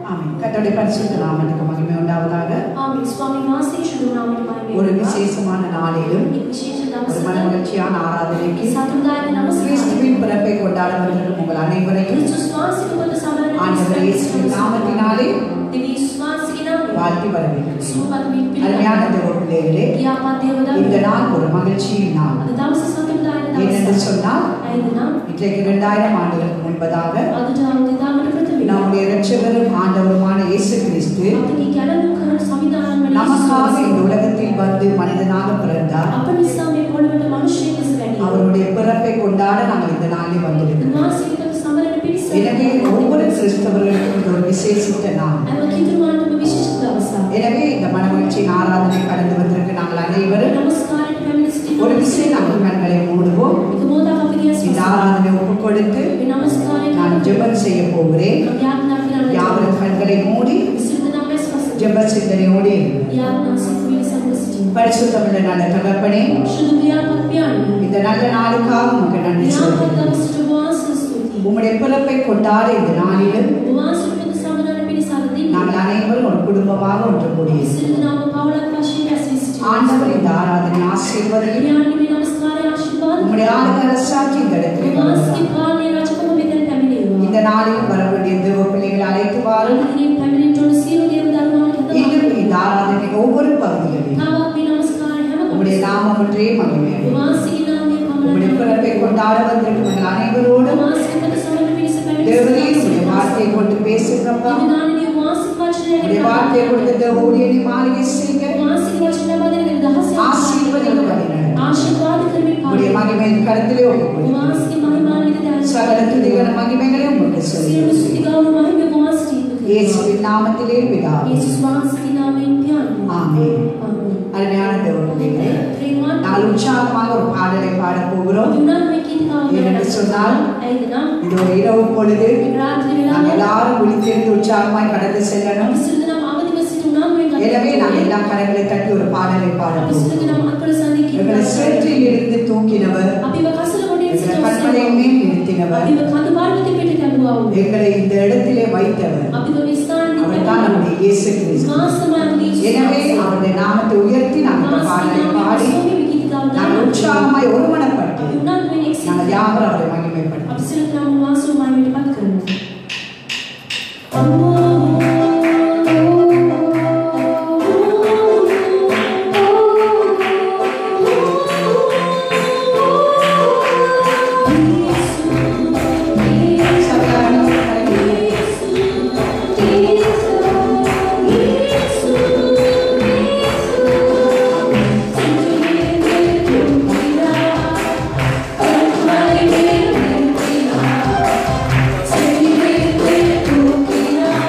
ஆமென் கர்த்தருடைய பரிசுத்த நாமத்துக்கு மகிமை உண்டாவதாக ఆమె స్వామి వాసేషుడు నామని ஒரு మహిమ விசேஷமான நாளிலும் విశేష ஒரு దవస மனமகிழ்ச்சியான ஆராதனைக்கு సతుదాయ నమస్కారం கிறிஸ்துவின் பிறப்பை கொண்டாட வந்திருக்கும் உங்கள் அனைவரையும் క్రీస్తు శ్వాసకు పొంద సమరణ ஆண்டவர் இயேசுவின் நாமத்தினாலே దివి శ్వాసకి నామే வாழ்த்தி வரவேற்கிறேன் సుపత్ మీ அருமையான పిల్ల தேவ பிள்ளைகளே యాపా దేవద இந்த நாள் ஒரு மகிழ்ச்சியின் நாள் అది దవస సతుదాయ ஏனென்று దవస சொன்னால் ఐదున இன்றைக்கு இரண்டாயிரம் ஆண்டுகளுக்கு முன்பதாக అదుట ఉదిదామన ప్రతివి நம்முடைய இரட்சகரும் ஆண்டவருமான இயேசு கிறிஸ்து అతని కెలనుకర సంవిధానం நமக்காக இந்த உலகத்தில் வந்து மனிதனாக பிறந்தார் अपनी समय पोलवट मनुष्य के सगणी அவருடைய பிறப்பை கொண்டாட நாங்கள் இந்த நாளில் வந்திருக்கிறோம் वासिक समरण पिडिस எனவே ஒவ்வொரு கிறிஸ்தவர்களுக்கும் இது ஒரு விசேஷித்த நாள் अव किदुमान विशिष्ट दवस எனவே இந்த மனமகிழ்ச்சியின் ஆராதனை கடந்து வந்திருக்க நாங்கள் அனைவரும் नमस्कार फेमिनिस्ट ஒரு விஷயம் நாங்கள் கண்களை மூடுவோம் इक मोदा कविगे இந்த ஆராதனை ஒப்புக் கொடுத்து नमस्कार நான் ஜெபம் செய்ய போகிறேன் यातना फिरन யாவரும் கண்களை மூடி विशुद्ध नाम में स्पष्ट ஜெப சிந்தனையோடு இருங்கள். यातना सिद्धि संगस्ति பரிசுத்தமுள்ள நல்ல தகப்பனே शुद्ध व्यापक प्याणी இந்த நல்ல நாளுக்காக உமக்கு நன்றி व्यापक சொல்கிறேன் दवस वास स्तुति உம்முடைய பிறப்பை கொண்டாட இந்த நாளிலும் वास में समरण पिडिस दिन நாங்கள் அனைவரும் ஒரு குடும்பமாக ஒன்று கூடியிருக்கிறோம் विशुद्ध नाम पावला काशी असिस्ट ஆண்டவர் இந்த ஆராதனை ஆசீர்வதையும் प्याणी में नमस्कार आशीर्वाद உம்முடைய ஆளுக அரசாட்சி இந்த இடத்தில் वास வருகிறார். की पालने राजकम विदन फैमिली இந்த நாளில் வர வேண்டிய தேவ பிள்ளைகளை அழைத்து வாரும் आराधने फैमिली जोड़ सीरो देव धर्म के இன்னும் இந்த ஆராதனை ஒவ்வொரு பகுதிகளிலும் तावा भी नमस्कार है உம்முடைய நாமம் ஒன்றே மகிமை वास की नाम में உம்முடைய कमला பிறப்பை கொண்டாட வந்திருக்கும் எங்கள் அனைவரோடும் वास के पद समन भी से फैमिली தேவனே உம்முடைய வார்த்தையை கொண்டு பேசுகிறப்பா विधान ने वास की वचन உம்முடைய है வார்த்தையை கொடுத்த தேவ ஊழியனை மாளிகை செய்க वास की वचन बदल के दहस ஆசீர்வதிக்க வழிநடத்தும். आशीर्वाद कर भी உம்முடைய மகிமை கருத்திலே ஒப்புக்கொள்கிறேன் वास की महिमा ने दे சகல துதிகர மகிமைகளை உங்களுக்கு सिर சொல்லுங்கள் उसकी गाँव महिमा वास की இயேசுவின் நாமத்திலே பிதாவே यीशु वास की नाम में प्यार ஆமென் आमीन அருமையான தேவ பிள்ளைகளே प्रेमान நாங்கள் உற்சாகமாக ஒரு பாடலை பாடப் போகிறோம் दुना में की था ஏனென்று சொன்னால் ஐதுனா இது ஒரு இரவு பொழுது ராத்திரி நாம் வேளை எல்லாரும் விழித்திருந்து உற்சாகமாய் கடந்து செல்லணும் விசுறுதினம் அவதி வசிட்டு நாம் எனவே நாம் எல்லா கரங்களை தட்டி ஒரு பாடலை பாடப் போகிறோம் விசுறுதினம் அక్కడ சந்திக்கு எங்களை சேற்றில் இருந்து தூக்கினவர் அபிவ கசல கொண்டே எங்களை கற்பனை மேல் நிறுத்தினவர் அபிவ கந்து பார்வதி பெற்று தங்குவாவு எங்களை இந்த இடத்திலே வைத்தவர் அபிவ விஸ்தாரணி அவர் தான் நம்முடைய இயேசு கிறிஸ்து மாசமானி எனவே அவருடைய நாமத்தை உயர்த்தி நாங்கள் இந்த பாடலை பாடி நாங்கள் உற்சாகமாய் ஒருமனப்பட்டு நாங்கள் யாவரும் அவரை மகிமைப்படுத்தோம் அபிசுறுதினம் வாசு மாய் பக்கறோம் Thank you.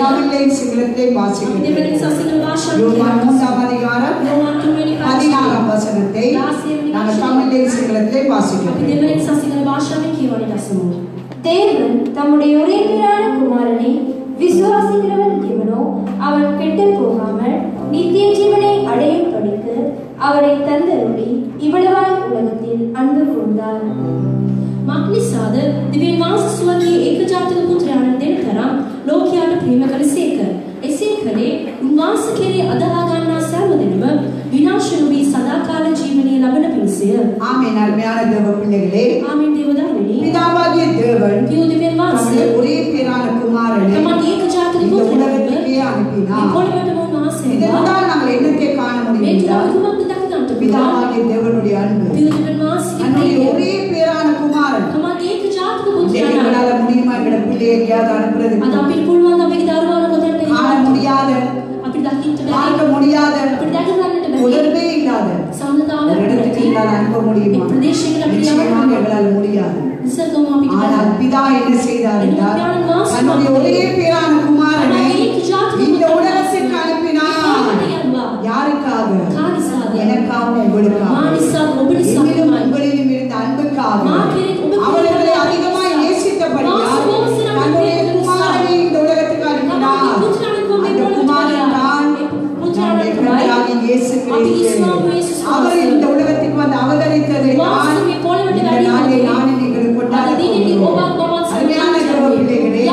தமிழ்லையும் சிங்களத்திலையும் අපි வாசிக்கிறேன் දෙවැනි සසිකල භාෂාව யோவான் කියනවා. மூன்றாம் அதிகாரம் යෝවාන් තුන්වෙනි பதினாறாம் පාඩම. வசனத்தை நாங்கள் தமிழ்லையும் சிங்களத்திலையும் අපි வாசிக்கிறோம் දෙවැනි සසිකල භාෂාවෙන් කියවන්නට අසමු. தேவன் தம்முடைய ஒரே பேரான குமாரனை விசுவாசிக்கிறவன் எவனோ அவன் கெட்டு போகாமல் நித்திய ஜீவனை அடையும் படிக்கு அவரை தந்தருளி இவ்வளவாய் உலகத்தில் அன்பு கூர்ந்தார் මක් නිසාද දිවෙන් වාස සුවගේ ඒකජාතක පුත්‍රයාණන් දෙන තරම් ලෝකයාට ප්‍රේම කළසේක. එසේ කළේ උන්වහන්සේ කෙරේ අදහා ගන්නා සෑම දෙනම විනාශ නොවී සදාකාල ජීවනය ලබන පිණිසය. ஆமென் அருமையான தேவ பிள்ளைகளே ආමෙන් දේවදරුවනි. பிதாவாகிய தேவன் පියු දිවෙන් நம்முடைய වාසය ஒரே பேரான குமாரனை තමන් ඒකජාතක இந்த පුත්‍රයාණන් உலகத்துக்கே அனுப்பினார் කොළවටම උන්වහන්සේ இதனால் நாங்கள் என்னத்தை காண முடியும் මේ என்றால் තුනක් කුමක්ද දකින්නට පුළුවන්? பிதாவாகிய தேவனுடைய அன்பு පියු දිවෙන් වාසයේ தன்னுடைய ප්‍රේමය. ஒரே பேரான குமாரன் තමන් ඒකජාතක இன்றைக்கு පුත්‍රයාණන් எங்களால முடியுமா எங்களோட பிள்ளையை எங்கேயாவது அனுப்புறது අද අපිට පුළුවන් අපේ දරුවෝ කොතනට காண යන්න முடியாத අපිට දකින්න பார்க்க බැහැ முடியாத අපිට දැක ගන්නට බැහැ உணர்வே இல்லாத සම්මතාව ஒரு இடத்துக்கு எங்களால் அனுப்ப முடியுமா ඒ ප්‍රදේශයකට අපිට நிச்சயமாக යන්න எங்களால் முடியாது නිසකම අපිට ஆனால் பிதா என்ன செய்தார் என்றால் தன்னுடைய ஒரே பேரான குமாரனை இந்த உலகத்திற்கு அனுப்பினார் யாருக்காக எனக்காக உங்களுக்காக என்னிலும் உங்களிலும் இருந்த அன்புக்காக அவர்களை அதிகமாய் நேசித்தபடியால் தன்னுடைய குமாரனை இந்த உலகத்துக்கு அனுப்பினார் அந்த குமாரன் தான் நம்முடைய கர்த்தராகிய இயேசு கிறிஸ்து அவர் இந்த உலகத்துக்கு வந்து அவதரித்ததை நான் இந்த நாளை நான் நீங்கள் கொண்டாடுகிறோம் அருமையான தேவ பிள்ளைகளே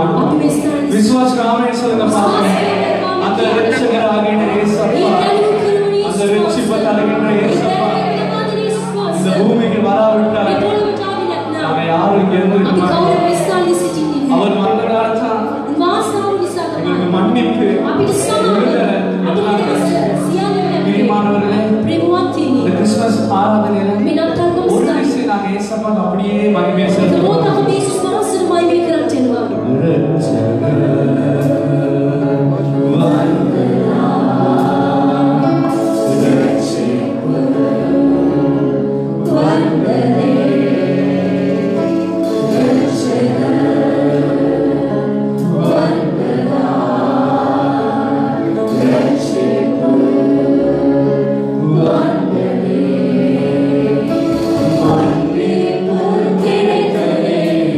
අපි මේ ස්ථානයේ விசுவாச ஆமென் சொல்லுங்க பாருங்க அந்த ரட்சகர் ஆகின்ற இயேசப்பா அந்த ரட்சிப்பை தருகின்ற இயேசப்பா இந்த பூமிக்கு வராவிட்டால் நாங்க யாரும் இங்க இருந்திருக்க மாட்டோம் அவர் வந்ததால் தான் எங்களுக்கு மன்னிப்பு விடுதலை எல்லாம் பிரியமானவர்களே இந்த கிறிஸ்துமஸ் ஆராதனையில ஒரு விஷயம் நாங்க ஏசப்பா அப்படியே மகிமையை செலுத்துவோம் Thank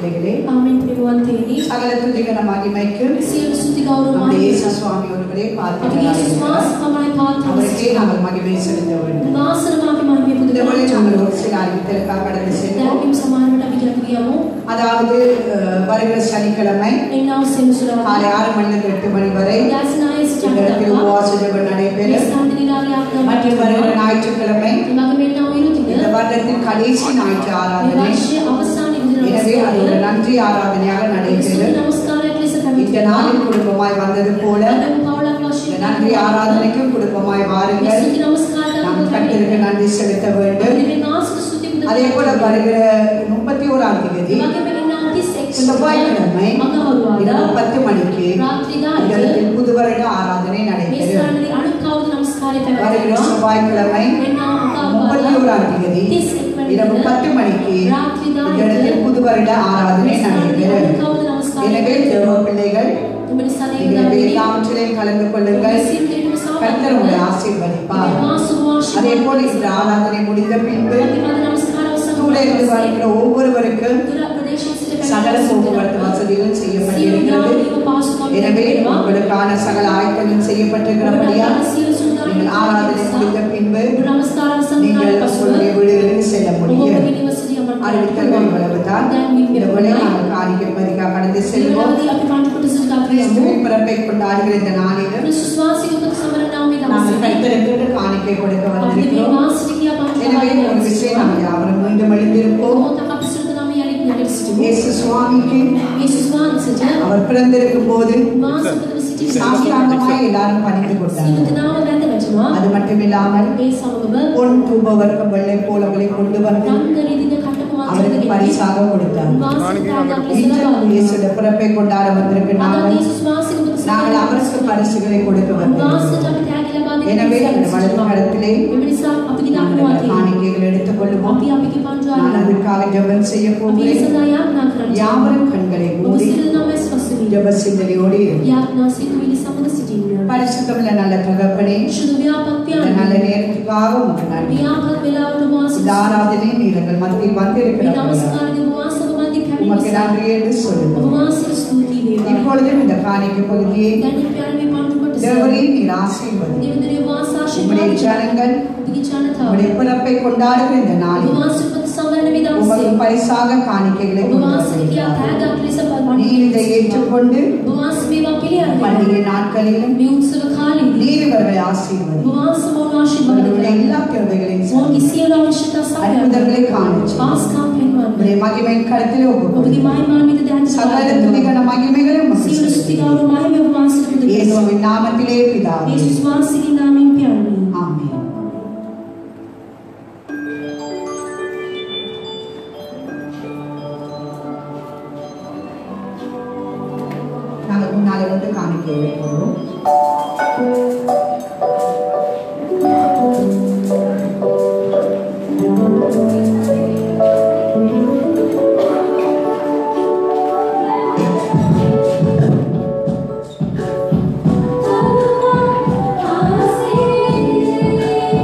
பிள்ளைகளே ආමෙන් පිරුවන්තේනි சகல துதிகன மகிமைக்கு සියලු ස්තුති ගෞරව நம்முடைய இயேசு මහිමා சுவாமி ஒருவரே අපගේ යේසුස් பார்த்து වහන්සේ තමයි அவருக்கே පාත්‍ර நாங்கள் மகிமை செலுத்த வேண்டும் උන්වහන්සේට අපි මහිමය පුද இந்த வழி කරනවා நாங்கள் ஒரு சில அறிவித்தலுக்காக கடந்து சென்றோம் දැන් සමානවට අපි කියලා කියමු அதாவது அஹ், வருகிற சனிக்கிழமை එන්නා සෙනසුරාදා காலை ஆறு மணிலிருந்து எட்டு மணி வரை යාසනායේ இந்த இடத்தில் සිට உபவாச ஜெபம் நடைபெறும் ස්ථානිනාගේ மற்றும் வருகிற ආඥා ஞாயிற்றுக்கிழமை මග මෙන්නා இந்த විරුතින வருடத்தின் கடைசி ஞாயிற்று ஆராதனை විවර්ෂයේ අවසාන எனவே அது ஒரு විදින நன்றி ஆராதனையாக නමස්කාරය நடைபெறும் නමස්කාරයක් ලෙස இந்த පැමිණෙනවා நாளில் குடும்பமாய் வந்தது போல අද පවුලක් இந்த වශයෙන් நன்றி ஆராதனைக்கும் குடும்பமாய் வாருங்கள் ස්තුති නමස්කාරයක් நாம் கட்டிற்கு நன்றி செலுத்த வேண்டும் දිවිනාසක ස්තුති පුද அதே போல வருகிற முப்பத்தி ஓராம் தேதி මගේ මෙන්නා 31 செவ்வாய்க்கிழமை මගහරුවාදා இரவு பத்து மணிக்கு රාත්‍රී இந்த 10 இடத்தில் புது வருட ஆராதனை මේ நடைபெறும் ස්ථානයේ අනිත් කවුද නමස්කාරය வருகிற පැවැත්වෙනවා செவ்வாய்க்கிழமை මෙන්නා முப்பத்தி අකාපාදා ஓராம் தேதி 31 இரவு වෙනිදා பத்து மணிக்கு රාත්‍රී இந்த 10 இடத்தில் புது வருட ஆராதனை මේ ස්ථානයේ අනිත් நடைபெறும் කවුද නමස්කාරය எனவே தேவ பிள்ளைகள் ඔබ නිසා நீங்கள் දේවතාවනි எல்லாவற்றிலையும் கலந்து கொள்ளுங்கள் கர்த்தர் உங்களை ஆசீர்வதிப்பார் அதே போல இந்த ஆராதனை முடிந்த பின்பு தூர இருந்து வருகிற ஒவ்வொருவருக்கும் சகல போக்குவரத்து வசதிகளும் செய்யப்பட்டிருக்கிறது எனவே உங்களுக்கான சகல ஆயத்தங்களும் செய்யப்பட்டிருக்கிறபடியால் நீங்கள் ஆராதனை முடிந்த பின்பு நீங்கள் உங்களுடைய வீடுகளுக்கு செல்ல முடியும் அறிவித்தல்கள் இவ்வளவுதான் இந்த விலை நாங்கள் காணிக்கை மதிக்காக கடந்து செல்வோம் கிறிஸ்துவின் பிறப்பை கொண்டாடுகிற இந்த நாளிலும் நாங்கள் கர்த்தருக்கு காணிக்கை கொடுக்க வந்திருக்கிறோம் எனவே ஒரு விஷயம் நாம் யாவரும் மீண்டும் எழுந்திருப்போம் இயேசு சுவாமிக்கு அவர் பிறந்திருக்கும் போது சாஸ்திராங்கமாய் எல்லாரும் பணிந்து கொண்டார்கள் அது மட்டுமில்லாமல் பொன் தூபவர்க்கம் வெள்ளை போலங்களை கொண்டு வந்து அவருக்கு பரிசாக கொடுத்தார் இன்றும் இயேசுடைய பிறப்பை கொண்டாட வந்திருக்க நாங்கள் நாங்கள் அவருக்கு பரிசுகளை கொடுக்க வந்திருக்கிறோம் எனவே இந்த வலது கரத்திலே நாங்கள் இந்த காணிக்கைகள் எடுத்துக் கொள்வோம் நான் அதற்காக ஜெபம் செய்ய போகிறேன் யாவரும் கண்களை மூடி ஜெப சிந்தனையோடு இருங்கள். பரிசுத்தமுள்ள நல்ல தகப்பனே இந்த நல்ல நேரத்துக்காக உமக்கு நன்றி இந்த ஆராதனை நீர் எங்கள் மத்தியில் வந்திருக்கிறார்கள் உமக்கு நன்றி என்று சொல்லுங்கள் இப்பொழுதும் இந்த காணிக்கை பகுதியை தேவரையும் நீர் ஆசீர்வதி உம்முடைய ஜனங்கள் உம்முடைய பிறப்பை கொண்டாடுகிற இந்த நாளில் உமக்கு பரிசாக காணிக்கைகளை கொண்டு வருகிறார்கள். நீர் இதை ஏற்றுக்கொண்டு பண்டிகை நாட்களிலும் நீர் இவர்களை ஆசீர்வதி இவர்களுடைய எல்லா தேவைகளையும் அற்புதங்களை காணிச்சு உம்முடைய மகிமை கருத்தில் ஒப்புக்கொள்கிறேன். சகல துதிகன மகிமைகளை உமக்கு செலுத்துகிறேன். இயேசுவின் நாமத்திலே பிதாவே ஆமென் நாங்கள் முன்னாலே வந்து காணிக்கை வைக்கிறோம் ஆசை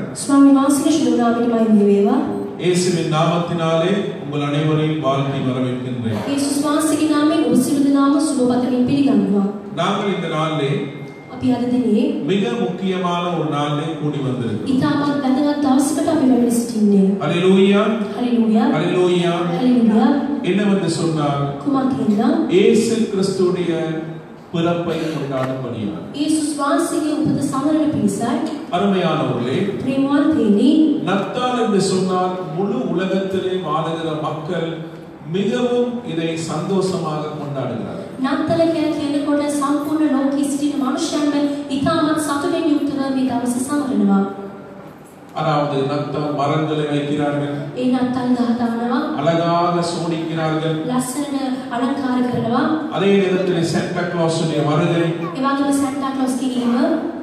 ස්වාමීන් වහන්සේගේ ශුභ නාමයට මහිම වේවා. இயேசுவின் நாமத்தினாலே உங்கள் அனைவரையும் வாழ்த்தி வரவேற்கின்றேன் යේසුස් වහන්සේගේ නාමයෙන් ඔබ සියලු දෙනාම සුබ පතමින් පිළිගන්නවා. நாங்கள் இந்த நாளிலே අපි අද දිනේ மிக முக்கியமான ஒரு நாளிலே கூடி வந்திருக்கிறோம் ඉතාමත් වැදගත් දවසකට අපි වැඩ සිටින්නේ. அல்லேலூயா හalleluya. அல்லேலூயா හalleluya. என்னவென்று சொன்னால் කුමක් කියනවා? இயேசு கிறிஸ்துடைய பிறப்பை கொண்டாடும்படியாக යේසුස් වහන්සේගේ උපත සමරන පිණිසයි அருமையானவர்களே ප්‍රේමවන්තේනි நத்தால் என்று சொன்னால் முழு உலகத்திலே வாழுகிற மக்கள் மிகவும் இதை சந்தோஷமாக கொண்டாடுகிறார்கள் නත්තල කියලා කියනකොට සම්පූර්ණ ලෝකයේ සිටින මනුෂ්‍යයන්ම ඉතාමත් සතුටින් යුක්තව මේ දවස සමරනවා. அதாவது நத்தால் மரங்களை வைக்கிறார்கள் ඒ නත්තල් ගහ දානවා, அழகாக சோடிக்கிறார்கள் ලස්සන අලංකාර කරනවා. அதே நேரத்தில் சென்டா கிளாஸுடைய வருகை ඒ වගේම සැන්ටා ක්ලොස් කිරීම,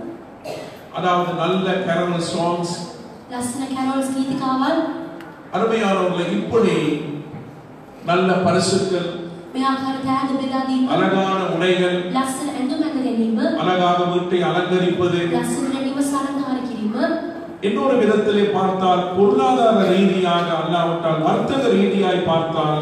அதாவது நல்ல கேரல் சாங்ஸ் ලස්සන කැරොල්ස් ගීතිකාවල් அருமையானவர்களை இப்படி நல்ல பரிசுகள் මේ ආකාර තෑග බෙදා දීම, அழகான உடைகள் ලස්සන ඇඳුම් ඇඳ ගැනීම, அழகாக வீட்டை அலங்கரிப்பது ලස්සන නිවස අලංකාර කිරීම, இன்னொரு விதத்திலே பார்த்தால் பொருளாதார ரீதியாக அல்லாவிட்டால் வர்த்தக ரீதியாய் பார்த்தால்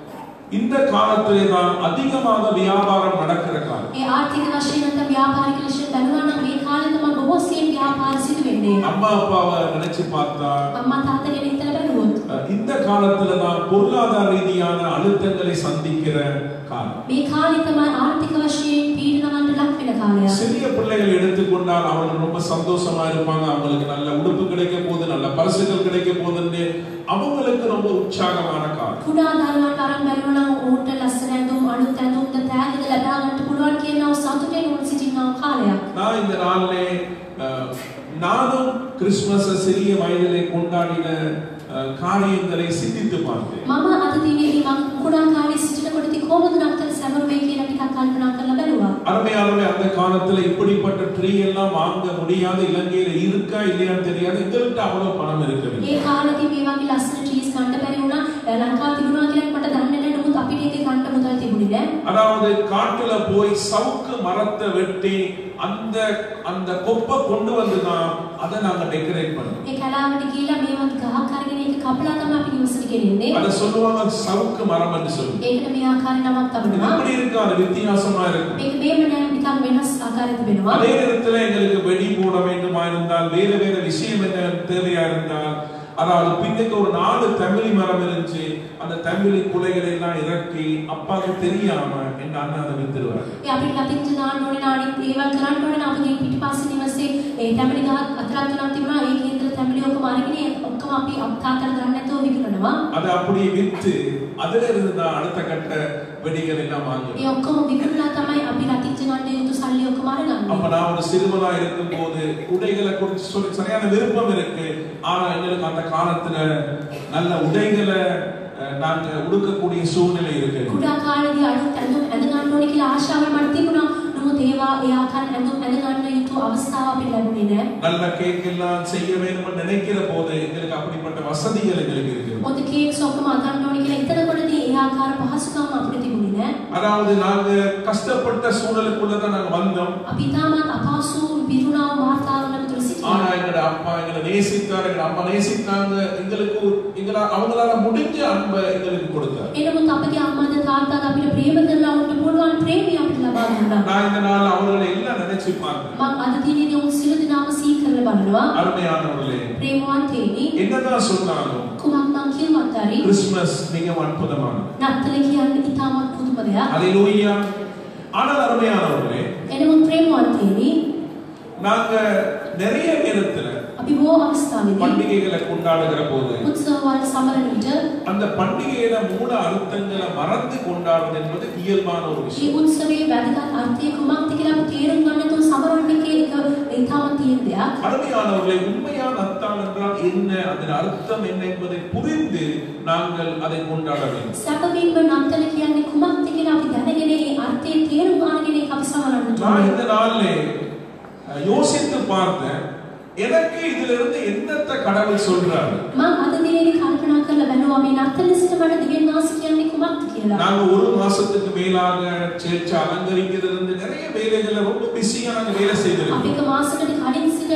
இந்த காலத்திலே தான் அதிகமாக வியாபாரம் நடக்கிற காலம் ඒ ආර්ථික වශයෙන් නැත්නම් ව්‍යාපාරික වශයෙන් බලනවා නම් මේ කාලේ තමයි බොහෝ සෙයින් ව්‍යාපාර සිදු වෙන්නේ. அம்மா அப்பாவை நினைச்சு பார்த்தா අම්මා තාත්තා ගැන හිතලා බලුවොත් அஹ், இந்த காலத்துல தான் பொருளாதார ரீதியான அழுத்தங்களை சந்திக்கிற காலம் මේ කාලේ තමයි ආර්ථික වශයෙන් පීඩනවන්ට ලක් වෙන කාලය. சிறிய பிள்ளைகள் எடுத்துக்கொண்டால் அவர்கள் ரொம்ப சந்தோஷமா இருப்பாங்க அவங்களுக்கு நல்ல உடுப்பு கிடைக்க போகுது நல்ல பரிசுகள் கிடைக்க போகுதுன்னு அவங்களுக்கு ரொம்ப உற்சாகமான காலம் කුඩා දරුවන්ට අරන් බැලුවා නම් ඌට ලස්සන ඇඳුම් අලුත් ඇඳුම් ද තෑගිද ලබා ගන්නට පුළුවන් කියන සතුටෙන් උන් සිටිනා කාලයක්. நான் இந்த நாளிலே அஹ், நானும் கிறிஸ்துமஸ் சிறிய வயதிலே கொண்டாடின அஹ், காரியங்களை சிந்தித்து பார்த்தேன் මම අද දිනේදී මම කුඩා කාලේ සිටිනකොට ඉතින් කොහොමද නත්තර සැමරුවේ කියලා ටිකක් කල්පනා කරලා බැලුවා. அருமையானவே அந்த காலத்துல இப்படிப்பட்ட ட்ரீ எல்லாம் வாங்க முடியாத இலங்கையில இருக்கா இல்லையான்னு தெரியாது எங்கள்கிட்ட அவ்வளவு பணம் இருக்கவில்லை ඒ කාලෙදී මේ වගේ ලස්සන ට්‍රීස් ගන්න බැරි වුණා. ලංකාව තිබුණා කියලා මට දන්නේ නැහැ. නමුත් අපිට ඒක ගන්න මුදල් තිබුණේ නැහැ. அதாவது காட்டுல போய் சவுக்கு மரத்தை வெட்டி அந்த அந்த கொப்பை கொண்டு வந்துதான் அதை நாங்க டெக்கரேட் பண்ணோம் ඒ කලාවට ගිහිලා මේ වගේ ගහක් අරගෙන ඒක කපලා තමයි අපි නිවසට ගෙනෙන්නේ. அதை சொல்லுவாங்க சவுக்கு மரம் என்று சொல்லி ඒකට මේ ආකාරය නමක් இது තබනවා. எப்படி இருக்கு அது வித்தியாசமா இருக்கும் මේක මේම නෑ නිකන් වෙනස් ආකාරයක වෙනවා. அதே நேரத்துல எங்களுக்கு வெடி போட வேண்டுமா இருந்தால் வேறு வேறு விஷயம் என்ன தேவையா இருந்தால் அதாவது பின்னுக்கு ஒரு நாலு தமிழி மரம் இருந்துச்சு அந்த தமிழி குலைகளை எல்லாம் இறக்கி அப்பாவுக்கு தெரியாம எங்க அண்ணா அதை வித்துருவாரு ඒ අපිට ලතින්ජ දාන්න ඕනේ නාඩි ඒවල් කරන්න ඕනේ නා අපගේ පිටිපස්සේ නිවසේ ඒ තැඹිලි ගහක් අතරක් තුනක් තිබුණා ඒකේ ඉඳලා තැඹිලි ඔක්කොම අරගෙන ඒ ඔක්කොම අපි අත්තාතර ගන්න නැතුව විකුණනවා. அதை அப்படியே வித்து அதுல இருந்து தான் அடுத்த கட்ட வெடிகள் எல்லாம் வாங்குவோம் ඒ ඔක්කොම විකුණලා තමයි අපි ලතින්ජ ගන්න යුතු සල්ලි ඔක්කොම අරගන්නේ. அப்ப நான் ஒரு சிறுவனா இருக்கும் போது உடைகளை குறித்து சொல்லி சரியான விருப்பம் இருக்கு ஆனா எங்களுக்கு அந்த காலத்துல நல்ல உடைகளை அஹ், நாங்க உடுக்கக்கூடிய சூழ்நிலை இருக்கு කුඩා කාලේදී අලුත් ඇඳුම් ඇඳ ගන්න ඕනේ කියලා ආශාවක් මට තිබුණා. නමුත් ඒවා ඒ ආකාරයෙන් ඇඳුම් ඇඳ ගන්න යුතු අවස්ථාව අපිට ලැබුණේ නැහැ. நல்ல கேக் எல்லாம் செய்ய வேணும்னு நினைக்கிற போது எங்களுக்கு அப்படிப்பட்ட வசதிகள் எங்களுக்கு இருக்கு මොකද කේක්ස් ඔක්කොම අදන්න ඕනේ කියලා හිතනකොටදී ඒ ආකාර පහසුකම් අපිට තිබුණේ නැහැ. அதாவது நாங்க கஷ்டப்பட்ட சூழலுக்குள்ள தான் நாங்க வந்தோம் අපි තාමත් අපහසු පිරුණා වාතාවරණයක තුල ஆனா සිටිනවා. எங்களோட அப்பா எங்களை நேசித்தார் எங்க அம்மா நேசித்தாங்க எங்களுக்கு ஒரு- எங்களா அவங்களால முடிஞ்ச அன்பை எங்களுக்கு கொடுத்தார் එනමුත් අපගේ අම්මාද තාත්තාද අපිට ප්‍රේම කරලා උන්ට පුළුවන් ප්‍රේමය අපිට ලබා දුන්නා. நான் இந்த நாள் அவர்களை எல்லாம் நினைச்சு பார்த்தேன் මම අද දිනේදී උන් සියලු දෙනාම සිහි කරලා බලනවා. அருமையானவர்களே ප්‍රේමවන්තේනි என்னதான் சொன்னாலும் කුමක් මං කිව්වත් හරි கிறிஸ்துமஸ் மிகவும் அற்புதமானது නත්තල කියන්නේ ඉතාමත් පුදුම දෙයක්. அல்லேலூயா ஆனால் அருமையானவர்களே එනමුත් ප්‍රේමවන්තේනි நாங்க நிறைய நேரத்துல අපි බොහෝ අවස්ථාවේදී பண்டிகைகளை கொண்டாடுகிற போது උත්සවවල සමරන විට அந்த பண்டிகையில மூல அர்த்தங்களை மறந்து கொண்டாடுறது என்பது இயல்பான ஒரு මේ விஷயம் උත්සවයේ වැදගත් අර්ථය කුමක්ද කියලා අපි තේරුම් ගන්න තු සමරන්න එක එක ඉතාමත් තියෙන දෙයක්. அருமையானவர்களை உண்மையான அர்த்தம் என்றால் என்ன அதன் அர்த்தம் என்ன என்பதை புரிந்து நாங்கள் அதை கொண்டாட வேண்டும் සැපවීම නත්තල කියන්නේ කුමක්ද කියලා අපි දැනගෙන ඒ අර්ථය තේරුම් ගන්නගෙන ඒක අපි සමරන්න நான் ඕනේ. இந்த நாளிலே அஹ், யோசித்து பார்த்தேன் எனக்கு இதுல இருந்து என்னத்த கடவுள் சொல்றாரு මම අද දිනේදී කල්පනා කරලා බැලුවා මේ නත්තල සිට මට දිවෙන් වාස කියන්නේ කුමක්ද කියලා. நாங்க ஒரு மாசத்துக்கு மேலாக சேர்ச்சி அலங்கரிக்கிறதுல இருந்து நிறைய வேலைகளை ரொம்ப பிஸியா நாங்க வேலை අපි செய்திருக்கோம் එක මාසකට කලින් සිට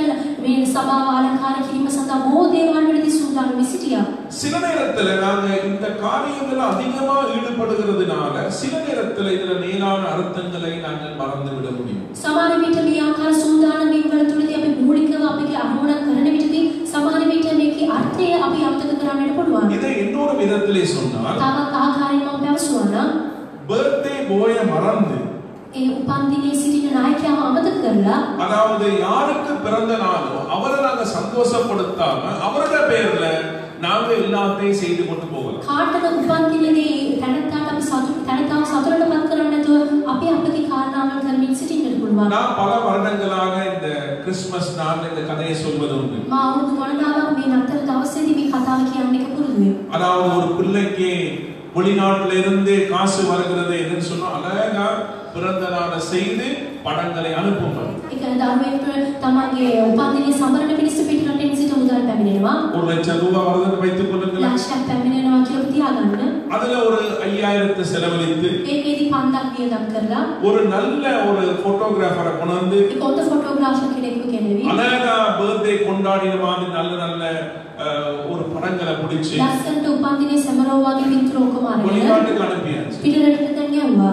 මේ සභාව අලංකාර කිරීම සඳහා බොහෝ දේවල් වලදී සූදානම් සිටියා. சில நேரத்துல நாங்க இந்த காரியத்துல அதிகமா ஈடுபடுகிறதுனால சில நேரத்துல இதுல மேலான அர்த்தங்களை நாங்கள் மறந்து விட முடியும் සමහර විට මේ ආකාර සූදානම් වීම වල තුලදී අපි මූලිකව අපගේ අනුමත කරන විටදී සමහර විට මේකේ අර්ථය අපි අමතක කරන්නට පුළුවන්. இதை இன்னொரு விதத்திலே சொன்னால் තවත් ආකාරයෙන් මම පැවසුවා නම් பர்த்டே போய மறந்து ඒ උපන් දිනේ සිටින නායකයාව අමතක කරලා அதாவது யாருக்கு பிறந்த நாளோ அவரை நாங்க சந்தோஷப்படுத்தாம அவரோட பேர்ல நாங்க எல்லாத்தையும் செய்து கொண்டு போகலாம் කාටද උපන් දිනේදී තැනත්තාට අපි සතුට තැනත්තාව සතුටටපත් කරන්නේ නැතුව අපි අපගේ කාරණාවල් කරමින් සිටින්නට පුළුවන්. நான் பல வருடங்களாக இந்த கிறிஸ்துமஸ் நாள் இந்த கதையை சொல்வது உண்டு මා අවුරුදු ගණනාවක් මේ නත්තර දවසේදී මේ කතාව කියන්න එක පුරුදු වෙනවා. அதாவது ஒரு பிள்ளைக்கு வெளிநாட்டுல இருந்து காசு வருகிறது என்று சொன்னா அழகா பிறந்த நாளை செய்து படங்களை அனுப்புங்கள் ඒක දරුවෙක් තමන්ගේ උපන් දිනේ සමරන පිණිස පිටරටින් සිට මුදල් පැමිණෙනවා. ஒரு லட்சம் ரூபாய் வருதுன்னு வைத்துக் கொள்ளுங்கள் ලක්ෂයක් පැමිණෙනවා කියලා තියාගන්න. அதுல ஒரு ஐயாயிரத்தை செலவழித்து ඒකේදී 5000ක් වියදම් කරලා ஒரு நல்ல ஒரு போட்டோகிராஃபரை கொண்டு வந்து ඒක හොඳ ෆොටෝග්‍රාෆර් කෙනෙක්ව ගෙනවි. அழகா பர்த்டே கொண்டாடின மாதிரி நல்ல நல்ல அஹ், ஒரு படங்களை பிடிச்சு ලස්සනට උපන් දිනේ සැමරෝ වගේ පින්තූර ඔක්කොම අරගෙන வெளிநாட்டுக்கு அனுப்பியாச்சு පිටරටට දැන් යවුවා.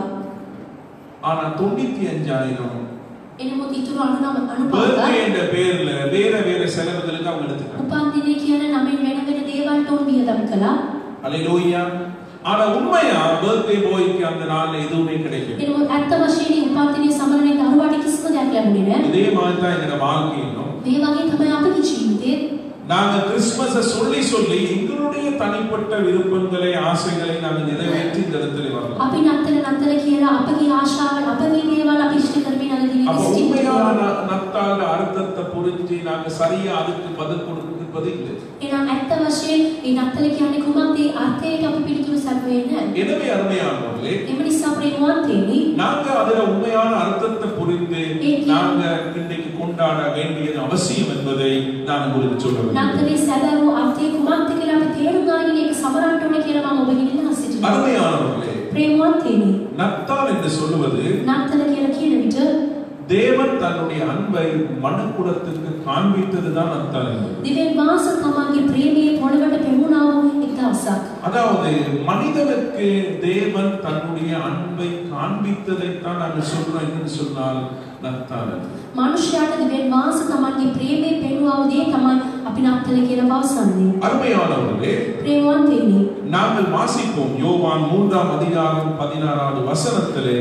ஆனா தொண்ணூத்தி அஞ்சாயிரம் එනමුත් ඉතුරු අනුනම අනුපාත பர்த்டே என்ற பேர்ல வேற வேற செலவுகளுக்கு அவங்க எடுத்துட்டாங்க උපන් දිනේ කියන නමින් වෙන වෙන දේවල්ට උන් වියදම් කළා. அலையிலூயா ஆனா உண்மையா பர்த்டே பாய்க்கு அந்த நாள்ல எதுவுமே கிடைக்கும் එනමුත් ඇත්ත වශයෙන්ම උපන් දිනේ සමරන දරුවාට කිසිම දෙයක් ලැබුණේ නැහැ. இதே மாதிரி தான் எங்க வாழ்க்கையிலும் මේ වගේ තමයි අපගේ ජීවිතේ நாங்க கிறிஸ்துமஸ சொல்லி சொல்லி எங்களுடைய தனிப்பட்ட விருப்பங்களை ஆசைகளை நாங்க நிறைவேற்றி இந்த இடத்துல வரலாம் අපි නත්තර නත්තර කියලා අපගේ ආශාවල් අපගේ දේවල් අපි ඉෂ්ට කරමින් අද දිනේ அப்ப සිටින්න உண்மையான පුළුවන්. ந- நத்தால அர்த்தத்தை புரிஞ்சு நாங்க சரியா அதுக்கு பதில் கொடுப்பது இல்லை එහෙනම් ඇත්ත වශයෙන් මේ නත්තල කියන්නේ කුමක්ද? ඒ අර්ථයට අපි පිළිතුරු සැපුවේ නැහැ. எனவே அருமையானவர்களே එම නිසා ප්‍රේමවන්තයනි நாங்க அதுல உண்மையான அர்த்தத்தை புரிந்து ஏன்? நாங்க இன்னைக்கு கொண்டாட வேண்டியது அவசியம் என்பதை நான் உங்களுக்கு சொல்ல வேண்டும் නත්තලේ සැබෑවූ අර්ථය කුමක්ද කියලා අපි තේරුම් අරගෙන ඒක සමරන්න ඕනේ කියලා මම ඔබගෙන් ඉල්ලා සිටිනවා. அருமையானவர்களே ප්‍රේමවන්තයනි நத்தால் என்று சொல்லுவது නත්තල කියලා කියන විට தேவன் தன்னுடைய அன்பை மனுக்குலத்துக்கு காண்பித்ததுதான் நத்தால் என்பது දිවෙන් වාස තමන්ගේ ප්‍රේමයේ පොළවට පෙමුණා වූ එක් දවසක්. அதாவது மனிதனுக்கு தேவன் தன்னுடைய அன்பை காண்பித்ததைத்தான் நாங்கள் சொல்றோம் என்று சொன்னால் நத்தால் என்று. මනුෂ්‍යයාට දිවෙන් වාස තමන්ගේ ප්‍රේමයේ පෙන්වා වූ දේ තමයි අපි නත්තල කියලා පවසන්නේ. அருமையானவர்களே ප්‍රේමවන්තයනි நாங்கள் வாசிப்போம் யோவான் மூன்றாம் அதிகாரம் பதினாறாவது வசனத்திலே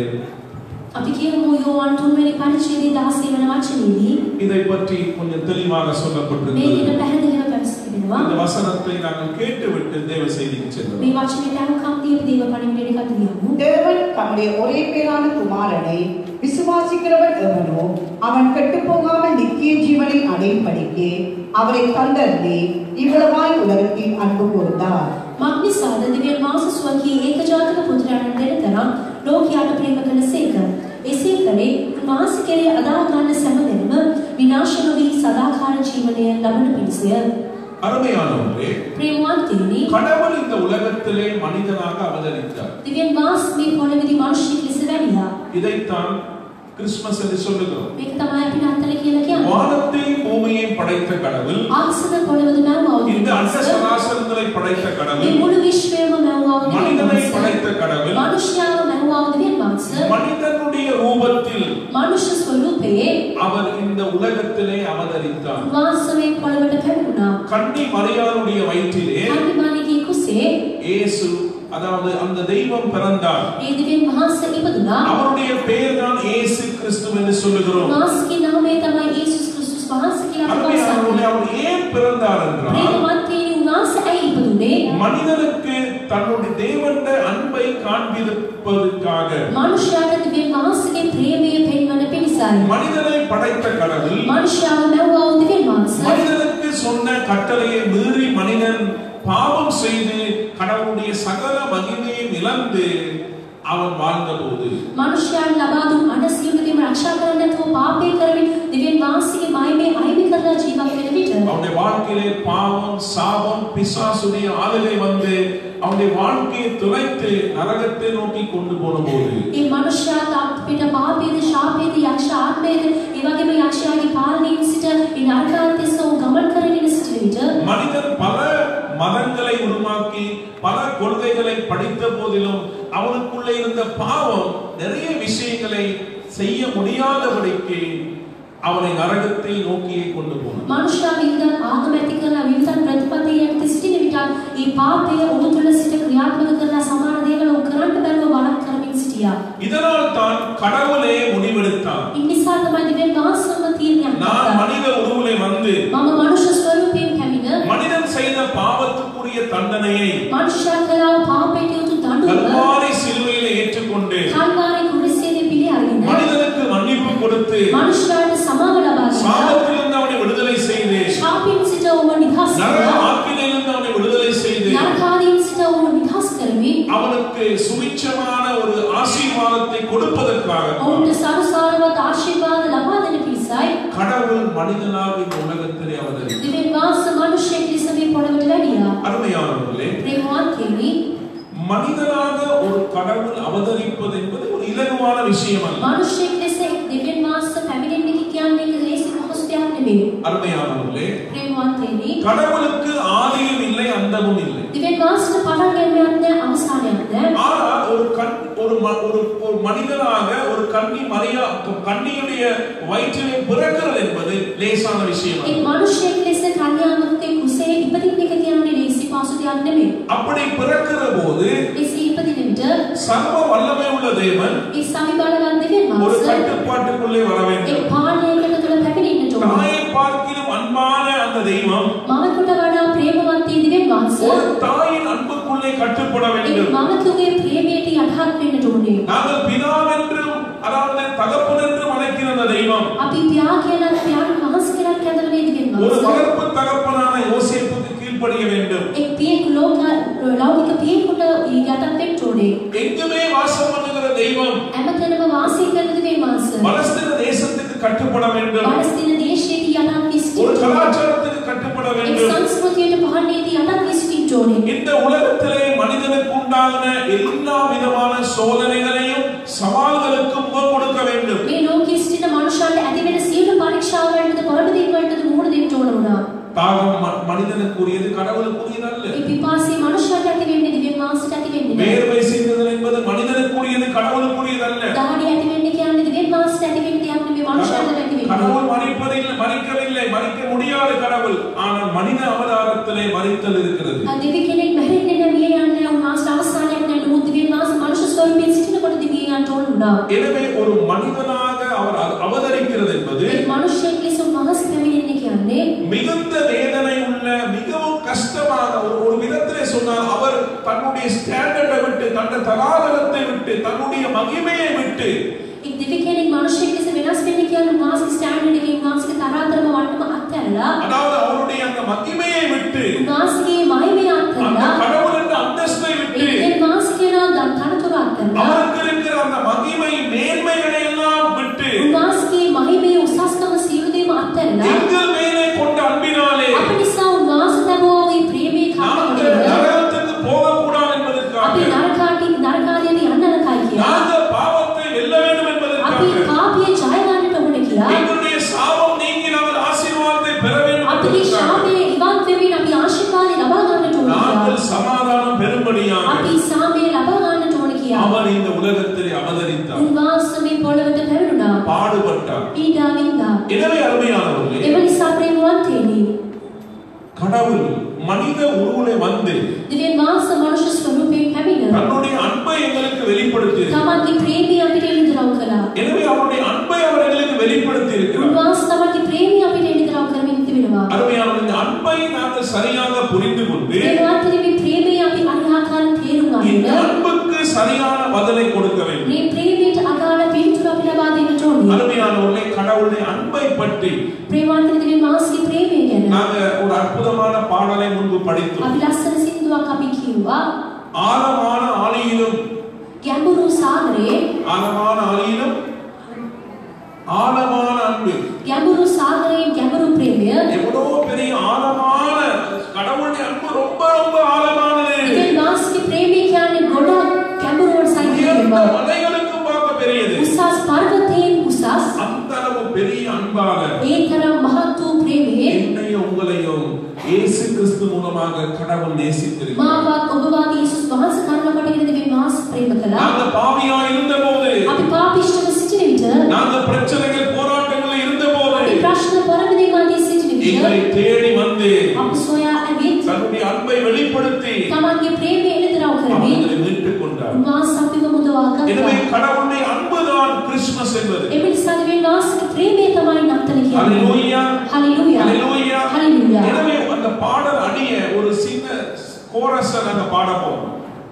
අපි කියමු යෝවාන් තුන්වෙනි පරිච්ඡේදයේ 16 වන වචනේදී இதை பற்றி கொஞ்சம் தெளிவாக මේ சொல்லப்பட்டிருக்கிறது දින පැහැදිලිව පැවසී තිබෙනවා. இந்த வசனத்தை நாங்கள் கேட்டுவிட்டு தேவ செய்திக்கு செல்வோம் මේ වචනයට අනුකම් දීප දේව පණිවිඩයට කතියමු. தேவன் தம்முடைய ஒரே பேரான குமாரனை விசுவாசிக்கிறவன் எவனோ அவன் கெட்டுப் போகாமல் நித்திய ஜீவனை அடையும்படிக்கு அவரை தந்தருளி இவ்வளவாய் உலகத்தில் அன்பு கூர்ந்தார் මක්නිසාද දිව්‍ය මාස ස්වකී ඒකජාතක පුත්‍රයන්න් දෙන තරම් ලෝකයාට ප්‍රේම කළසේක. එසේ කළේ උන්වහන්සේ කෙරේ අදා ගන්න සෑම දෙනම විනාශ නොවී සදාකාල ජීවනය ලබන පිණිසය. அருமையானவர்களே ප්‍රේමවන්තයනි கடவுள் இந்த உலகத்திலே மனிதனாக அவதரித்தார் දිව්‍යන් වාස් මේ පොළවේදී මිනිස්සෙක් ලෙස වැඩියා. இதைத்தான் கிறிஸ்துமஸ் என்று சொல்லுகிறோம் මේක තමයි අපි නත්තල කියලා කියන්නේ. வானத்தையும் பூமியையும் படைத்த கடவுள் ආසන පොළවද මැවුවා වූ இந்த அண்ட දෙවියන් சராசரங்களை படைத்த මේ கடவுள் මුළු විශ්වයම මැවුවා වූ மனிதனை දෙවියන් படைத்த கடவுள் මනුෂ්‍යයාව මැවුවා වූ දෙවියන් වහන්සේ மனிதனுடைய ரூபத்தில் මනුෂ්‍ය ස්වරූපයේ அவர் இந்த உலகத்திலே அவதரித்தார் වාසවේ පොළවට පැමුණා. கன்னி மரியாளுடைய வயிற்றிலே කන්නිමානගේ කුසේ இயேசு அதாவது அந்த தெய்வம் பிறந்தார் ඒ දෙවියන් වහන්සේ ඉපදුනා. அவருடைய பெயர் தான் இயேசு கிறிஸ்து என்று சொல்லுகிறோம் මාස්ගේ නාමය තමයි යේසුස් ක්‍රිස්තුස් වහන්සේ කියලා අපි அருமையானவர்களே, පවසන්නේ. அவர் ஏன் பிறந்தார் என்றால் ප්‍රේමවන්තයනි උන්වහන්සේ ඇයි ඉපදුනේ? மனிதனுக்கு தன்னுடைய தேவண்ட அன்பை காண்பிப்பதற்காக මනුෂ්‍යයාට දෙවියන් වහන්සේගේ ප්‍රේමය පෙන්වන පිණිසයි. மனிதனை படைத்த கடவுள் මනුෂ්‍යයාව මැවුවා වූ දෙවියන් වහන්සේ மனிதனுக்கு சொன்ன கட்டளையை மீறி மனிதன் பாவம் செய்து கடவுளுடைய சகல மகிமையை இழந்து அவன் வாழ்ந்தபோது මනුෂ්‍යයන් ලබා දුන් අනසියුම දේම රක්ෂා කරන්න නැතුව පාපය කරමින් දෙවියන් වහන්සේගේ මහිමේ අහිමි කරලා ජීවත් වෙන විට அவனுடைய வாழ்க்கையிலே பாவம் சாபம் பிசாசுடைய ஆளிலே வந்து அவனுடைய வாழ்க்கையை துளைத்து நரகத்தை நோக்கி கொண்டு போன போது ඒ මනුෂ්‍යයා පිට පාපයේද ශාපයේද යක්ෂ ආත්මයේද ඒ වගේම යක්ෂයාගේ පාලනයෙන් සිට ඒ නරකාන්තයේ மதங்களை உருவாக்கி பல கொள்கைகளை படித்த போதிலும் அவனுக்குள்ளே இருந்த பாவம் நிறைய விஷயங்களை செய்ய முடியாதபடிக்கு அவனை நரகத்தை நோக்கியே கொண்டு போனான் මනුෂ්‍යයා විවිධ ආගම ඇති කරලා විවිධ ප්‍රතිපත්තියන් සිටින විට ඒ පාපය ඔහු තුළ සිට ක්‍රියාත්මක කරලා සමාන දේවල් ඔහු කරන්න බැරුව වළක් කරමින් සිටියා. இதனால் தான் கடவுளே முடிவெடுத்தான் ඉන්නිසා තමයි දෙවියන් වහන්සේම තීරණයක් நான் ගත්තා. மனித உருவிலே வந்து මම මනුෂ්‍ය ස්වරූපයෙන් පැමිණ மனிதன் செய்த பாவத்துக்குரிய தண்டனையை මනුෂ්‍යයා කළා පාපයට යුතු දඬුවම கல்வாரி சிலுவையிலே ஏற்றுக்கொண்டு කල්වාරි කුරුසයේ පිළි අරගෙන மனிதனுக்கு மன்னிப்பு கொடுத்து මනුෂ්‍යයාට සමාව ලබා දෙනවා. சாபத்திலிருந்து அவனை விடுதலை செய்து ශාපයෙන් සිට ඔහුව නිදහස් நரக කරලා ஆக்கினையிலிருந்து அவனை விடுதலை செய்து නරකාදීන් සිට ඔහුව නිදහස් කරමින් அவனுக்கு சுவிட்சமான ஒரு ஆசீர்வாதத்தை கொடுப்பதற்காக ඔවුන්ට සරුසාරවත් ආශිර්වාද ලබා දෙන පිණිසයි கடவுள் மனிதனாக இந்த உலகத்திலே அவதரி දිවෙන් වාස මිනිසෙක් ලෙස මේ පොළවට වැඩියා. அருமையானவர்களே ප්‍රේමවන්තයනි மனிதனாக ஒரு கடவுள் அவதரிப்பது என்பது ஒரு இலகுவான விஷயம் அல்ல මිනිසෙක් ලෙස දිවෙන් වාස පැමිණෙන්නේ කියන්නේ ඒක ලේසි පහසු දෙයක් නෙමෙයි. அருமையானவர்களே ප්‍රේමවන්තයනි கடவுளுக்கு ஆதியும் இல்லை அந்தமும் இல்லை දිවෙන් වාසට පටන් ගැනීමක් නැහැ අවසානයක් නැහැ. ஆனால் ஒரு கண் ஒரு ம- ஒரு ஒரு மனிதனாக ஒரு கன்னி மரியா கன்னியுடைய வயிற்றிலே பிறக்கிறது என்பது லேசான விஷயம் ඒ அல்ல. මිනිසෙක් ලෙස කන්‍යාවකගේ කුසේ ඉපදින්න එක කියන්නේ ලේසි පහසු දෙයක් නෙමෙයි. அப்படி பிறக்கிற போது එසේ ඉපදින විට சர்வ வல்லமை உள்ள தேவன் ඒ සමි බලවත් දිවෙන් ஒரு වාස கட்டுப்பாட்டுக்குள்ளே வர ඒ வேண்டும் පාලනයකට තුළ පැමිණෙන්නට ඕනේ. தாயை பார்க்கிலும் அன்பான அந்த தெய்வம் මමකට වඩා ප්‍රේමවන්තී දිවෙන් වාස ஒரு தாயின் அன்புக்குள்ளே கட்டுப்பட ඒ வேண்டும் මමතුගේ ප්‍රේමයට යටහත් වෙන්නට ඕනේ. நாங்கள் பிதாவென்றும் அதாவது தகப்பன் என்றும் அழைக்கிற அந்த தெய்வம் අපි පියා කියලා පියාණන් වහන්සේ කියලා කැදවලේ දිවෙන් ஒரு වාස வளர்ப்பு தகப்பனான யோசேப்புக்கு கீழ்ப்படிய வேண்டும் එක් පියෙක් ලෝක ලෞකික පියෙකුට යටත් වෙන්න ඕනේ. எங்குமே வாசம் பண்ணுகிற தெய்வம் හැමතැනම වාසය කරන දිවෙන් වාස பலஸ்தீன தேசத்துக்கு கட்டுப்பட வேண்டும் පාලස්තීන දේශයේදී යටත් වී ஒரு සිටින්න ඕනේ. கலாச்சாரத்துக்கு கட்டுப்பட එක් வேண்டும் සංස්කෘතියට පහණේදී යටත් වී සිටින්න ඕනේ. இந்த உலகத்திலே மனிதனுக்கு உண்டாகின எல்லா விதமான சோதனைகளையும் சவால்களுக்கும் முகம் கொடுக்க வேண்டும் මේ ලෝකයේ සිටින මනුෂ්‍යයන්ට ඇති වෙන සියලු පරීක්ෂාවලටද පරදීන් වලටද මුහුණ දෙන්න ඕන වුණා. தாகம் ம- மனிதனுக்குரியது கடவுளுக்குரியது அல்ல ඒ පිපාසය මනුෂ්‍යයන්ට ඇති වෙන්නේ දිවෙන් වාසයට ඇති වෙන්නේ නැහැ. வேர்வை செய்தல் என்பது மனிதனுக்குரியது கடவுளுக்குரியது அல்ல දහඩිය ඇති වෙන්නේ කියන්නේ දිවෙන් වාසයට ඇති වෙන්න දෙයක් නෙමෙයි මනුෂ්‍යයන්ට ඇති වෙන්නේ. கடவுள் மறிப்பதில்லை மறிக்கவில்லை மறிக்க முடியாத கடவுள் ஆனால் மனித அவதாரத்திலே மறித்தல் இருக்கிறது දෙවි කෙනෙක් මැරෙන්නේ නැහැ මිය යන්නේ නැහැ උන්වහන්සේ අවසානයක් නැහැ නමුත් දිව්‍ය වාස මනුෂ්‍ය ස්වරූපයෙන් සිටිනකොට දිව්‍ය යන්න ඕන වුණා. எனவே ஒரு மனிதனாக அவர் அவ- அவதரிக்கிறது என்பது ඒ මනුෂ්‍යයෙක් ලෙස උන්වහන්සේ පැමිණෙන්නේ කියන්නේ மிகுந்த வேதனை உள்ள மிகவும் கஷ்டமான ஒரு ஒரு விதத்திலே சொன்னால் அவர் தன்னுடைய ஸ்டாண்டர்டை விட்டு தன்னுடைய தராதரத்தை விட்டு தன்னுடைய மகிமையை விட்டு එක් දෙවි කෙනෙක් මනුෂ්‍යයෙක් ලෙස වෙනස් වෙන්නේ කියන්නේ උන්වහන්සේ ස්ටෑන්ඩඩ් එකේ උන්වහන්සේගේ තරාතරම වටම අත්හැරලා அதாவது அவருடைய அந்த மகிமையை விட்டு උන්වහන්සේගේ මහිමය அந்த අත්හැරලා கடவுள் என்ற அந்தஸ்தை ඒ விட்டு දෙවි වාස කියන තනතුර අත්හැරලා அவருக்கு இருக்கிற அந்த மகிமை மேன்மைகளை எல்லாம் விட்டு උන්වහන්සේගේ මහිමය උසස්කම සියලු දේම අත්හැරලා எங்கள் மேலே கொண்ட அன்பினாலே අප නිසා උන්වහන්සේ ලැබුවා වූ ප්‍රේමයේ நாங்கள் කාරණය நரகத்துக்கு போகக்கூடாது අපි என்பதற்காக නරකාටි නරකාරියට යන්න නරකයි කියලා. நாங்கள் பாவத்தை வெல்ல வேண்டும் අපි என்பதற்காக පාපිය ජය ගන්නට ඕන කියලා. எங்களுடைய சாபம் நீங்கி நாங்கள் ஆசீர்வாதத்தை பெற வேண்டும் අපගේ என்பதற்காக ශාපය ඉවත් වෙමින් අපි ආශිර්වාදය ලබා ගන්නට ඕන நாங்கள் කියලා. சமாதானம் பெறும்படியாக අපි සාමය ලබා ගන්නට ඕන කියලා. அவர் இந்த உலகத்திலே அவதரித்தார் උන්වහන්සේ මේ පොළවට පැවිරුණා. பாடுபட்டார் පීඩා වින්දා. எனவே அருமையானவர்களே එම නිසා ප්‍රේමවන්තයනි. கடவுள் மனித உருவிலே வந்து දෙවියන් වහන්සේ මනුෂ්‍ය ස්වරූපයෙන් පැමිණ தன்னுடைய அன்பை எங்களுக்கு வெளிப்படுத்தி තමන්ගේ ප්‍රේමය අපිට එළිදරව් කළා. எனவே அவருடைய அன்பை அவர் எங்களுக்கு வெளிப்படுத்தி இருக்கிறார் උන්වහන්සේ තමන්ගේ ප්‍රේමය අපිට එළිදරව් කරමින් තිබෙනවා. அருமையான இந்த அன்பை நாங்கள் சரியாக புரிந்து கொண்டு ප්‍රේමවන්තනි මේ ප්‍රේමය අපි අනිහාකාරයෙන් තේරුම් இந்த ගන්න. அன்புக்கு சரியான பதிலை கொடுக்க வேண்டும் මේ ප්‍රේමයට අදාළ පිළිතුරු අපි ලබා දෙන්නට ඕනේ. அருமையானவர்களே கடவுளுடைய அன்பை பற்றி ප්‍රේමවන්ත දෙවියන් වහන්සේගේ ප්‍රේමය ගැන நாங்க ஒரு அற்புதமான பாடலை முன்பு படித்தோம் අපි ලස්සන සින්දුවක් අපි කිව්වා. ஆழமான ஆழியிலும் ගැඹුරු සාගරේ ஆழமான ஆழியிலும் ஆழமான அன்பு ගැඹුරු සාගරයේ ගැඹුරු ප්‍රේමය எவ்வளவு பெரிய ஆழமான கடவுளுடைய அன்பு ரொம்ப ரொம்ப ஆழமானது දෙවියන් වහන්සේගේ ප්‍රේමය කියන්නේ ගොඩක් ගැඹුරු වන உயர்ந்த සංකේතයක්. மலைகளுக்கு பார்க்க பெரியது උසස් පර්වතයෙන් උසස් அந்த அளவு பெரிய அன்பாக ඒ තරම් මහත් වූ ප්‍රේමයෙන් என்னையும் உங்களையும் இயேசு கிறிஸ்து மூலமாக மூலமாக கடவுள் நேசித்திருக்கிறார் මාවත් ඔබ වාගේ යේසුස් වහන්සේ කරුණ කොටගෙන දෙවියන් වහන්සේ ප්‍රේම කළා. நாங்கள் பாவியா இருந்தபோது අපි පාපිෂ්ඨව සිටින විට நாங்கள் பிரச்சனைகள் போராட்டங்கள் இருந்தபோது අපි ප්‍රශ්න පරමිනේ මැදේ සිටින எங்களை විට தேடி வந்து අපි සොයා ඇවිත් தன்னுடைய அன்பை வெளிப்படுத்தி තමන්ගේ ප්‍රේමය එළිදරව් කරමින් அவர்களை மீட்டுக் கொண்டார் උන්වහන්සේ අපිව මුදවා எனவே ගත්තා. கடவுளுடைய அன்புதான் கிறிஸ்துமஸ் என்பது එම නිසා දෙවියන් වහන්සේගේ ප්‍රේමය තමයි නත්තල කියන්නේ. ஹalleluya හalleluya. ஹalleluya ஹalleluya. எனவே அந்த பாடல் அணிய ஒரு சின்ன கோரஸ் நாங்க பாட போறோம்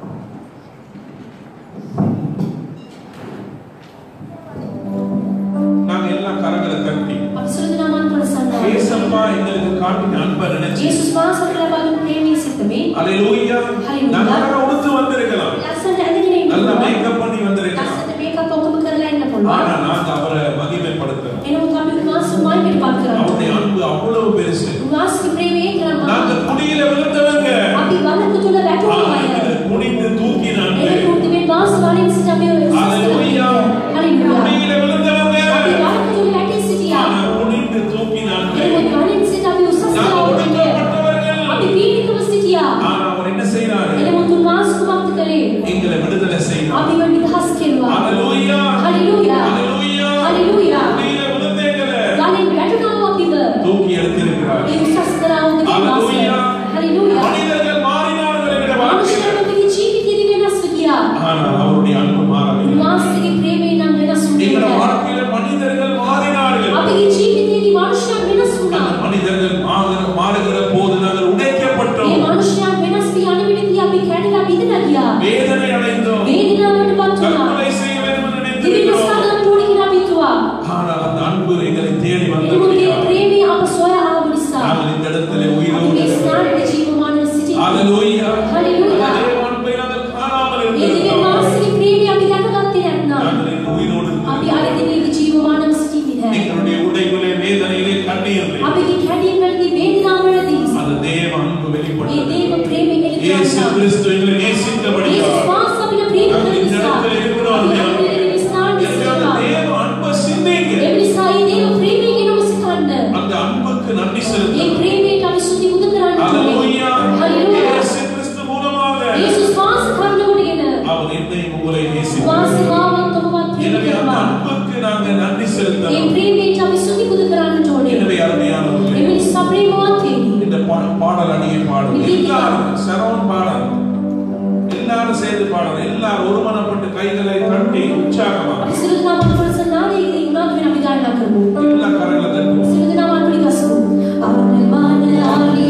நாங்க எல்லாம் கரங்களை தட்டி අපි සියලු දෙනාම කොලසන්නා. ஏசப்பா எங்களுக்கு காட்டின அன்பை நினைச்சு යේසුස් වහන්සේට ලබාදුන් ප්‍රේමයේ සිටමින් ஹalleluya Hallelujah. நாங்க அழகா உடுத்து வந்திருக்கலாம் ලස්සනට ඇඳගෙන ඉන්න நல்ல පුළුවන්. மேக்கப் பண்ணி வந்திருக்கலாம் ලස්සනට මේකප් ඔක්කොම කරලා ඉන්න පුළුවන්. ஆனா நாங்க அவரை மகிமைப்படுத்துறோம் එනමුත් අපි උන්වහන්සේ මයින්ඩ් පාත් அவருடைய කරනවා. அன்பு அவ்வளவு பெருசு උන්වහන්සේගේ ප්‍රේමය කරනවා. நாங்க குடியில விழுந்தவங்க අපි වලක තුල වැටුණු ஆனா අය. எங்களை குனிந்து தூக்கினாங்க එනමුත් දෙවියන් වහන්සේ වලින් සිට අපි ஹalleluya හalleluya. குடியில விழுந்தவங்க අපි වලක තුල වැටී සිටියා. ஆனா குனிந்து தூக்கினாங்க එනමුත් වලින් සිට අපි උසස් நாங்க කරනවා. ஒடுக்கப்பட்டவர்கள் අපි පීඩිතව සිටියා. ஆனா அவர் என்ன செய்றாரு එනමුත් උන්වහන්සේ කුමක්ද කළේ? எங்களை விடுதலை செய்றார் අපිව නිදහස් කෙරුවා. ஹalleluya හalleluya. ஹalleluya හalleluya. குடியில விழுந்தவங்களை වලින් වැටුණා අපිව. தூக்கி எடுத்திருக்கிறார் ඒ උසස් කරා දෙවියන් වහන්සේ. ஹalleluya හalleluya. மனிதர்கள் மாறினார்கள் என்ற வாழ்க்கையில் මනුෂ්‍යයන්ගේ ජීවිතේදී වෙනස් ගියා. ஆனால் அவருடைய அன்பு மாறவில்லை උන්වහන්සේගේ ප්‍රේමය නම් වෙනස් எங்களோட වුණේ නැහැ. வாழ்க்கையில மனிதர்கள் மாறினார்கள் අපගේ ජීවිතේදී මනුෂ්‍යයන් වෙනස් அந்த වුණා. மனிதர்கள் மாறு- மாறுகிற போது நாங்கள் මේ உடைக்கப்பட்டோம் මනුෂ්‍යයන් වෙනස් වී යන විදිහදී අපි කැඩලා බිඳලා ගියා. வேதனை அடைந்தோம் වේදනාවටපත් වුණා. தற்கொலை செய்ய வேண்டும் என்று දිවිනස් நினைத்திருக்கிறோம் කරන්න ඕනේ කියලා අපි හිතුවා. ஆனால் அந்த அன்பு எங்களை தேடி එතකොට ඒ வந்தபடியால் ප්‍රේමය අප සොයා ආව නිසා நாங்கள் இந்த இடத்துல අපි உயிரோடு මේ ස්ථානයේ ජීවමානව සිටිනවා. ஹalleluya Hallelujah. அந்த தேவ அன்பை நாங்கள் காணாமல் ඒ දිව්‍ය இருந்திருக்கிறோம் මානසික ප්‍රේමය අපි දැකගත්තේ නැත්නම් நாங்கள் இந்த உயிரோடு අපි இருந்திருக்கிறோம். අර දිනේ ජීවමානව සිටින්නේ නැහැ. எங்களுடைய உடைகளே வேதனையிலே கண்ணீரிலே අපගේ කැඩීම් වලදී වේදනාවලදී அந்த தேவ அன்பு මේ வெளிப்பட்டது දේව ප්‍රේමය இயேசு එළිදරව් கிறிஸ்து எங்களை යේසුස් நேசித்தபடியால் වහන්සේ අපිට ප්‍රේම කරන நாங்கள் இந்த නිසා இடத்துல இருக்கிறோம் අපි இல்லையா? මේ ස්ථානයේ எனவே அந்த සිටිනවා. தேவ அன்பை சிந்திங்க ඒ නිසා මේ දේව ප්‍රේමය ගැන සිතන්න. அந்த அன்புக்கு நன்றி මේ செலுத்துங்க ප්‍රේමයට අපි ස්තුති පුද කරන්න ஹalleluya ඕනේ. හalleluya. இயேசு கிறிஸ்து மூலமாக යේසුස් වහන්සේ කරුණ කොටගෙන அவர் என்னையும் உங்களை நேசித்தார் වහන්සේ මාවත් ඔබවත් ප්‍රේම எனவே அந்த කරනවා. அன்புக்கு நாங்கள் நன்றி මේ செலுத்தணும் ප්‍රේමයට අපි ස්තුති පුද කරන්න ඕනේ. எனவே அருமையானவர்களே එම නිසා ප්‍රේමවන්තයෙනි. இந்த பா- பாடல் அணியை பாடும் எல்லாரும் சரவண் பாடல் எல்லாரும் சேர்ந்து பாடல் எல்லாரும் ஒருமனப்பட்டு கைகளை தட்டி உற்சாகமா අපි සියලු දෙනා මතකසනාලේ ඉන්නවා කියන අපි ගායනා කරමු. எல்லா கரங்களை தட்டுவோம் සියලු දෙනා මතකලි ගසමු. අනුමාන ආලී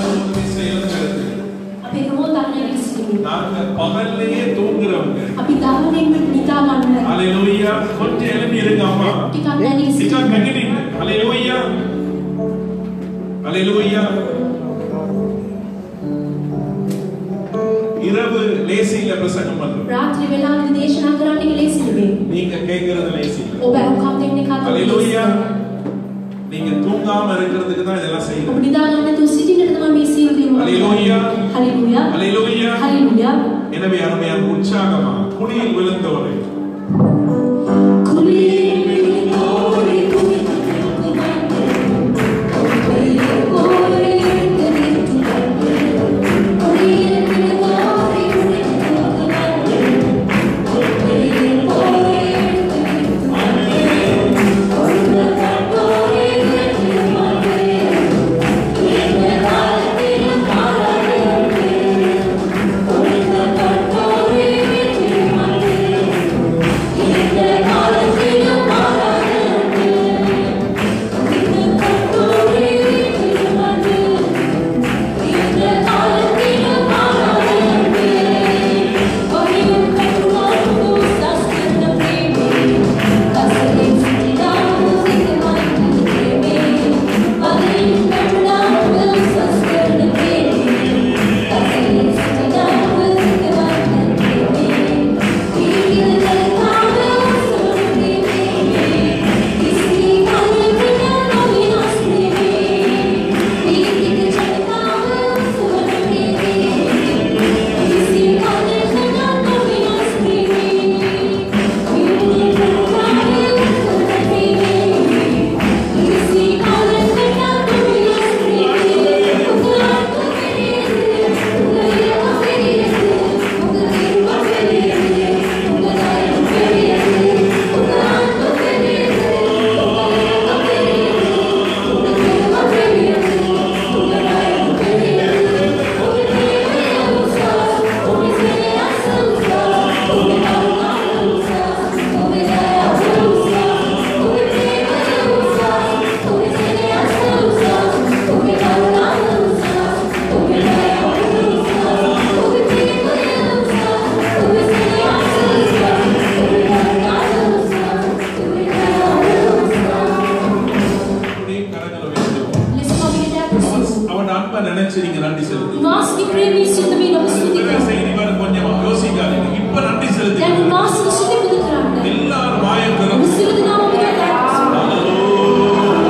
செயல்கிறது අපි කොහොමද අන්නේ සිටින්නේ? நாங்க பகல்லையே தூங்குறவங்க අපි දාහණයෙන් නිදා ගන්න. ஹalleluya கொஞ்சம் எழுப்பி இருங்க அம்மா ටිකක් නැගී டிக்கா සිටින්න. கங்கிட்டீங்க ஹalleluya ஹalleluya இரவு லேசியில பிரசங்கம் பண்றோம் රාත්‍රී වෙලාවේදී දේශනා කරන්න එක ලේසි නෙවෙයි. நீங்க கேட்கறது லேசி இல்ல ඔබ අහුම්කම් දෙන්නේ කාටද? ஹalleluya நீங்க தூங்காம இருக்கிறதுக்கு தான் இதெல்லாம் ඔබ செய்யணும் නිදා ගන්න නැතුව සිටින්නට තමයි මේ සියලු දේවල්. ஹalleluya හalleluya. ஹalleluya හalleluya. எனவே அருமையான உற்சாகமா குழியில் விழுந்தவரை குளிர் விழித்தோரை அப்படியே கரங்களை வைக்கிறோம் அவன் அவன் அன்பை நினைச்சு நீங்க நன்றி செலுத்து මාස්ගේ ප්‍රේමී සිතමින් ඔබ ස්තුති இந்த කරනවා. செய்தி வர கொஞ்சமா யோசிக்காதீங்க இப்ப நன்றி දැන් செலுத்து මාස්ගේ සිතමින් කරන්න. எல்லாரும் வாயம் ඔබ திறந்து සියලු දෙනාම ඔබ ගැන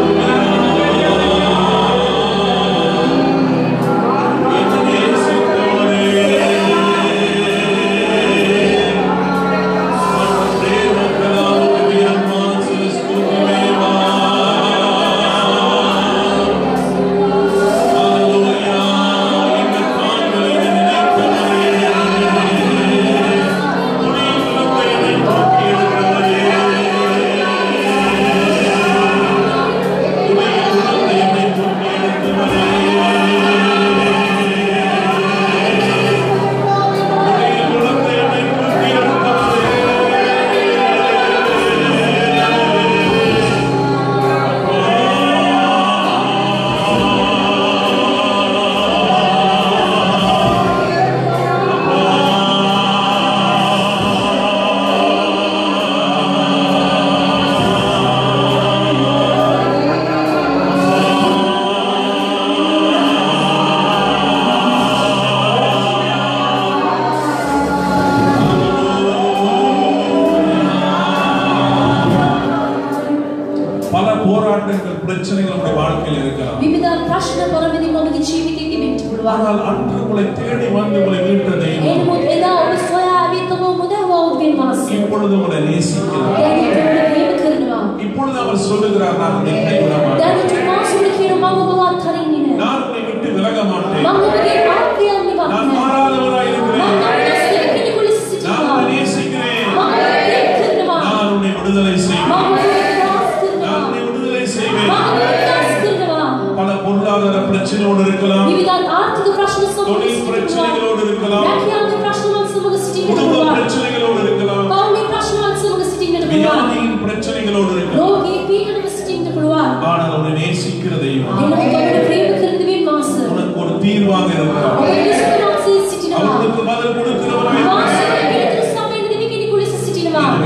பல போராட்டங்கள் பிரச்சனைகள் உங்களுடைய வாழ்க்கையில் இருக்கலாம் විවිධ ප්‍රශ්න පොරමින් ඔබගේ ජීවිතේ තිබෙන්න පුළුවන්. ஆனால் அன்று உங்களை தேடி வந்து உங்களை மீட்ட தெய்வம் එනමුත් එදා ඔබ සොයා ඇවිත් ඔබ මුදවවා ඔබේ මාසය. இப்பொழுது உங்களை நேசிக்கிறார் දැන් ඔබ ප්‍රේම කරනවා. இப்பொழுது அவர் சொல்லுகிறார் நான் உன்னை கைவிட மாட்டேன் දැන් ඔබ මාසුල කියන මම ඔබව අත්හරින්නේ නැහැ. நான் உன்னை விட்டு விலக மாட்டேன் මම ඔබගේ ආත්මයන් නිවත් நான் නැහැ. மாறாதவராய் මම இருக்கிறேன் අවිනාශී කෙනෙකු ලෙස நான் සිටිනවා. உன்னை நேசிக்கிறேன் මම ඔබ ප්‍රේම කරනවා. நான் உன்னை விடுதலை මම செய்வேன் ඔබ විනාශ நான் කරනවා. உன்னை விடுதலை මම செய்வேன் ඔබ විනාශ කරනවා. பல பொருளாதார பிரச்சனையோடு இருக்கலாம் විවිධ ආර්ථික ප්‍රශ්න සමග தொழில் සිටිනවා. பிரச்சனைகளோடு இருக்கலாம் රැකියාවේ ප්‍රශ්නවල සමග සිටින්නට குடும்ப පුළුවන්. பிரச்சனைகளோடு இருக்கலாம் පවුලේ ප්‍රශ්නවල සමග සිටින්නට පුළුවන්. வியாதியின் பிரச்சனைகளோடு இருக்கலாம் රෝගී පීඩනව සිටින්නට පුළුවන්. ஆனால் உன்னை நேசிக்கிற தெய்வம் එනමුත් ඔබට ප්‍රේම කරන දෙවියන් වහන්සේ உனக்கு ஒரு தீர்வாக இருக்கிறார் ඔබ නිසි වහන්සේ සිටිනවා. அவர்களுக்கு பதில் கொடுக்கிறவராய் இருக்கிறார். වහන්සේ පිළිතුරු සපයන දෙවි කෙනෙකු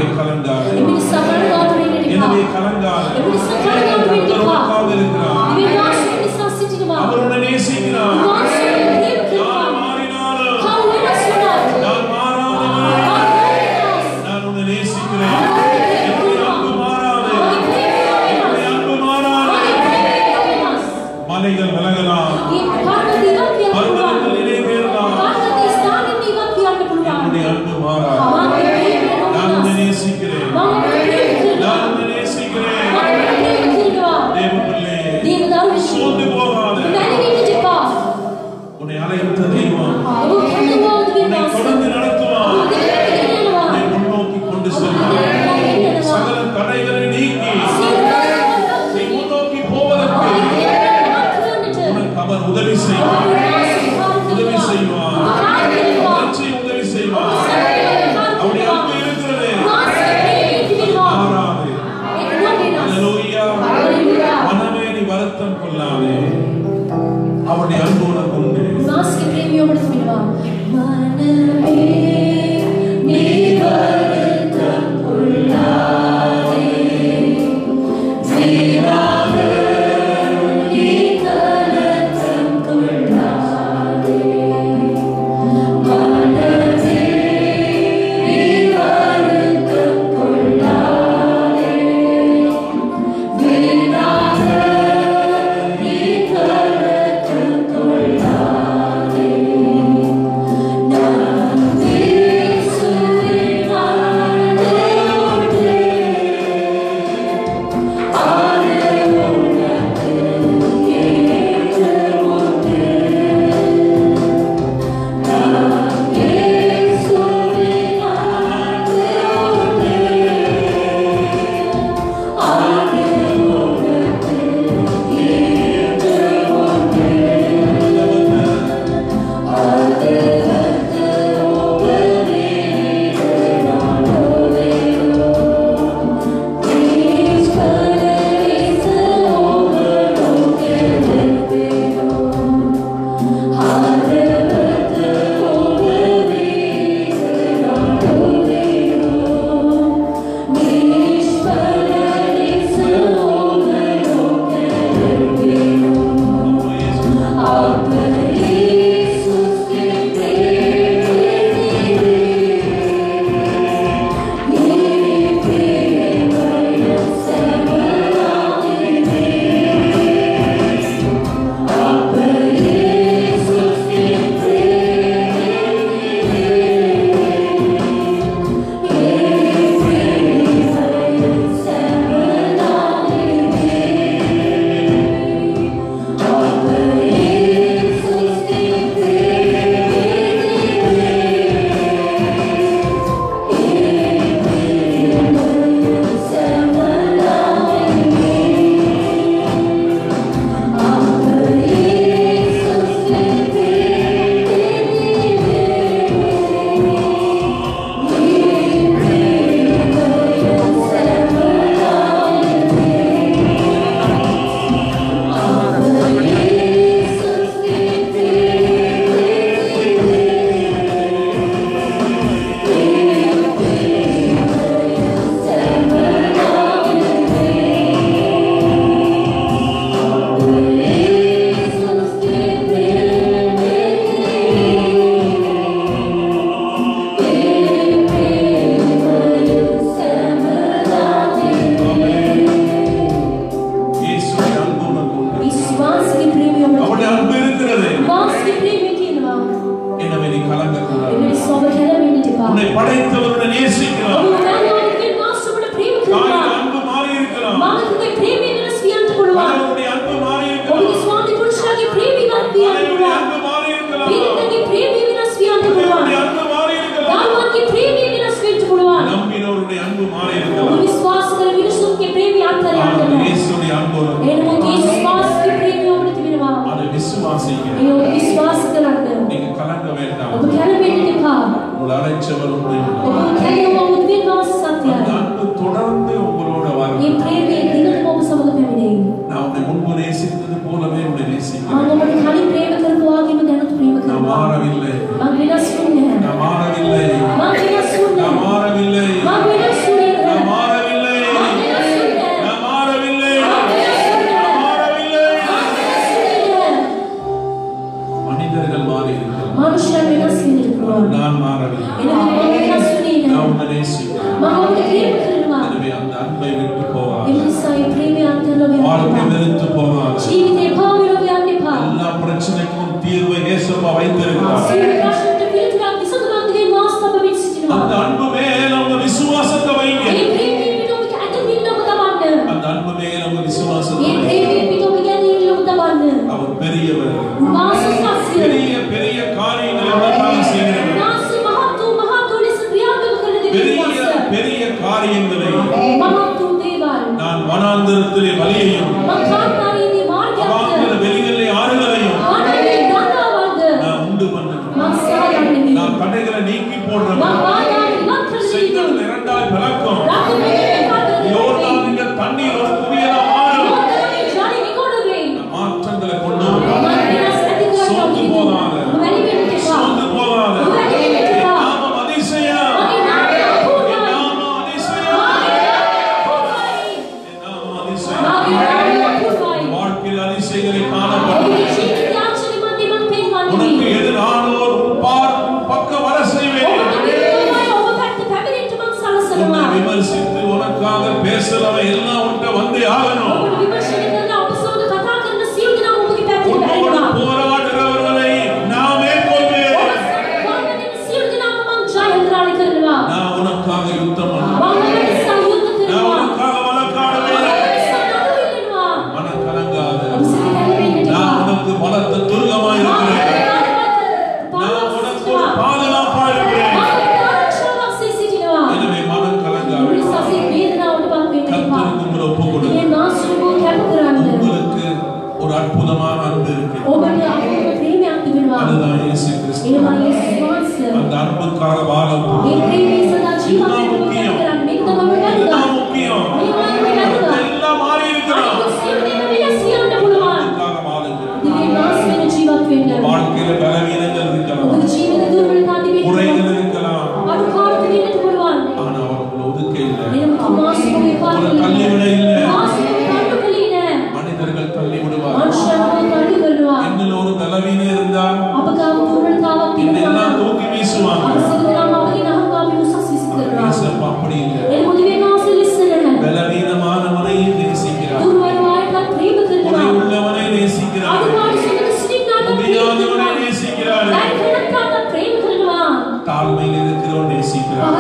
கலங்காது එබිනි සකරගාට වෙන්න எனவே එපා. கலங்காது එබිනි සකරගාට වෙන්න கர்த்தர் එපා. உனக்காக இருக்கிறார் දිව්‍ය වාසය නිසා සිටිනවා. அவர் உன்னை நேசிக்கிறார் වාසය ප්‍රේම நான் කරනවා. மாறினாலும் කවු වෙනස් වුණත්. நான் மாறாதவன் நான் உன்னை நேசிக்கிறேன் என்னுடைய அன்பு மாறாது என்னுடைய அன்பு மாறாது மலைகள் விலகலாம் பர்வதங்கள் இடைவேறலாம் என்னுடைய அன்பு மாறாது நான் உன்னை நேசிக்கிறேன் நான் உன்னை நேசிக்கிறேன் தேவ பிள்ளை சோர்ந்து போகாத உன்னை அழைத்த தெய்வம் உன்னை தொடர்ந்து நடத்துவான் உன்னை முன்னோக்கி கொண்டு செல்வான் சகல தடைகளை நீக்கி நீ முன்னோக்கி போவதற்கு உனக்கு அவர் உதவி செய்வார் உதவி செய்வார் நிச்சயம் உதவி செய்வார் அவருடைய அன்பு இருக்கிறது மாறாது அல்லேலூயா மனமே நீ வருத்தம் கொள்ளாதே அவருடைய அன்பு உனக்கு உண்டு මාස්ක ප්‍රේමියෝකට තිබෙනවා මනමේ නිවරතම් පුල්ලාදේ සීනාද ඊතලතම් පුල්ලාදේ මනමේ නිවරතම් පුල්ලාදේ විනාද ඊතලතම් පුල්ලාදේ இயேசுவின் அன்பு உனக்கு உண்டு විශ්වාසගේ ප්‍රේමියෝකට அவருடைய அன்பு இருக்கிறது වාසගේ ප්‍රේමිය කියනවා எனவே நீ கலங்கக்கூடாது එබැවින් සොබ කැළවෙන්නට එපා. உன்னை படைத்தவருடன் நேசிக்கிறார் ඔබ උනන්දුවන්ගෙන් මාස ඔබට ප්‍රේම தாயின் කරනවා. அன்பு மாறி இருக்கலாம் මානසික ප්‍රේමය වෙනස් වියන්ට පුළුවන්. கணவனுடைய அன்பு மாறி ඔබගේ இருக்கலாம் ස්වාමි පුරුෂයාගේ ප්‍රේමය වෙනස් වියන්ට மனைவியுடைய පුළුවන්. அன்பு மாறி இருக்கலாம் පිරිතගේ ප්‍රේමය වෙනස් වියන්ට பிள்ளைகளுடைய පුළුවන්. அன்பு மாறி இருக்கலாம் දරුවන්ගේ ප්‍රේමය වෙනස් වෙන්න පුළුවන්. நம்பினவருடைய அன்பு மாறி ඔබ இருக்கலாம் විශ්වාස කරන මිනිසුන්ගේ ප්‍රේමය අත්හැර ஆனால் යන්න බෑ. இயேசுடைய அன்பு உனக்கு ඒ නමුත් ඒ විශ්වාසගේ ප්‍රේමය ඔබට තිබෙනවා. அதை விசுவாசிங்க ඒ ඔබ විශ්වාස කරන්න. நீங்க கலங்க வேண்டாம் ඔබ කැළවෙන්නට එපා. உங்களை அழைச்சவர் உங்களை ඔබ කැළෙනවා මුද්වින් වාස அந்த සත්‍යයි. அன்பு தொடர்ந்து உங்களோட මේ வரும் ප්‍රේමය දිගටම ඔබ සමග පැමිණෙයි. நான் உன்னை முன்பு நேசித்தது போலவே உன்னை நேசிக்கிறேன் ආ ඔබට කලින් ප්‍රේම කරපු වගේම දැනුත් ප්‍රේම நான் කරනවා. மாறவில்லை මම වෙනස් වුණේ නැහැ. நான் மாறவில்லை මම වෙනස් වුණේ நான் නැහැ. மாறவில்லை මම වෙනස් වුණේ மனிதர்கள் மாறி இருக்கிறார் මනුෂ්‍යයන් වෙනස් වෙන්න පුළුවන්. நான் மாறவில்லை එනකොට මම වෙනස් වෙන්නේ நான் නැහැ. உன்னை நேசிக்கிறேன் මම ඔබට ප්‍රේම කරනවා. எனவே அந்த அன்பை விட்டு போவார் ඒ නිසා ඒ ප්‍රේමය අත්හැරලා යන්න வாழ்க்கை එපා. வெறுத்து போவார் ජීවිතේ පාවෙලා යන්න එපා. எல்லா பிரச்சனைக்கும் தீர்வை இயேசுப்பா வைத்திருக்கிறார் සියලු ප්‍රශ්නට පිළිතුරක් විසඳුමක් දෙවියන් වහන්සේ අප වෙත සිටිනවා. அந்த அன்பு மேல உங்க விசுவாசத்தை வைங்க ඒ ප්‍රේමයේ පිට ඔබට ඇදමින් ඔබ තබන්න. அந்த அன்பு மேல உங்க விசுவாசத்தை ඒ வைங்க ප්‍රේමයේ පිට ඔබ ගැනීම ඔබ තබන්න. அவர் பெரியவர் උන්වහන්සේ සත්‍ය. பெரிய பெரிய காரியங்களை உங்களுக்காக செய்கிறவர் උන්වහන්සේ මහත් වූ මහත් වූ ලෙස ක්‍රියාත්මක කරන பெரிய දෙවියන් වහන්සේ. பெரிய காரியங்களை මහත් වූ දේවල්. நான் வனாந்தரத்திலே வலியையும் මම කාන්තාරයේ அவாந்திர මාර්ගයක්ද. வெளிகளிலே ஆறுகளையும் ආනන්දේ ගංගාවක්ද. நான் உண்டு பண்ணுவேன் මම සායන්නේ. நான் தடைகளை நீக்கி මම போடுறேன் ආදාන ඉවත් කරන செங்கல் දෙවියන්. இரண்டாய் பிளக்கும் රාජ්‍ය யோர்தான் நீங்க தண்ணீர் ஒரு புதியதா மாறும் මොකද ජාලි නිකොඩවේ. மாற்றங்களை கொண்டு මම වෙනස් ඇති කරනවා. சோர்ந்து போகாத වැලි වෙන්න එපා. சோர்ந்து போகாத වැලි වෙන්න என் එපා. நாமம் அதிசயம் මගේ නාමය என் අපූර්වයි. நாமம் அதிசயம் අපූර්වයි. என் நாமம் அதிசயம் මගේ නාමය අපූර්වයි. வாழ்க்கையில் அதிசயங்களை ඔබගේ காணப்படும் ජීවිතය ආශ්චර්යමත් දෙයක් පෙන්වන්නේ. உனக்கு எதிரானோர் உன் பார் உன் பக்கம் வர செய்வேன் ඔබට විරුද්ධවයි ඔබ පැත්ත පැමිණෙන්න මං உன்னை සලසනවා. விமர்சித்து உனக்காக பேசுறவன் எல்லாம் உன்ட்ட வந்தே ஆகணும் ඔබට විමර්ශනය කරන ඔබ සමග කතා කරන සියලු දෙනා ඔබගේ පැත්තට உன்னோடு බැහැලා. போராடுறவர்களை நான் மேற்கொள்வேன் ඔබ සමග දෙන සියලු දෙනාම මං ජයග්‍රහණය කරනවා. நான் உனக்காக யுத்தம் මම பண்ணுவேன் ඔබ නිසා යුද්ධ நான் කරනවා. உனக்காக வழக்காடுவேன் ඔබ නිසා නඩු විඳිනවා. மனம் கலங்காத ඔබ සිතේ වෙන්න நான் එපා. உனக்கு பலத்த துருகமா இருக்கிறேன் நான் உனக்கு ஒரு பாதுகாப்பா இருக்கிறேன் எனவே மனம் கலங்காத கர்த்தருக்கு உங்களை ஒப்பு கொடுங்க உங்களுக்கு ஒரு அற்புதமான அன்பு இருக்கு அதுதான் இயேசு கிறிஸ்து அந்த அன்புக்காக வாழ ஒப்பு கொடுங்க. இதுதான் முக்கியம் இதுதான் முக்கியம் அடுத்த எல்லாம் மாறி இருக்கிறோம் அன்புக்காக வாழுங்க உங்க வாழ்க்கையில பலவீனங்கள் இருக்கலாம் குறைகள் இருக்கலாம் ஆனா அவர் உங்களை ஒதுக்க இல்லை உங்களை தள்ளிவிட இல்லை மனிதர்கள் தள்ளி விடுவார் என்னில் ஒரு பலவீனம் இருந்தா என்னெல்லாம் தூக்கி வீசுவாங்க இயேசப்பா அப்படி இல்லை பலவீனமானவனை நேசிக்கிறார் குறை உள்ளவனை நேசிக்கிறார் முடியாதவனை நேசிக்கிறார் தாழ்மையில் இருக்கிறவன் நேசிக்கிறார்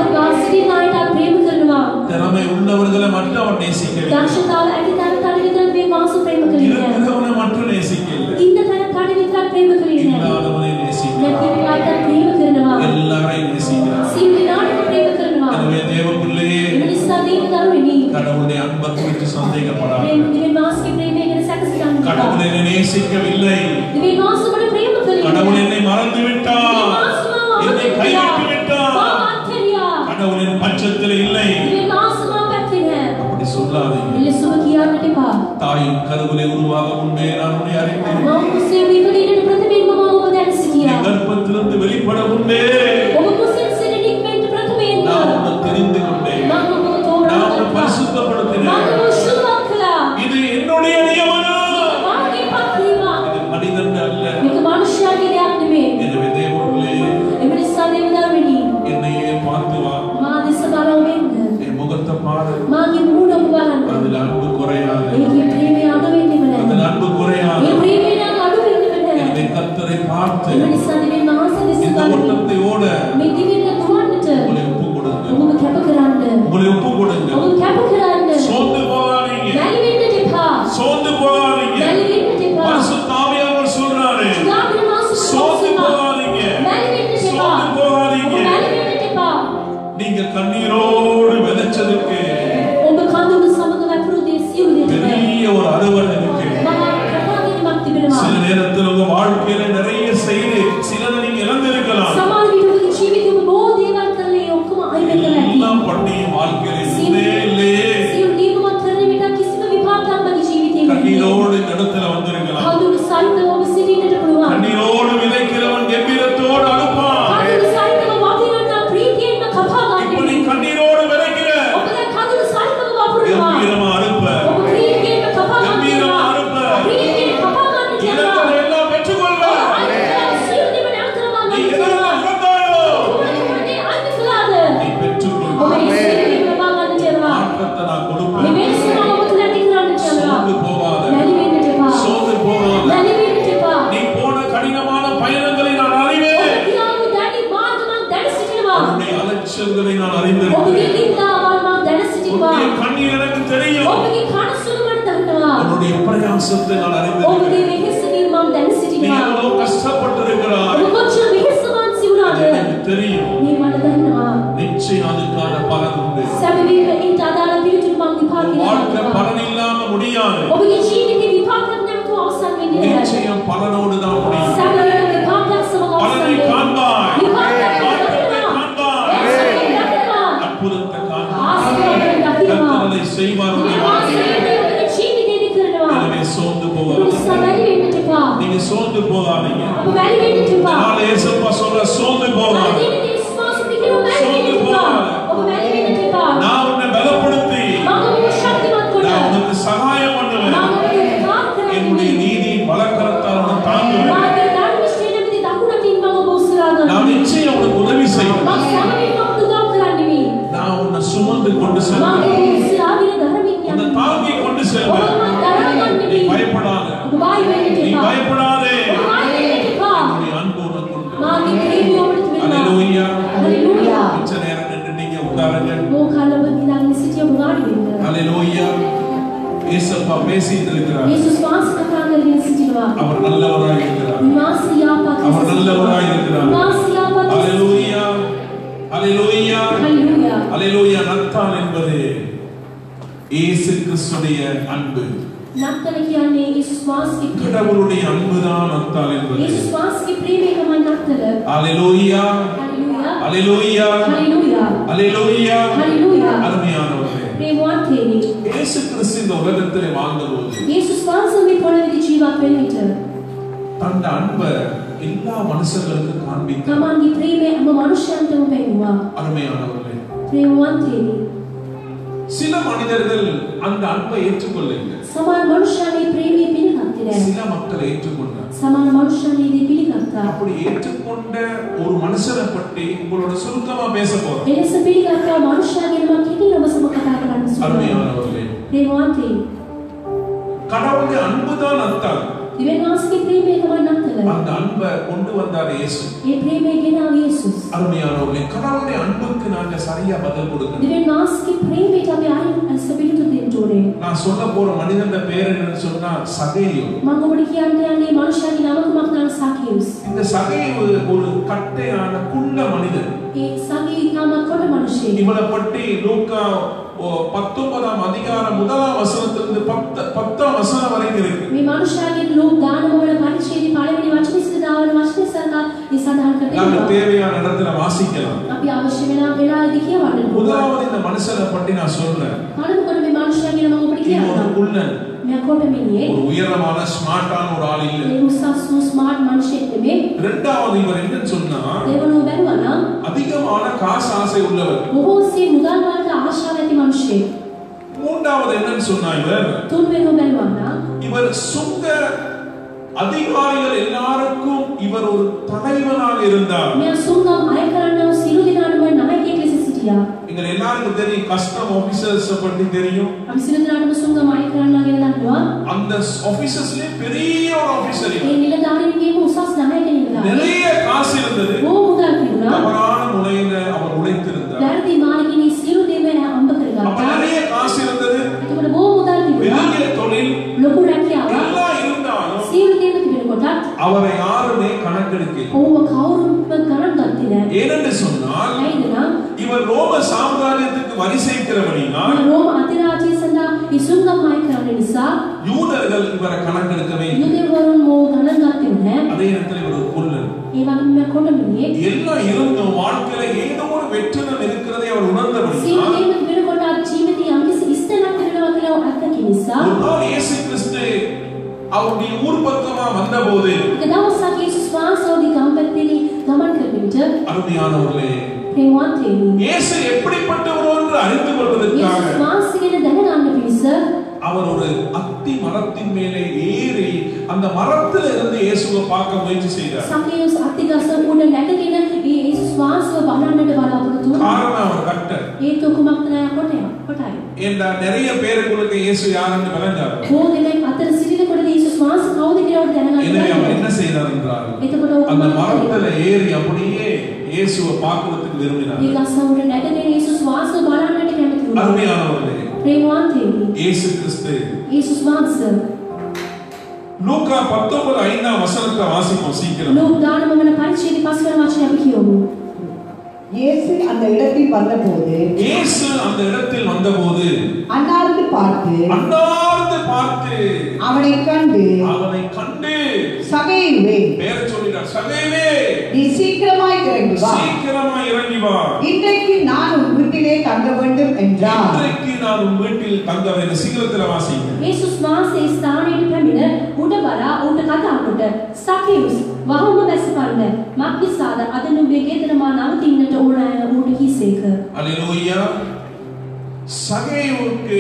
திறமை உள்ளவர்களை மட்டும் அவன் நேசிக்கவில்லை දර්ශතාව ඇති තැන තඩ විතර මේ මාස ප්‍රේම කළේ නෑ. இருக்கிறவனை மட்டும் நேசிக்கவில்லை ඉන්න තැන තඩ විතරක් ප්‍රේම කළේ නෑ. இல்லாதவனை நேசிக்கிறார் නැති වෙලාවට ප්‍රේම කරනවා. எல்லாரையும் நேசிக்கிறார் සියලු දෙනාටම ප්‍රේම කරනවා. எனவே தேவ பிள்ளையே ඒ නිසා දීන දරුවෙනි. கடவுளுடைய அன்பை குறித்து சந்தேகப்படாது ප්‍රේම දිවෙන් මාසගේ ප්‍රේමය ගැන සැකසිතන්න එපා. கடவுள் என்னை நேசிக்கவில்லை දිවෙන් මාස මට ප්‍රේම කළේ கடவுள் නෑ. என்னை மறந்து விட்டார் දිවෙන් මාස මාව என்னை கைவிட்டு விட்டார் මාව අත්හැරියා. கடவுளின் பட்சத்தில் இல்லை දිවෙන් මාස මාව පැත්තේ නෑ. அப்படி சொல்லாதீங்க මෙලෙසම කියන්නට එපා. தாயின் கருவிலே உருவாக முன்பே நான் உன்னை அறிந்தேன் මම කුසේ විපරීට ප්‍රථමයෙන්ම මම ඔබ දැන நீ සිටියා. கர்ப்பத்திலிருந்து வெளிப்பட முன்பே ඔබ කුසෙන් සිට නික්මෙන්ට ප්‍රථමයෙන්ම நான் உன்னை தெரிந்து கொண்டேன் මම ඔබ நான் තෝරා உன்னை ගත්තා. பரிசுத்தப்படுத்தினேன் මම ඔබ ශුභක් කළා. இது என்னுடைய நியமனம் මාගේ පත්වීමක්. இது மனிதன் அல்ல මේක මනුෂ්‍යයාගේ දෙයක් නෙමෙයි. எனவே தேவர்களே එම නිසා දෙවිදරුවනි, என்னையே பார்த்து வா මා දෙස බලවෙන්න. என் முகத்தை பாரு මාගේ මූණ ඔබ බලන්න. அதில் அன்பு குறையாது ඒකේ ප්‍රේමය අඩු වෙන්නෙම அதில் නැහැ. அன்பு குறையாது ඒ ප්‍රේමය නම් අඩු වෙන්නෙම නැහැ. எனவே கர்த்தரை பார்த்து එම නිසා දෙවියන් වහන්සේ දෙස இந்த බලන්න. ஓட்டத்தை ஓட මේ දිවිල්ල දුවන්නට உங்களை ஒப்பு கொடுங்க ඔබම කැප කරන්න. உங்களை ஒப்பு கொடுங்க ඔබ කැප කරන්න. சோர்ந்து போகாதீங்க වැළි වෙන්නට එපා. சோர்ந்து போகாதீங்க වැළි වෙන්නට එපා. பரிசுத்த ஆவியானவர் சொல்றாரு සුදාගෙන මාස சோர்ந்து සෝසීමා. போகாதீங்க වැළි වෙන්නට එපා. சோர்ந்து ඔබ போகாதீங்க වැළි වෙන්නට එපා. நீங்க கண்ணீரோடு விதைச்சதுக்கு ඔබ කඳුළු සමග වැපුරු දේ සියලු දෙනාම பெரிய ஒரு அறுவடை இருக்கு මහා කතාවීමක් තිබෙනවා. சில நேரத்தில் உங்க வாழ்க்கையில நிறைய செய்து சிலதை நீங்க இழந்திருக்கலாம் සමහර විට ඔබගේ ජීවිතේ ඔබ බොහෝ දේවල් කරලා ඒ ඔක්කොම අයින් කරලා ඇති. எல்லாம் பண்ணி வாழ்க்கையில செல்வதை நான் ඔබගේ அறிந்திருக்கிறேன் නින්දාවල් මම දැන සිටිනවා. உன்னுடைய கண்ணீர் எனக்கு தெரியும் ඔබගේ කනසුළු මට දන්නවා. உன்னுடைய பிரயாசத்தை நான் ඔබගේ அறிந்திருக்கிறேன் වෙහෙසවීම මම දැන நீ සිටිනවා. எவ்வளவு கஷ்டப்பட்டிருக்கிறாய் ඔබ කොච්චර වෙහෙසවන්සි වුණාද? அது எனக்கு தெரியும் මේ මට දන්නවා. நிச்சயம் அதுக்கான பலன் உண்டு සැබවින්ම ඊට අදාළ පිළිතුරු මම විපාක உன் வாழ்க்கை දෙනවා. பலன் இல்லாம முடியாது ඔබගේ ජීවිතේ විපාකයක් නැතුව අවසන් වෙන්නේ නැහැ. நிச்சயம் பலனோடு தான் முடியும் සැබවින්ම විපාකයක් සමග අවසන් பலனை වෙන්නේ. காண்பாய் විපාකයක් மாற்றத்தை දකිනවා. காண்பாய் ඒකයි දකිනවා. அற்புதத்தை காண்பாய் ආශිර්වාදයක් දකිනවා. கர்த்தரை செய்வார் உன்னுடைய வாழ்க்கையில். ඔබගේ ජීවිතේදී කරනවා. எனவே சோர்ந்து ඔබ போகாதீங்க නිසා වැළි වෙන්නට එපා. நீங்க சோர்ந்து போகாதீங்க ඔබ වැළි වෙන්නට එපා. நாளை ஏசப்பா சொல்ற சோர்ந்து போகாத අදිනේ විශ්වාස පිටිනු වැළි වෙන්නට එපා. ඔබ වැළි වෙන්නට එපා. நான் உன்னை பலப்படுத்தி මම ඔබව ශක්තිමත් කොට நான் உனக்கு சகாயம் பண்ணுவேன் මම ඔබට ප්‍රාර්ථනා என்னுடைய කරමි. நீதி பலக்கரத்தால் உன்னை தாங்குவேன் මාගේ ධර්මශ්‍රී නැමැති දකුණටින් මම ඔබ උසුලා நான் ගන්නවා. நிச்சயம் உனக்கு உதவி செய்வேன் මම සමගින් ඔබට උදව් කරන්නෙමි. நான் உன்னை சுமந்து கொண்டு මම செல்வேன் ඔබ උසලාගෙන ධර්මයෙන් உன்னை යනවා. தாங்கி கொண்டு ඔබ செல்வேன் මම දරා நீ ගන්නෙමි. பயப்படாத ඔබ බය වෙන්නට நீ එපා. பயப்படாதே ඔබ බය වෙන්නට එපා. என்னுடைய அன்பு உனக்கு உண்டு මාගේ ප්‍රේමය ඔබට තිබෙනවා. அல்லேலூயா හලෙලූයා. மிச்ச நேரம் நின்று நீங்க உட்காருங்க මෝ කලබ ඉඳන් සිටිය ඔබ වාඩි වෙන්න. அல்லேலூயா ஏசப்பா பேசிட்டு இருக்கிறார் යේසුස් වහන්සේ කතා කරගෙන සිටිනවා. அவர் நல்லவராய் இருக்கிறார் විනාශ යාපත් அவர் நல்லவராய் இருக்கிறார் විනාශ යාපත් அல்லேலூயா அல்லேலூயா හලෙලූයා. அல்லேலூயா நத்தான் என்பது இயேசு கிறிஸ்துடைய அன்பு නත්තල කියන්නේ යේසුස් වහන්සේගේ ප්‍රේමය. கடவுளுடைய அன்புதான் நத்தால் என்பது යේසුස් වහන්සේගේ ප්‍රේමය තමයි නත්තල. அல்லேலூயா හලෙලූයා. அல்லேலூயா හලෙලූයා. அல்லேலூயா හලෙලූයා. அருமையானவர்களே ප්‍රේමවන්තයනි. இயேசு கிறிஸ்து இந்த உலகத்திலே வாழ்ந்தபோது යේසුස් වහන්සේ මේ පොළොවේදී ජීවත් වෙන විට தன் அன்பை எல்லா மனுஷர்களுக்கும் காண்பித்தார் තමන්ගේ ප්‍රේමය හැම මනුෂ්‍යයන්ටම පෙන්වුවා. அருமையானவர்களே ප්‍රේමවන්තයනි. சில மனிதர்கள் அந்த அன்பை ஏற்றுக்கொள்ளவில்லை සමහර මනුෂ්‍යයන් මේ ප්‍රේමය පිළිගත්තේ නැහැ. சில மக்கள் ஏற்றுக்கொண்டார் සමහර මනුෂ්‍යයන් මේ දේ පිළිගත්තා. அப்படி ஏற்றுக்கொண்ட ஒரு மனுஷனை பற்றி உங்களோட சுருக்கமா பேச போறேன் එලෙස පිළිගත්තා මනුෂ්‍යයන්ගෙන් මම කෙටි ඔබ සමග කතා කරන්න සූදානම්. அருமையானவர்களே ප්‍රේමවන්තයනි. கடவுளுடைய அன்புதான் அர்த்தம் දිවෙන් වහන්සේගේ ප්‍රේමය තමයි නත්තල. அந்த அன்பை கொண்டு வந்தார் இயேசு ඒ ප්‍රේමය ගෙනාව යේසුස්. அருமையானவர்களே கடவுளுடைய அன்புக்கு நாங்க சரியா பதில் கொடுக்கணும் දිවෙන් වහන්සේගේ ප්‍රේමයට අපි ආයෙත් ඇස්ස පිළිතුරු දෙන්න ඕනේ. நான் சொல்ல போற மனிதன் பேர் என்னன்னு சொன்னா சகையு මම ඔබට කියන්න යන්නේ මනුෂ්‍යයාගේ නම කුමක්ද නම් සාකියුස්. இந்த சகைவு ஒரு கட்டையான குள்ள மனிதன் ඒ සගේ ඉතාමත් කොට මනුෂ්‍යයෙක්. இவனை பற்றி லூக்கா ஓ, பத்தொன்பதாம் அதிகாரம் முதலாம் வசனத்திலிருந்து பத்து பத்தாம் வசனம் வரைக்கும் இருக்கு මේ මනුෂ්‍යයාගේ ලෝක දානවල පරිච්ඡේදයේ පළවෙනි වචනේ සිට දාවන වචනේ සරකා ඒ සඳහන් நாங்க කරනවා. தேவையான இடத்துல வாசிக்கலாம் අපි අවශ්‍ය වෙන වෙලාවදී කියවන්න පුළුවන්. முதலாவது இந்த மனுஷனை பற்றி நான் சொல்றேன் පළමුවට මේ මනුෂ්‍යයාගේ නම ඔබට இவன் ஒரு කියන්නම්. குள்ளன் මෙයා කොට මිනිහෙක්. ஒரு உயரமான ஸ்மார்ட்டான ஒரு ஆள் இல்ல මේ උසස් වූ ස්මාර්ට් මනුෂ්‍යෙක් නෙමෙයි. இரண்டாவது இவர் என்னன்னு சொன்னா දෙවනුව බැලුවා නම් அதிகமான காசு ஆசை உள்ளவர் බොහෝසේ මුදල් වලට ආශාව ඇති මනුෂ්‍යෙක්. மூன்றாவது என்னன்னு சொன்னா இவர் තුන්වෙනුව බැලුවා නම් இவர் சுங்க அதிகாரிகள் எல்லாருக்கும் இவர் ஒரு தலைவனாக இருந்தார் මෙයා සුන්නම් අය කරන්නව සියලු දෙනාටම නායකයෙක් ලෙස සිටියා. எங்கள் எல்லாருக்கும் தெரியும் கஸ்டம் ஆபீசர்ஸ் பற்றி தெரியும் අපි සියලු දෙනාටම සුන්නම් අය කරන්න ගැන දන්නවා. அந்த ஆபீசர்ஸ்லயே பெரிய ஒரு ஆபீசர் ඒ නිලධාරීන්ගේම උසස් නායක නිලධාරියෙක්. நிறைய காசு இருந்தது බොහෝ මුදල් තිබුණා. தவறான முறையில அவர் உழைத்திருந்தார் වැරදි මාර්ගිනේ සියලු දේම එයා අම්බ அப்ப කරගත්තා. நிறைய காசு இருந்தது එතකොට බොහෝ මුදල් තිබුණා. பெரிய தொழில் ලොකු රැකියාවක්. எல்லாம் இருந்தாலும் සියලු දේම තිබෙන කොටත් அவரை யாருமே கணக்கெடுக்க ඔහුව කවුරුත්ම ගණන් ගත්තේ නැහැ. ஏனென்று சொன்னால் ඇයිද නම් இவர் ரோம சாம்ராஜ்யத்துக்கு வரி சேர்க்கிறபடினால் මේ රෝම අධිරාජ්‍යය සඳහා මේ සුන්නම් අය කරන නිසා யூதர்கள் இவரை கணக்கெடுக்கவே இல்லை. යුදෙවරුන් මෝ ගණන් ගත්තේ නැහැ. அதே நேரத்தில் இவர் ஒரு கொல்லன் ඒ වගේම මෙයා කොට මිනිහෙක්. எல்லாம் இருந்தும் வாழ்க்கையில ஏதோ ஒரு வெற்றிடம் இருக்கிறதை அவர் සියලු உணர்ந்தபடினால் දේම තිබෙන කොටත් ජීවිතේ යම්කිසි ඉස්තනක් වෙනවා කියලා අත්දැකී නිසා ஒரு நாள் இயேசு கிறிஸ்து அவருடைய ஊர் பக்கமா வந்தபோது එක දවසක් යේසුස් වහන්සේගේ ගම්පැත්තේ ගමන් කරන විට அருமையானவர்களே ප්‍රේමවන්තයෙනි இயேசு எப்படிப்பட்டவர் என்று அறிந்து යේසුස් கொள்வதற்காக වහන්සේ ගැන දැනගන්න පිණිස அவர் ஒரு அத்தி மரத்தின் மேலே ஏறி அந்த மரத்துல இருந்து இயேசுவை பார்க்க முயற்சி செய்தார் සකේයුස් අතිගස උඩ නැගගෙන ඒ යේසුස් වහන්සේව බලන්නට බලාපොරොත්තු වුණා. காரணம் அவர் கட்டர் ඒක කුමක්ද නැහැ කොටය කොටයි. ஏண்டா நிறைய பேருக்கு இயேசு யாருன்னு விளங்காது බොහෝ දෙනෙක් අතර සිටිනකොට යේසුස් වහන්සේ කවුද කියලා දැනගන්න எனவே அவர் බැහැ. என்ன செய்தார் என்றால் එතකොට ඔහු அந்த මොකක්ද කළේ? மரத்துல ஏறி அப்படியே இயேசுவை பார்க்கிறதுக்கு பார்க்கிறதுக்கு விரும்பினார் ඒ ගස්සවට නැගගෙන යේසුස් වහන්සේ බලන්නට කැමති වුණා. அருமையானவர்களே ප්‍රේමවන්තයනි. இயேசு கிறிஸ்து යේසුස් වහන්සේ லூக்கா பத்தொன்பது ஐந்தாம் வசனத்தை வாசிப்போம் சீக்கிரம் ලෝක දානමගන පරිච්ඡේද පස්වන වචනය අපි කියමු. இயேசு அந்த இடத்தில் வந்தபோது இயேசு அந்த இடத்தில் வந்தபோது அன்னார்ந்து பார்த்து அன்னார்ந்து பார்த்து அவனை கண்டு அவனை கண்டு சகையுவே பேரை சொல்லிட்டார் சகைவே நீ சீக்கிரமாய் இறங்கி வா சீக்கிரமா இறங்கி வா இன்றைக்கு நான் உன் வீட்டிலே தங்க வேண்டும் என்றார் இன்றைக்கு நான் உன் வீட்டில் தங்க வேண்டும் சீக்கிரத்தில் வாசிங்க යේසුස් වහන්සේ ස්ථානයට පැමිණ උඩ බලා ඌට කතා කොට සකියුස් වහම බැසපන්න මක්නිසාද අද නුඹේ ගෙදර මා නවතින්නට ඕන අය ඌට කීසේක அல்லேலூயா சகைவுக்கு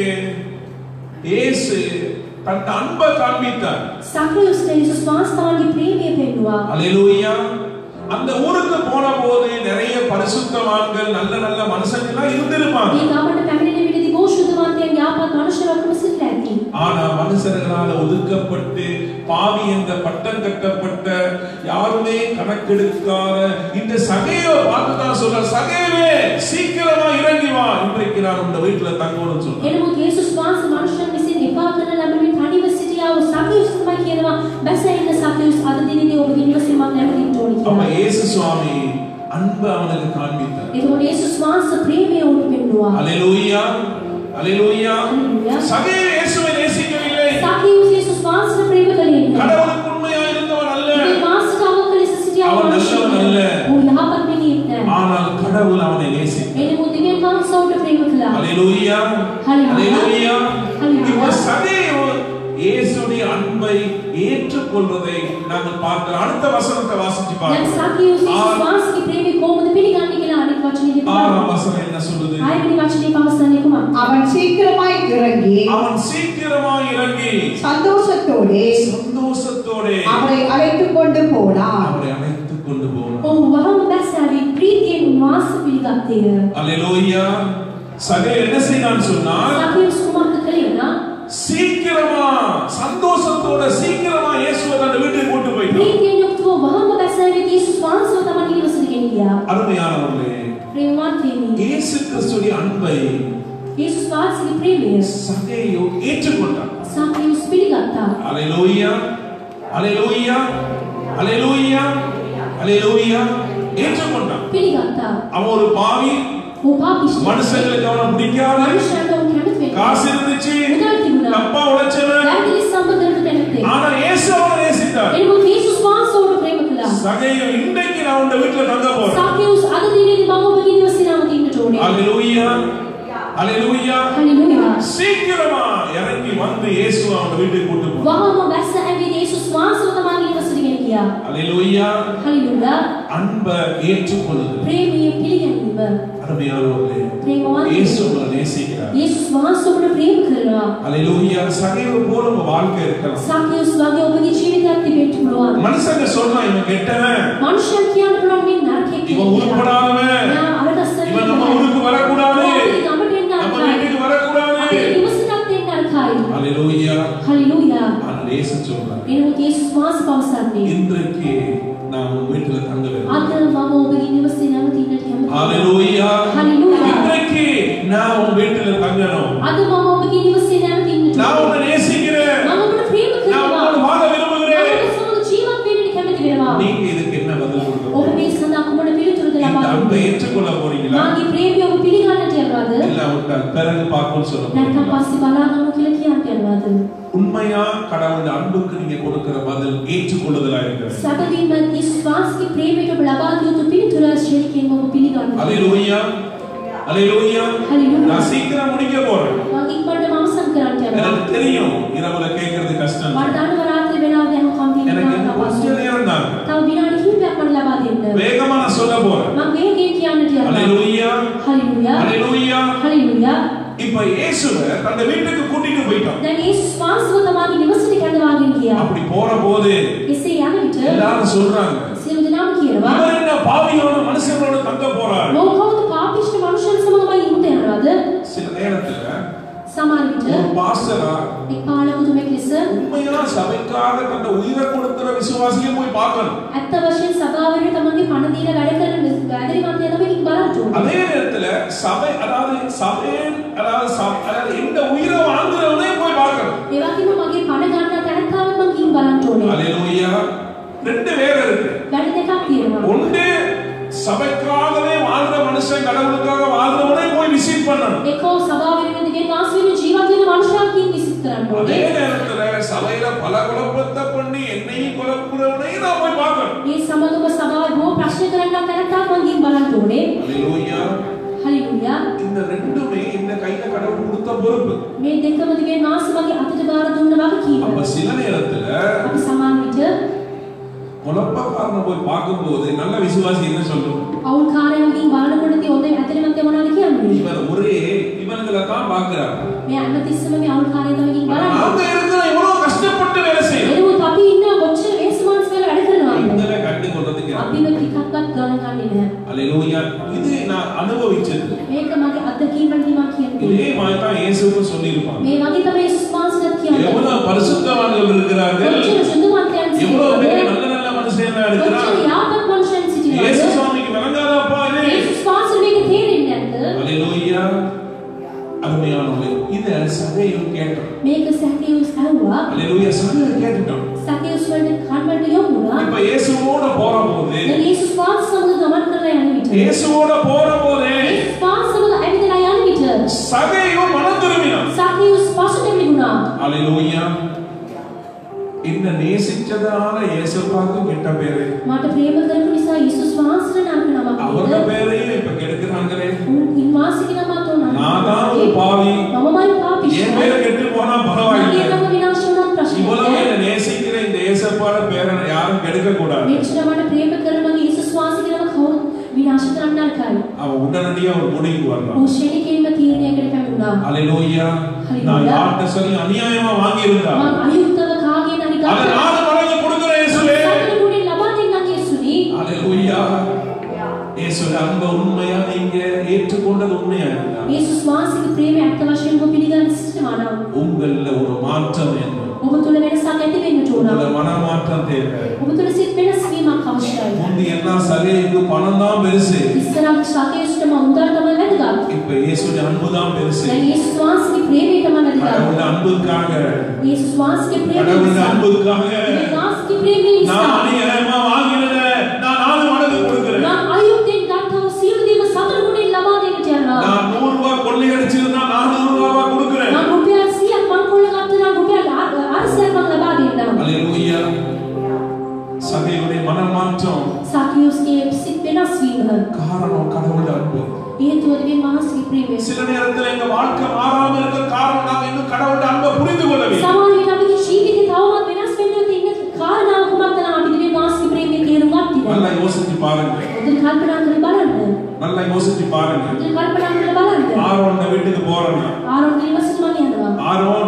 இயேசு தன் அன்பை காண்பித்தார் සකියුස්ට යේසුස් වහන්සේ තමන්ගේ ප්‍රේමය පෙන්වුවා அல்லேலூயா அந்த ஊருக்கு போன போது நிறைய பரிசுத்தவான்கள் நல்ல நல்ல மனுஷங்க எல்லாம் இருந்திருப்பாங்க මේ ගමට පැමිණෙන විටදී ගෝෂුදවන්තයන් යාපත් මනුෂ්‍ය ඔක්කොම සිටලා ඇති ஆனா மனுஷர்களால ஒதுக்கப்பட்டு பாவி என்ற பட்டம் கட்டப்பட்ட யாருமே கணக்கெடுக்காத இந்த சகையை பார்த்துதான் சொல்ற சகையவே சீக்கிரமா இறங்கி வா இன்றைக்கு நான் உங்க வீட்டுல தங்கணும்னு சொல்றேன் එනමුත් යේසුස් වහන්සේ මනුෂ්‍යයන් විසින් එපා කරන ලැබෙමින් තනිව සිටියා වූ සකියුස් තමයි කියනවා බැස ඉන්න සකියුස් අද දිනේදී ඔබගේ නිවසේ මම නැවතින්න ඕනි அப்ப කියලා. இயேசு சுவாமி அன்பு அவனுக்கு காண்பித்தார் එතකොට යේසුස් වහන්සේ ප්‍රේමය ඌට පෙන්වුවා. அலையிலூயா அலையிலூயா Hallelujah. சகைய இயேசுவை நேசிக்கவில்லை සකියුස් යේසුස් වහන්සේ ප්‍රේම කළේ නැහැ. கடவுளுக்கு உண்மையா இருந்தவன் அல்ல ඒ මාසිකාවක ලෙස සිටියා වූ அவன் මනුෂ්‍යයෙක් நல்லவன் அல்ல. ඌ යහපත් මිනිහෙක් නැහැ. ஆனால் கடவுள் அவனை நேசித்தார் එනමුත් දෙවියන් වහන්සේ ඌට ප්‍රේම කළා. அலையிலூயா Hallelujah. அலையிலூயா Hallelujah. இப்ப சகையோ இயேசுடைய அன்பை ஏற்றுக்கொள்வதை நாங்கள் பார்க்கிறோம் அடுத்த வசனத்தை வாசிச்சு දැන් பார்க்கிறோம் සකියුස් යේසුස් ආ- වහන්සේගේ ප්‍රේමය කොහොමද පිළිගන්නේ කියලා අනෙක් වචනේදී ஆறாம் බලන්න. வசனம் என்ன சொல்லுது ආයතන වචනේ පවසන්නේ කුමක්ද? அவன் சீக்கிரமாய் இறங்கி அவன் சீக்கிரமா இறங்கி சந்தோஷத்தோடே சந்தோஷத்தோட அவரை அழைத்துக் கொண்டு போனான் அவரை அழைத்துக் கொண்டு போனான் ඔහු වහම බැස්සාවි ප්‍රීතියෙන් උන්වහන්සේ පිළිගත්තේය. அல்லேலூயா சகை என்ன செய்தான் சொன்னால் සකියුස් කුමක්ද කළේ වුණා? சீக்கிரமா சந்தோஷத்தோட சீக்கிரமா இயேசுவை தன் வீட்டுக்கு கொண்டு போயிட்டான் ප්‍රීතියෙන් යුක්තව වහම බැස්සාවි යේසුස් වහන්සේව තමන්ගේ නිවසට ගෙනියා. அருமையானவர்களே ප්‍රේමවන්තයනි. இயேசு கிறிஸ்துடைய அன்பை යේසුස් වහන්සේගේ ප්‍රේමය சகையோ ஏற்றுக்கொண்டான் සකියුස් පිළිගත්තා. அலையிலூயா அலையிலூயா அலையிலூயா அலையிலூயா ஏற்றுக்கொண்டான் පිළිගත්තා. அவன் ஒரு பாவி ඔහු පාපිෂ්ඨ. மனுஷங்களுக்கு அவனை பிடிக்காத මනුෂ්‍යයන්ට ඔහු කැමති වෙන්නේ. காசு இருந்துச்சு මුදල් තිබුණා. தப்பா உழைச்சவன் වැරදි සම්බන්ධකට කැමති. ஆனா இயேசு அவனை நேசித்தார் එනමුත් යේසුස් වහන්සේ ඔහුට ප්‍රේම කළා. சகையோ இன்றைக்கு நான் உன் வீட்டுல தங்க போறேன் සකියුස් අද දිනේදී මම ඔබගේ නිවසේ නවතින්නට ඕනේ. அலையிலூயா அலையிலூயா හalleluya. சீக்கிரமா இறங்கி வந்து இயேசு அவன் வீட்டுக்கு கூட்டு போனான் වහම බැස්ස ඇවිත් යේසුස් වහන්සේව තමන්ගේ නිවසට ගෙන ගියා. அலையிலூயா හalleluya. அன்பை ஏற்றுக்கொள்ளுது ප්‍රේමය පිළිගැනීම. அருமையானவர்களே ප්‍රේමවත් இயேசு உங்களை நேசிக்கிறார் යේසුස් වහන්සේ ඔබට ප්‍රේම කරනවා. அலையிலூயா சகைவு போல உங்க வாழ்க்கை இருக்கலாம் සකියුස් වගේ ඔබගේ ජීවිතයක් තිබෙන්න පුළුවන්. மனுஷங்க சொல்றான் இவன் கெட்டவன் මනුෂ්‍යයන් කියන්න පුළුවන් මේ නරකෙක් இவன் කියලා. உருப்படாதவன் මෙයා අරගස්සන இவன் நம்ம ஊருக்கு வரக்கூடாது நம்ம வீட்டுக்கு வரக்கூடாது නිවසටත් එන්න අරකයි. அலையிலூயா හalleluya. ஆனால் இயேசு சொல்றார் එනමුත් යේසුස් වහන්සේ පවසන්නේ இன்றைக்கு நான் உன் வீட்டுல தங்க வேண்டும் අද මම ඔබගේ නිවසේ නැවතින්නට කැමතියි. ஹalleluya Hallelujah. இன்றைக்கு நான் உன் வீட்டுல தங்கணும் අද මම ඔබගේ නිවසේ නැවතින්නට நான் உன்னை நேசிக்கிறேன் මම ඔබට ප්‍රේම நான் කරනවා. உன்னோட வாழ මම விரும்புகிறேன் ඔබ සමග ජීවත් වෙන්නට කැමති වෙනවා. நீங்க இதுக்கு என்ன பதில் ඔබ கொடுக்கணும் මේ සඳහා කුමන පිළිතුරද இந்த ලබා அன்பை දෙන්නේ? ஏற்றுக்கொள்ள போறீங்களா මාගේ ප්‍රේමය ඔබ පිළිගන්නට යනවාද? இல்லாவிட்டால் பிறகு பார்ப்போம் சொல்ல නැත්නම් போறீங்களா? පස්සේ බලාගමු කියලා කියන්න යනවාද? உண்மையா கடவுளுடைய அன்புக்கு நீங்க கொடுக்கிற பதில் ஏற்றுக்கொள்ளுதலா இருக்கிறது සැබවින්ම යේසුස් වහන්සේගේ ප්‍රේමයට ඔබ ලබා දිය යුතු පිළිතුර ශරීරයෙන් ඔබ පිළිගන්නවා. அலையிலூயா அலையிலூயா Hallelujah. நான் சீக்கிரம் முடிக்க போறேன் මම ඉක්මනට අවසන් කරන්න යනවා. எனக்கு தெரியும் இரவுல கேட்கறது கஷ்டம் මට දන්නව රාත්‍රී වෙලාවට යනකම් තියෙන எனக்கு இன்னும் කාරණා கொஞ்ச පස්සේ. நேரம் தான் තව විනාඩි කිහිපයක් මට ලබා දෙන්න. வேகமா நான் சொல்ல போறேன் මම වේගයෙන් කියන්නට යනවා. அலையிலூயா හalleluya. அலையிலூயா හalleluya. இப்ப இயேசுவை தன் வீட்டுக்கு கூட்டிட்டு போயிட்டான் දැන් යේසුස් වහන්සේව තමන්ගේ නිවසට කැඳවාගෙන ගියා. அப்படி போற போது එසේ යන විට எல்லாரும் சொல்றாங்க සියලු දෙනාම කියනවා இவர் என்ன பாவியான மனுஷங்களோட தங்க போறார் මොහු කවුද පාපිෂ්ඨ මනුෂ්‍යයන් සමගමයි ඉන්න යනවාද? சில நேரத்துல සමහර විට ஒரு பாஸ்டரா එක් පාලකුතුමෙක් ලෙස உண்மையா சபைக்காக தன்னை உயிரை கொடுக்கிற விசுவாசியை போய் பார்க்கணும் ඇත්ත වශයෙන් සභාවරේ තමන්ගේ පණ දීලා වැඩ කරන වැදරිවන්තය තමයි බලන්න அதாவது ச- அதாவது இந்த உயிரை வாங்குறவனே போய் பார்க்கணும் ඒ වගේම මගේ පණ ගන්න තැනත්තාව මම ගිහින් බලන්න ඕනේ. அல்லேலூயா ரெண்டு பேர் இருக்கு වැඩ දෙකක් තියෙනවා. ஒன்று சபைக்காகவே வாழ்ற மனுஷன் கடவுளுக்காக வாழ்றவனே போய் விசிட் பண்ணணும் ඒකෝ සභාව වෙනුවෙන් දිවෙන් වාසය වෙන ජීවත් වෙන මනුෂ්‍යයන්කින් විසිට කරන්න அதே ඕනේ. நேரத்துல சபையில பல குழப்பத்தை பண்ணி என்னையும் குழப்புறவனையும் நான் போய் பார்க்கணும் මේ සමගම සභාවේ බොහෝ ප්‍රශ්න කරන්න තැනත්තාව මම ගිහින් බලන්න ඕනේ. அல்லேலூயா හලිලුයා. இந்த ரெண்டுமே இந்த கையில கடவுள் கொடுத்த பொறுப்பு මේ දෙකම දිවෙන් වාසය මගේ අතට බාර දුන්න වගකීම. அப்ப சில நேரத்துல අපි සමාන විට குழப்பக்காரனை போய் பார்க்கும்போது நல்ல விசுவாசி என்ன சொல்லும் අවුල් කාර්යයන්ගෙන් බලනකොටදී ඔතේ ඇතලමත් මොනවද කියන්නේ? இவர் ஒரே இவனுங்களை தான் பார்க்கிறார் මේ අන්නතිස්සම මේ අවුල් කාර්යය තමයි ගිහින් බලන්නේ. நாங்க இருக்கிற எவ்வளவு கஷ்டப்பட்டு வேலை செய்யணும் එනමුත් අපි ඉන්න කොච්චර වේසමාන්ස් වෙලා වැඩ කරනවද? இவங்களை கண்டு கொண்டதுக்கு අපිව ටිකක්වත් ගණන් ගන්නේ නැහැ. அல்லேலூயா இது நான் அனுபவிச்சது මේක මගේ අත්දැකීම් වලින් මම කියන්නේ. இதே மாதிரி தான் இயேசுவும் சொல்லியிருப்பாங்க මේ වගේ තමයි යේසුස් වහන්සේත් කියන්නේ. எவ்வளவு பரிசுத்தவான்கள் இருக்கிறார்கள் කොච්චර සුදුමත්යන් எவ்வளவு பேர் සිටිනවද? நல்ல நல்ல மனுஷனா කොච්චර இருக்கிறார் යාපත් මනුෂ්‍යයන් இயேசு සිටිනවද? சுவாமிக்கு விளங்காதாப்பா இது යේසුස් වහන්සේ මේක තේරෙන්නේ නැද්ද? அல்லேலூயா அருமையானவர்களே இத சகையில் கேட்டோம் මේක සැකේයුස් ඇහුවා. அல்லேலூயா சகையில் கேட்டுட்டோம் සැකේයුස් වලට කන්වර්ට් යොමු වුණා. இப்ப இயேசுவோட போற போது දැන් යේසුස් වහන්සේ සමග ගමන් කරලා යන විට இயேசுவோட போற போதே යේසුස් වහන්සේ සමග ඇවිදලා යන විට சகையும் மனம் திரும்பினான் සැකේයුස් පසුට මිදුණා. அல்லேலூயா இந்த நேசிச்சதால இயேசுவுக்கு கெட்ட பேரு මට ප්‍රේම කරපු නිසා යේසුස් වහන්සේට නරක නමක් அவங்க නේද? பேரையும் இப்ப கெடுக்கிறாங்களே උන් ඉන්වාසික නමක් උනා. நான் தான் ஒரு பாவி මමමයි පාපිෂ්ඨ. என் பேரை கெட்டு போனா මගේ பரவாயில்லை නම විනාශ වුණත් ප්‍රශ්නයක් இவ்வளவு නෑ. என்ன நேசிக்கிற இந்த ஏசப்பாட பேரை யாரும் கெடுக்க கூடாது මෙච්චර මට ප්‍රේම කරන මගේ යේසුස් වහන්සේ නම කවුරුත් විනාශ කරන්න නරකයි. அவன் உடனடியா ஒரு முடிவுக்கு வரலாம் ඔහු ශනිකයෙන්ම තීරණයකට පැමිණුණා. அலையிலோயா நான் யார்கிட்ட சொல்லி அநியாயமா வாங்கி இருந்தா මම අයුක්තව කාගෙන් හරි அதை ගත්තා. நாலு மடங்கு கொடுக்கிற இயேசுவே සතුටුෙන් ලබා දෙන්නම් යේසුනි. அலையிலோயா இயேசுடைய அன்ப உண்மையா நீங்க ஏற்றுக்கொண்டது உண்மையா இருந்தா යේසුස් වහන්සේගේ ප්‍රේමය ඇත්ත වශයෙන්ම පිළිගන්න සිටිනවා නම් உங்கள்ல ஒரு மாற்றம் வேண்டும் ඔබ තුළ වෙනසක් ඇති වෙන්නට உங்கள ඕන. மனமாற்றம் தேவை ඔබ තුළ සිත් වෙනස් වීමක් අවශ්‍යයි. முந்தி எல்லாம் சகைக்கு பணம் தான் பெருசு ඉස්සරහ ශාකේෂ්ඨම උන්දර තමයි වැදගත්. இப்ப இயேசுடைய அன்பு தான் பெருசு දැන් යේසුස් වහන්සේගේ ප්‍රේමය තමයි වැදගත්. கடவுளுடைய அன்புக்காக යේසුස් වහන්සේගේ ප්‍රේමය கடவுளுடைய නිසා. அன்புக்காக මේ වහන්සේගේ ප්‍රේමය நான் නිසා. அநியாயமா வாங்கினத நான் நாலு மடங்கு கொடுக்கிறேன் මම අයුක්තෙන් ගත්තව සියලු දේම සතර ගුණෙන් ලබා දෙන්නට යනවා. நான் நூறு ரூபாய் கொள்ளையடிச்சிருந்தா நானூறு ரூபாவா கொடுக்கிறேன் මම රුපියල් 100ක් මං කොල්ල ගත්තා නම් රුපියල් 800ක් මං ලබා දෙන්නම්. அல்லேலூயா சகையுடைய மனமாற்றம் සාකියෝස්ගේ සිත් වෙනස් වීම. காரணம் கடவுளுடைய அன்பு හේතුව දෙවියන් වහන්සේගේ ප්‍රේමය. சில நேரத்துல எங்க வாழ்க்கை மாறாம இருக்க காரணம் நாங்க இன்னும் கடவுளுடைய அன்பை புரிந்து கொள்ளவில்லை සමහර විට අපේ ජීවිතේ තවමත් වෙනස් වෙන්න තියෙන කාරණා කුමක්ද නම් අපි දෙවියන් වහන්සේගේ ප්‍රේමය තේරුම් ගන්න நல்லா யோசிச்சு பாருங்க හොඳට කල්පනා කරලා බලන්න. நல்லா யோசிச்சு பாருங்க හොඳට කල්පනා කරලා බලන්න. ஆரோன் வீட்டுக்கு போறேன்னா ආරෝන් දිවසට මම යනවා. ஆரோன்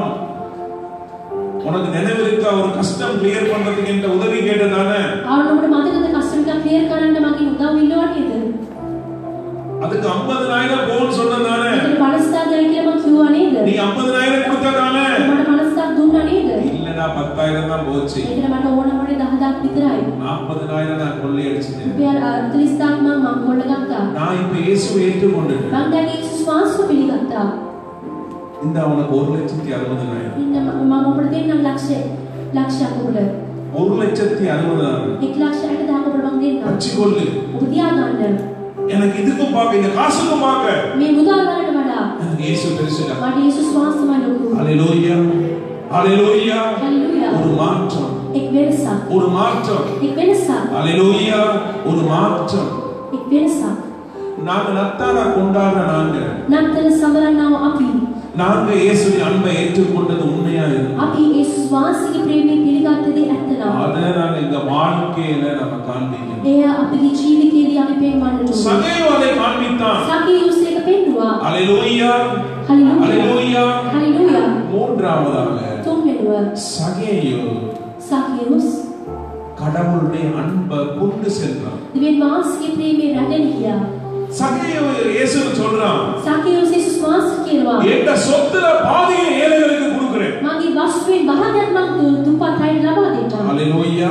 உனக்கு நினைவு இருக்கா ஒரு கஷ்டம் கிளியர் பண்றதுக்கு என்ற உதவி கேட்டதானே ආරෝන් ඔබට මතකද කස්ටමර් එක ක්ලියර් කරන්න මගේ උදව් ඉල්ලුවා නේද? அதுக்கு 50000 போன்னு சொன்னதானே ඒකට 50000යි කියලා මම කිව්වා නේද? நீ 50000 கொடுத்ததானே මට 50000ක් දුන්නා නේද? இல்லடா 10000 தான் போச்சு ඒකට මට ඕන වුණේ 10000ක් විතරයි. 40000 நான் கொள்ளையடிச்சிட்டேன் රුපියල් 40000ක් මම මං කොල්ල ගත්තා. நான் இப்ப இயேசுவை ஏற்றுக்கொண்டுட்டேன் මං දැන් යේසුස් වහන්සේව පිළිගත්තා. இந்த அவனுக்கு ஒரு லட்சத்தி அறுபதாயிரம் ඉන්න මම මම ඔබට දෙන්නම් ලක්ෂ ලක්ෂයක් ඔබට. ஒரு லட்சத்தி அறுபதாயிரம் 1 ලක්ෂ 60000ක් ඔබට මං දෙන්නම්. வச்சுக்கொள்ளு ඔබ තියාගන්න. எனக்கு இதுக்கும் பார்க்க இந்த காசுக்கும் பார்க்க මේ මුදල් වලට වඩා எனக்கு இயேசு பெருசுடா මට යේසුස් වහන්සේමයි ලොකු. ஹalleluya ஹalleluya හalleluya. ஒரு மாற்றம் එක් වෙනසක්. ஒரு மாற்றம் එක් වෙනසක්. ஹalleluya ஒரு மாற்றம் එක් වෙනසක්. நாங்க நத்தாரா கொண்டாடுற நாங்க නත්තර සමරන්නව අපි நாங்க இயேசுவின் அன்பை ஏற்றுக்கொண்டது உண்மையா இருக்கு අපි යේසුස් වහන්සේගේ ප්‍රේමය පිළිගත්තදී ඇත්තනම් அதை நாங்க இந்த வாழ்க்கையில நம்ம காண்பிக்கணும் එය අපගේ ජීවිතයේදී අපි පෙන්වන්නට ඕනේ. சகைவு அதை காண்பித்தான் සකියුස් එක පෙන්නුවා. ஹalleluya හalleluya. ஹalleluya හalleluya. மூன்றாவதாக තුන්වෙනුව சகேயு සකියුස් கடவுளுடைய அன்பை கொண்டு சென்றான் දෙවියන් වහන්සේගේ ප්‍රේමය රැගෙන ගියා. சகேயு இயேசு சொல்றான் සකියුස් යේසුස් වහන්සේ කියනවා என்ற சொத்துல பாதியை ஏழைகளுக்கு கொடுக்கிறேன் මගේ වස්තුවෙන් භාගයක් මං දු- දුප්පත් අයට ලබා දෙන්නම්. ஹalleluya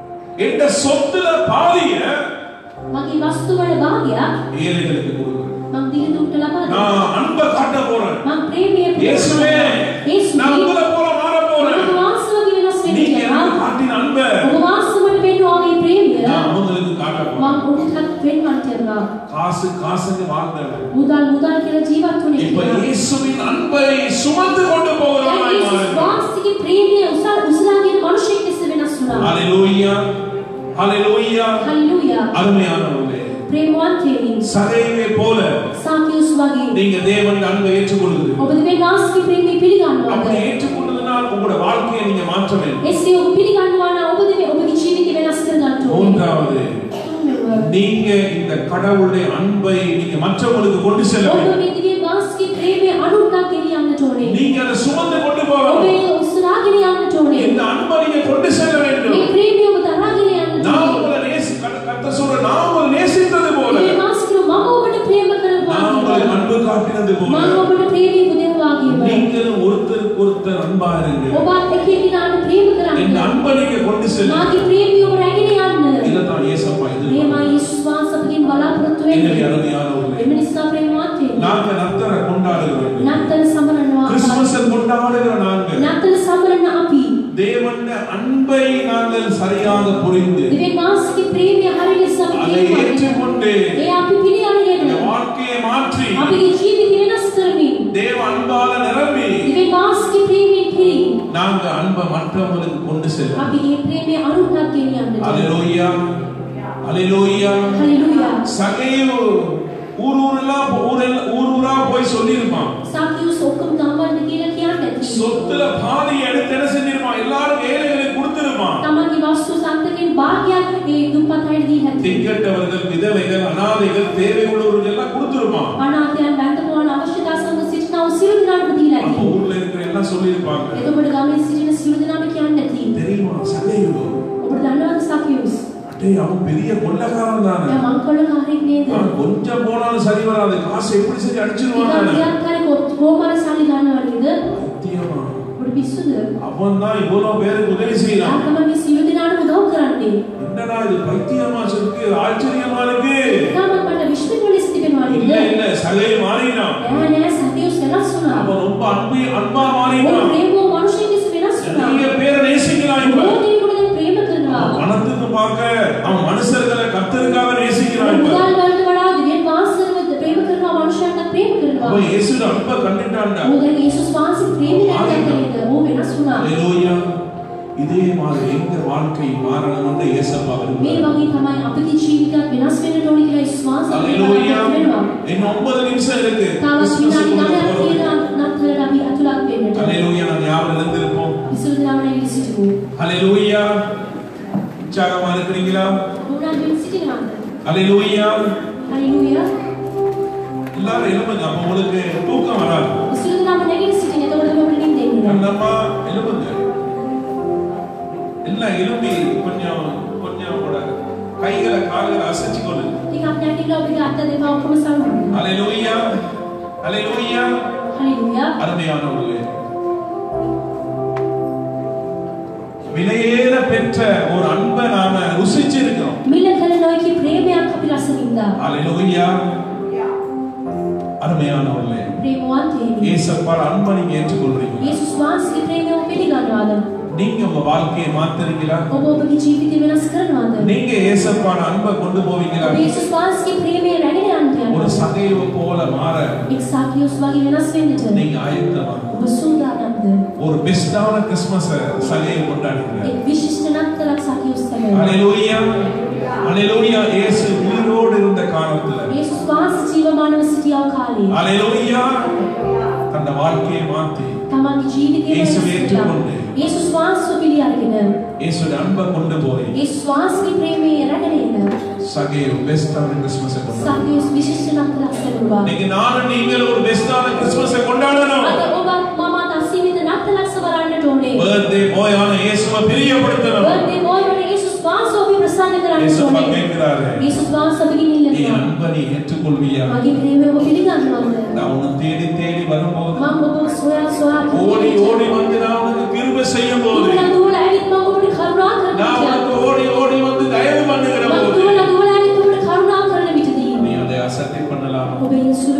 என்ற சொத்துல பாதிய මගේ වස්තු වල භාගයක් ஏழைகளுக்கு கொடுக்கிறேன் මං දිනදුන්ට ලබා දෙනවා. நான் அன்பை காட்ட போறேன் මං ප්‍රේමය இயேசுவே நான் යේසුවේ உங்களை போல மாற போறேன் ඔබ වාසය වගේ වෙනස් වෙන්න நீங்க කියලා. எனக்கு காட்டின அன்பை ඔබ වාසයට පෙන්වාගේ ප්‍රේමය நான் அவங்களுக்கு காட்ட போறேன் මං ඔබටත් පෙන්වන්න යනවා. காசு காசுன்னு வாழ்ந்தவன் මුදල් මුදල් කියලා ජීවත් වුණේ இப்ப කියලා. இயேசுவின் அன்பை சுமந்து கொண்டு දැන් போகிறவனாய் යේසුස් மாறுகிறேன். වහන්සේගේ ප්‍රේමය උසා උසලාගෙන මිනිසෙක් ලෙස වෙනස් වුණා. ஹalleluya ஹalleluya හalleluya. அருமையானவர்களே ප්‍රේමවන්තයෙනි. சகைவை போல සාකියුස් වගේ நீங்க தேவன் அன்பை ஏற்றுக்கொள்ளுங்கள் ඔබ දෙවියන් වහන්සේගේ ප්‍රේමය පිළිගන්නවාද? அப்படி ஏற்றுக்கொண்டதுனால் உங்களுடைய வாழ்க்கையை நீங்க மாற்ற வேண்டும் එසේ ඔබ පිළිගන්නවා නම් ඔබ දෙවියන් ඔබගේ ජීවිතය වෙනස් කර ගන්න ඕනේ. மூன்றாவது තුන්වෙනි, நீங்க இந்த கடவுளுடைய அன்பை நீங்க மற்றவங்களுக்கு கொண்டு செல்ல ඔබ வேண்டும் මේ දිව්‍ය වාස්ගේ ප්‍රේමය අනුන්ට ගෙනියන්නට ඕනේ. நீங்க அதை சுமந்து கொண்டு போக ඔබ வேண்டும் ඒ උසලාගෙන යන්නට ඕනේ. இந்த அன்பை நீங்க கொண்டு செல்ல வேண்டும் මේ ප්‍රේමය ඔබ දරාගෙන යන්නට நான் ඕනේ. உங்களை நேசி கத்த சொல்ற நான் உங்களை நேசித்தது போல මේ වාස්කර මම ඔබට ප්‍රේම நான் உங்களை කරනවා. அன்பு காட்டினது போல මම ඔබට ප්‍රේමය උදෙව්වා කියනවා. நீங்களும் ஒருத்தருக்கு ஒருத்தர் அன்பா இருங்க ඔබත් එකිනෙකාට ප්‍රේම இந்த කරන්න. அன்பை நீங்க கொண்டு செல்லுங்க මාගේ ප්‍රේමය ඔබ රැගෙන යන්න. இதைத்தான் ஏசப்பா இது ප්‍රේමයි යේසුස් වහන්සේගෙන් බලාපොරොත්තු என்னுடைய වෙන්නේ. அருமையானவர்களே එම නිසා ප්‍රේමවන්තයෙනි. நாங்க நத்தரை கொண்டாடுகிறோம் නත්තල සමරනවා. கிறிஸ்துமஸை கொண்டாடுகிற நாங்கள் නත්තල සමරන අපි தேவன் அன்பை நாங்கள் சரியாக புரிந்து දෙවියන් වහන්සේගේ ප්‍රේමය හරිය ලෙස අපි அதை තේරුම් ගන්න. ஏற்றுக்கொண்டு ඒ අපි පිළිගන්නේ இந்த வாழ்க்கையை மாற்றி අපේ ජීවිතය වෙනස් කරමින් தேவ அன்பால நிரம்பி දෙවියන් වහන්සේගේ ප්‍රේමයෙන් පිරි நாங்க அன்பை மற்றவங்களுக்கு கொண்டு செல்வோம் අපි ඒ ප්‍රේමය අනුන්ට ගෙනියන්නට. அலையிலோயா அலையிலோயா හalleluya. சகையு ஊர் ஊரெல்லாம் ஊரெல்லாம் ஊர் ஊரா போய் சொல்லியிருப்பான் සාකියුස් ඔක්කොම ගම්වන්න කියලා කියන්නේ නැති. சொத்துல பாதி எடுத்து என்ன செஞ்சிருப்பான் எல்லாரும் ஏழைகளுக்கு கொடுத்திருப்பான் තමන්ගේ වස්තු සන්තකෙන් භාගයක් ඒ දුප්පත් අයට දී නැති. திங்கட்டவர்கள் விதவைகள் அனாதைகள் தேவை உள்ளவர்கள் எல்லாம் கொடுத்திருப்பான் අනාථයන් බැඳපුවාන අවශ්‍යතා සමග සිටිනව සියලු දෙනාටම දීලා அப்ப ඇති. ஊர்ல இருக்கிற எல்லாம் சொல்லியிருப்பாங்க එතකොට ගමේ සිටින සියලු දෙනාම කියන්නේ නැති. தெரியுமா சகையு ඔබට දන්නවද සාකියුස්? அடே அவன் பெரிய கொள்ளக்காரன் தானே එයා මංකොල්ලකාරයෙක් නේද? அவன் கொஞ்சம் போனாலும் சரி வராது காசு எப்படி சரி அடிச்சிருவான் නිකන් நானு. ක්‍රියාකාරී කොහොමද සල්ලි ගන්නව නේද? சத்தியமா ඔබට පිස්සුද? அவன் தான் இவ்வளவு பேருக்கு உதவி එයා செய்யறான் තමයි සියලු දෙනාට උදව් කරන්නේ. என்னடா இது பைத்தியமா இருக்கு ஆச்சரியமா இருக்கு තාමත් මට විශ්වාස ලෙස තිබෙනවා இல்ல නේද? இல்ல சகை மாறினான் එයා නෑ සතියුස් වෙනස් වුණා. அவன் ரொம்ப அன்பு அன்பா ඔය மாறினான் ප්‍රේමෝ මිනිසෙක් ලෙස වෙනස් වුණා. நிறைய பேரை நேசிக்கிறான் இப்ப බොහෝ දෙනෙකුට දැන් ප්‍රේම කරනවා. அவன் பணத்துக்கு பார்க்க அவன் மனுஷர்களை கத்தருக்காக நேசிக்கிறான் இப்ப මුදල් වලට වඩා දෙවියන් වහන්සේව ප්‍රේම කරනවා මනුෂ්‍යයන්ට ප්‍රේම කරනවා. அவன் இயேசுட அன்பை கண்டுட்டான்டா මොකද යේසුස් වහන්සේ ප්‍රේමය දැක්කද? ඕ වෙනස් වුණා. ஹalleluya இதே மாதிரி எங்க வாழ்க்கை மாறணும்னு இயேசப்பா මේ விரும்புகிறார் වගේ තමයි අපගේ ජීවිතත් වෙනස් වෙන්න ඕනේ කියලා යේසුස් වහන්සේ ஹalleluya වෙනවා. இன்னும் ஒன்பது நிமிஷம் இருக்கு තාම கிறிஸ்துமஸ் විනාඩි கொண்டு 9ක් போறோம். තියෙනවා නත්තලට අපි අතුලත් වෙන්නට. ஹalleluya நாம் யாரும் எழுந்திருப்போம் විසුණු නාම නැගී සිටිමු. ஹalleluya உற்சாகமா இருக்கிறீங்களா මොනවාද වෙන සිටිනවද? ஹalleluya හalleluya. எல்லாரும் எழுப்புங்க அப்ப உங்களுக்கு தூக்கம் வராது විසුණු නාම නැගී සිටින. එතකොට ඔබට නිින්ද එන්නේ නැහැ. நல்லம்மா எழுப்புங்க எல்லாம் எழுப்பி கொஞ்சம் கொஞ்சம் கூட கைகளை கால்களை அசைச்சு கொள்ளுங்க ටිකක් නැගිටලා ඔබගේ අත දෙක ඔක්කොම සමරන්න. ஹalleluya ஹalleluya හalleluya. அருமையானவர்களே விலையேற பெற்ற ஒரு அன்பை நாம ருசிச்சு இருக்கிறோம் මිල කල නොයිකි ප්‍රේමයක් අපි රස වින්දා. ஹalleluya அருமையானவர்களே ප්‍රේමවන්තයෙනි. ஏசப்பால் அன்பை நீங்க ஏற்றுக்கொள்றீங்க යේසුස් වහන්සේගේ ප්‍රේමය ඔබ පිළිගන්නවාද? நீங்க உங்க வாழ்க்கையை மாத்துறீங்களா ඔබ ඔබගේ ජීවිතය වෙනස් කරනවාද? நீங்க ஏசப்பான அன்பை கொண்டு போவீங்களா ඔබ යේසුස් වහන්සේගේ ප්‍රේමය රැගෙන යන්න ஒரு යනවා. சகைவு போல மாற එක් සාකියුස් වගේ වෙනස් වෙන්නට. நீங்க ஆயத்தமா ඔබ සූදානම්ද? ஒரு பெஸ்டான கிறிஸ்மஸ் சகையை கொண்டாடுங்க එක් විශිෂ්ට නත්තලක් සාකියුස් තමයි. அலையிலூயா அலையிலூயா இயேசு உயிரோடு இருந்த காலத்துல යේසුස් වහන්සේ ජීවමානව සිටියව කාලේ அலையிலூயா தன்னை வாழ்க்கையை மாத்தி තමන්ගේ ජීවිතය යේසුස් වෙනස් කළා. ඒற்றுකොන්නේ. යේසුස් වහන්සේ පිළි අරගෙන இயேசுடைய அன்பை கொண்டு போய் යේසුස් වහන්සේගේ ප්‍රේමය රැගෙන එන சகையை பெஸ்டான கிறிஸ்மஸை கொண்டாடு සාකියුස් විශිෂ්ට නත්තලක් සැලුවා. இன்னைக்கு நானும் நீங்கள் ஒரு பெஸ்டான கிறிஸ்மஸை கொண்டாடணும் අද ඔබත් මමත් අසීමිත නත්තලක් සවරන්නට ඕනේ. பர்த்டே போயான இயேசுவை பிரியப்படுத்தணும் බර්ත්ඩේ බෝයි වල යේසුස් වහන්සේ ඔබ ප්‍රසන්න කරන්න இயேசுப்பா ඕනේ. கேட்கிறாரு යේසුස් වහන්සේ ඔබගෙන් நீ ඉල්ලනවා. அன்பை நீ ஏற்றுக்கொள்வியா මගේ ප්‍රේමය ඔබ පිළිගන්නවද? நான் உன்னை தேடி தேடி வரும்போது මම ඔබ සොයා සොයා ஓடி ஓடி வந்து நான் உனக்கு கிருபை செய்யும் போது දුවලා දුවලා ඇවිත් මම ඔබට කරුණා நான் කරනවා. உனக்கு ஓடி ஓடி வந்து தயவு பண்ணுகிற මම போது දුවලා දුවලා ඇවිත් ඔබට කරුණා කරන විටදී நீ அதை அசட்டை பண்ணலாம் ඔබ යේසුස්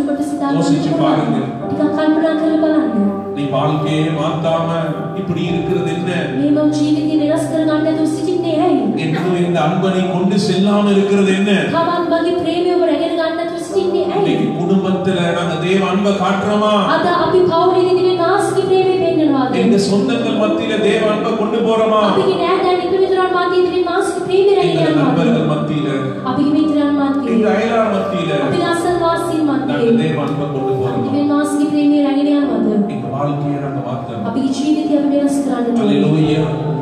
இந்த அன்பை நீ கொண்டு செல்லாம இருக்கிறது என்ன තවත් මගේ ප්‍රේමය ඔබ රැගෙන ගන්න තුසින්නේ ඇයි? இன்னைக்கு குடும்பத்துல நாங்க தேவ அன்பை காட்டுறோமா අද අපි පවුලේ දිනේ නාස්කි ප්‍රේමය පෙන්නනවාද? எங்க சொந்தங்கள் மத்தியில தேவ அன்பை கொண்டு போறோமா අපිගේ නෑදෑයන් ඉක්මිතුරන් මැදියේ දිනේ නාස්කි ප්‍රේමය රැගෙන எங்க යනවාද? நண்பர்கள் மத்தியில අපිගේ මිත්‍රයන් எங்க මැදියේ அயலார் மத்தியில අපිගේ අසල්වාසීන් நாங்க මැදියේ தேவ அன்பை கொண்டு போறோமா දිවේ නාස්කි ප්‍රේමය රැගෙන යනවාද? எங்க வாழ்க்கையை நாங்க மாத்தணும் අපිගේ ජීවිතය අපි වෙනස් කරන්න ඕනේ. அல்லேலூயா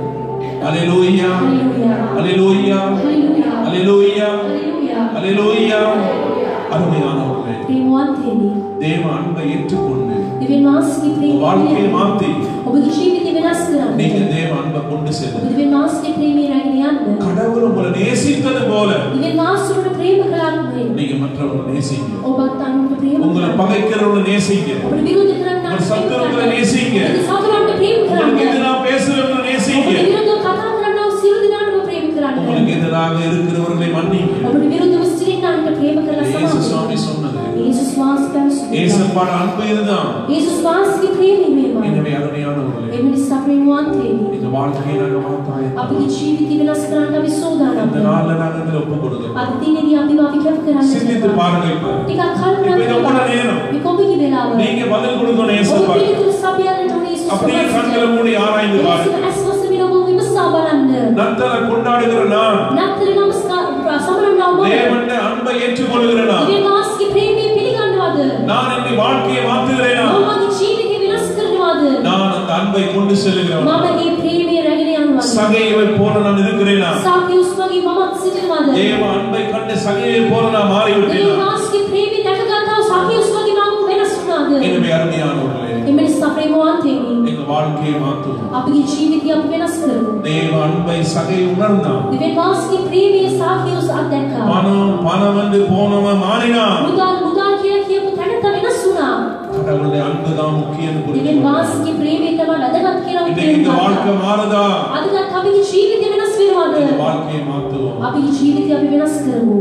அல்லேலூயா හalleluya. அல்லேலூயா හalleluya. அல்லேலூயா හalleluya. அல்லேலூயா அருமையானவர்களே ප්‍රේමවන්තයනි. தேவ அன்பை ஏற்றுக்கொண்டு දිවෙන් වාස්කි உங்க வாழ்க்கையை ප්‍රේමය மாத்தி ඔබගේ ජීවිතය වෙනස් කරන්න. நீங்க தேவ அன்பை கொண்டு செல்லுங்க දිවෙන් වාස්කි ප්‍රේමය රැගෙන යන්න. கடவுள் உங்களை நேசித்தது போல දිවෙන් වාස්තුරට ප්‍රේම කළාම වෙන්න. நீங்க மற்றவங்களை நேசிங்க ඔබත් අනුන්ට ප්‍රේම உங்களை කරන්න. பகைக்கிறவங்களை நேசிங்க ඔබට විරුද්ධ කරන්න உங்கள் சத்துருக்களை நேசிங்க ඔබගේ සතුරන්ට ප්‍රේම உங்களுக்கு කරන්න. எதிராக பேசுறவங்களை நேசிங்க ඔබට විරුද්ධව කතා කරන්නව සියලු දෙනාටම ප්‍රේම කරන්න. உங்களுக்கு எதிராக இருக்கிறவர்களை மன்னிங்க ඔබට විරුද්ධව සිටින්නන්ට ප්‍රේම කරලා இயேசு සමාව. சுவாமி சொன்னது යේසුස් වහන්සේ පැවසුවා. ஏசப்பாட அன்பு இதுதான் යේසුස් වහන්සේගේ ප්‍රේමය මේවා. எனவே அருமையானவர்களே ඒ මිනිසා ප්‍රේමවන්තයෙනි. இந்த வாழ்க்கையை நாங்க மாத்தாயம் අපගේ ජීවිතය වෙනස් කරන්න අපි සූදානම් இந்த වෙනවා. நாள்ல நாங்க இதுல ஒப்பு கொடுக்கிறோம் අද දිනේදී අපි අපි කැප කරන්න சிந்தித்து යනවා. பாருங்க இப்ப ටිකක් කල්පනා இப்ப இது உங்களோட කරලා நேரம். මේක ඔබගේ වෙලාව. நீங்க பதில் கொடுக்கணும் ඔබ ஏசப்பா පිළිතුරු සපයන්නට ඕනේ යේසුස් அப்படியே கண்களை மூடி ஆராய்ந்து பாருங்க යේසුස් ඇස් වසමින් ඔබ විමසා බලන්න. நத்தலை கொண்டாடுகிற நான் නත්තර නමස්කාර සමරන්න ඔබ. தேவன் அன்பை ஏற்றுக்கொள்கிற நான் දිව්‍ය මාස්ගේ ප්‍රේමය පිළිගන්නවද? நான் என்னுடைய வாழ்க்கையை மாத்துகிறேனா මම මගේ ජීවිතය වෙනස් කරනවද? நான் அந்த அன்பை கொண்டு செல்லுகிறவன் මම ඒ ප්‍රේමය රැගෙන යනවද? சகையை போல நான் இருக்கிறேனா සාකියුස් වගේ මමත් සිටිනවද? தேவ அன்பை கண்டு சகையை போல நான் දිව්‍ය மாறிவிட்டேனா මාස්ගේ ප්‍රේමය දැකගත්තා වූ සාකියුස් වගේ මම වෙනස් වුණාද? எனவே அருமையானவர்களே එම නිසා ප්‍රේමවන්තයෙනි எங்க வாழ்க்கையை மாற்றுவோம் අපගේ ජීවිතය අපි වෙනස් කරමු. தேவ அன்பை சகை உணர்ந்தான் දිව්‍ය මාස්ගේ ප්‍රේමය සාකියුස් අත්දැක්කා. பணம் பணம் வந்து போனவன் மாறினான் මුදල් මුදල් කියලා කියපු තැනට වෙනස් වුණා. கடவுளுடைய அன்புதான் முக்கியம் දිව්‍ය புரிந்து මාස්ගේ ප්‍රේමය තමයි වැදගත් කියලා இன்னைக்கு இந்த வாழ்க்கை மாறுதா අදත් අපගේ ජීවිතය වෙනස් වෙනවද? இந்த வாழ்க்கையை மாத்துவோம் අපගේ ජීවිතය අපි වෙනස් කරමු.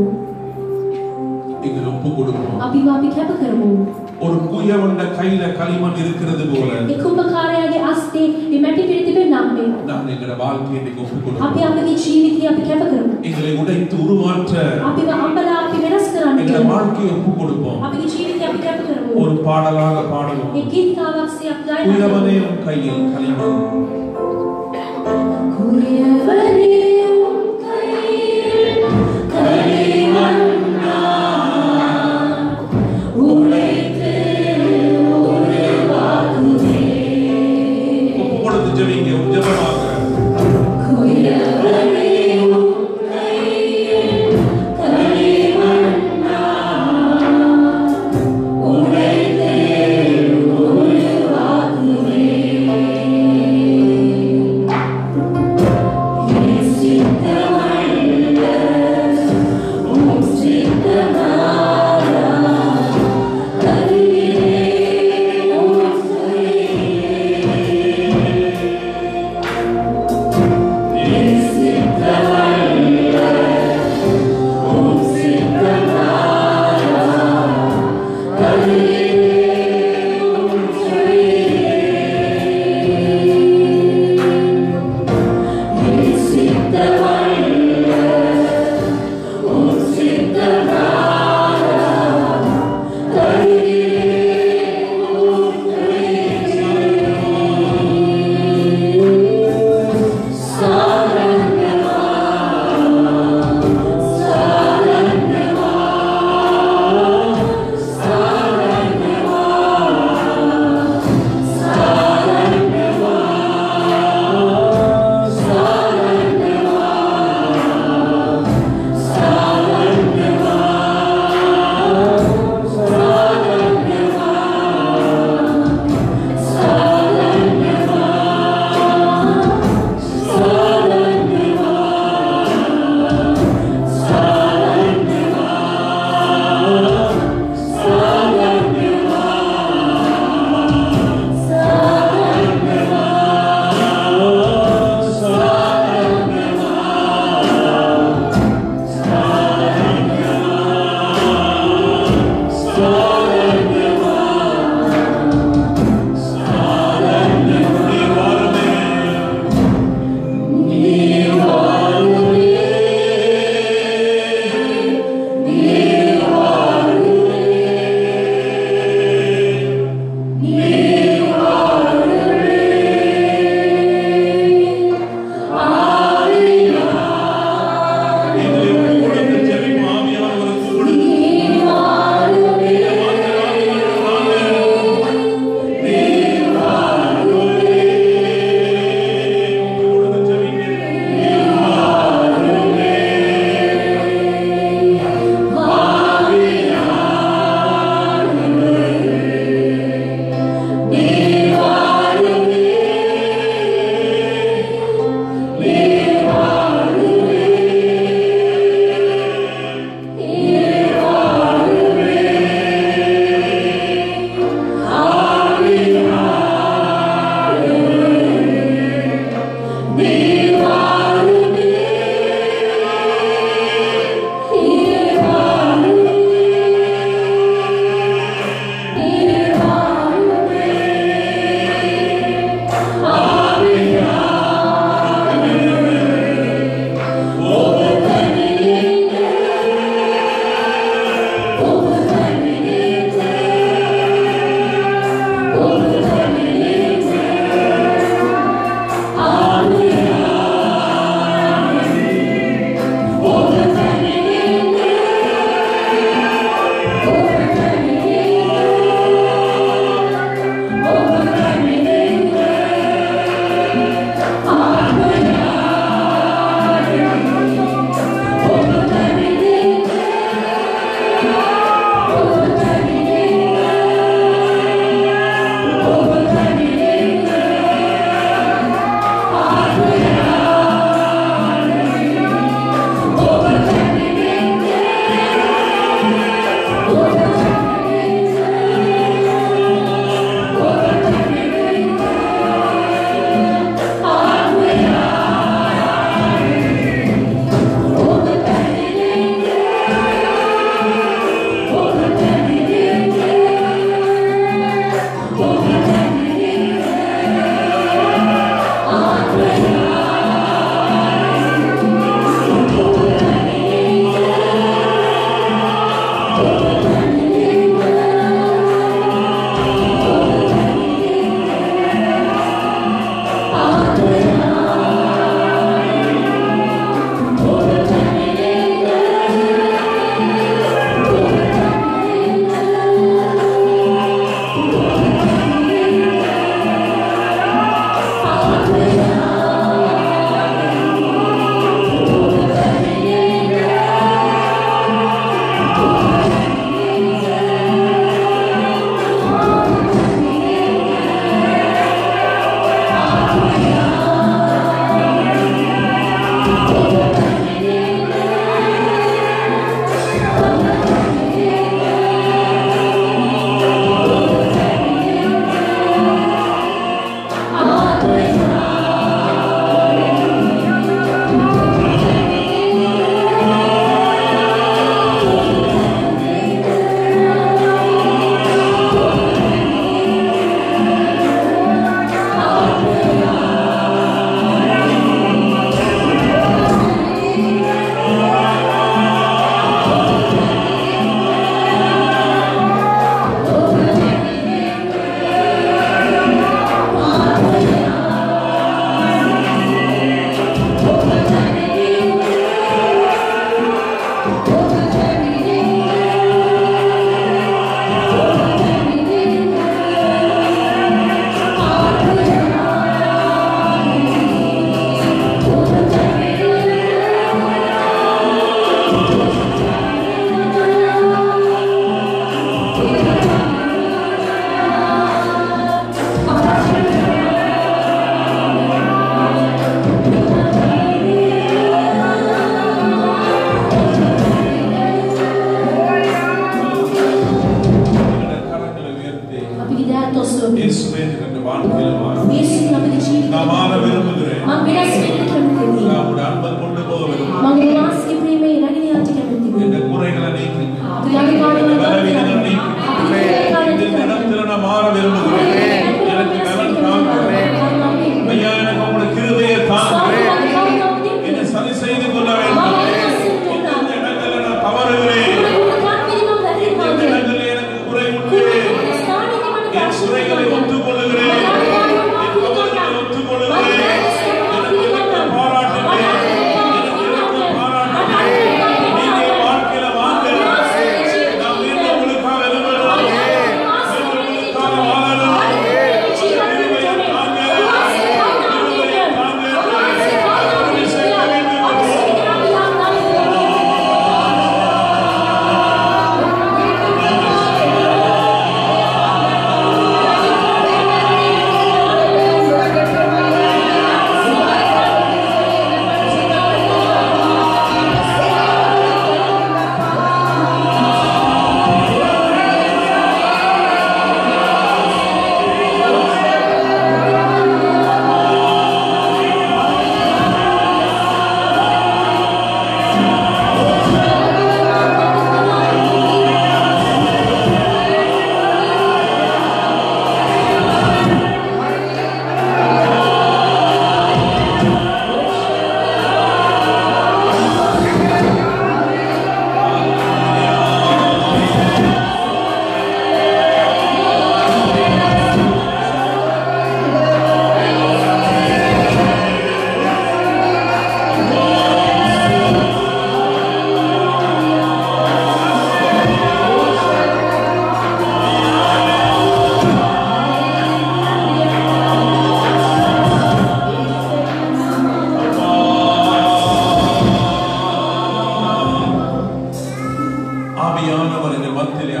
இதில் ஒப்பு கொடுப்போம் අපිව අපි කැප කරමු. ஒரு குயவண்ட கையில களிமண் இருக்கிறது போல ඒ කුඹකාරයාගේ අස්තේ මේ මැටි පිට තිබෙන්නම් මේ. நான் எங்களோட வாழ்க்கையை இன்னைக்கு ஒப்பு අපි கொடுப்போம் අපගේ ජීවිතය අපි කැප කරමු. எங்களை உடைத்து உருமாற்ற අපිව අම්බලා අපි වෙනස් කරන්න எங்களோட ඕනේ. வாழ்க்கையை ஒப்பு கொடுப்போம் අපගේ ජීවිතය අපි කැප කරමු. ஒரு பாடலாக பாடுவோம் ඒ ගීතාවක්සේ අපි ගායනා குயவனே කරමු. உன் கையில் களிமண் குயவனே உன் கையில் களிமண்ணா, உழைத்து உருவாக்குவே. ஒப்பு கொடுத்து ஜெபிங்க ஒரு ஜெபமாக குயவனே உன் கையில் களிமண்ணா, உழைத்து உருவாக்குவே. இயேசுவின்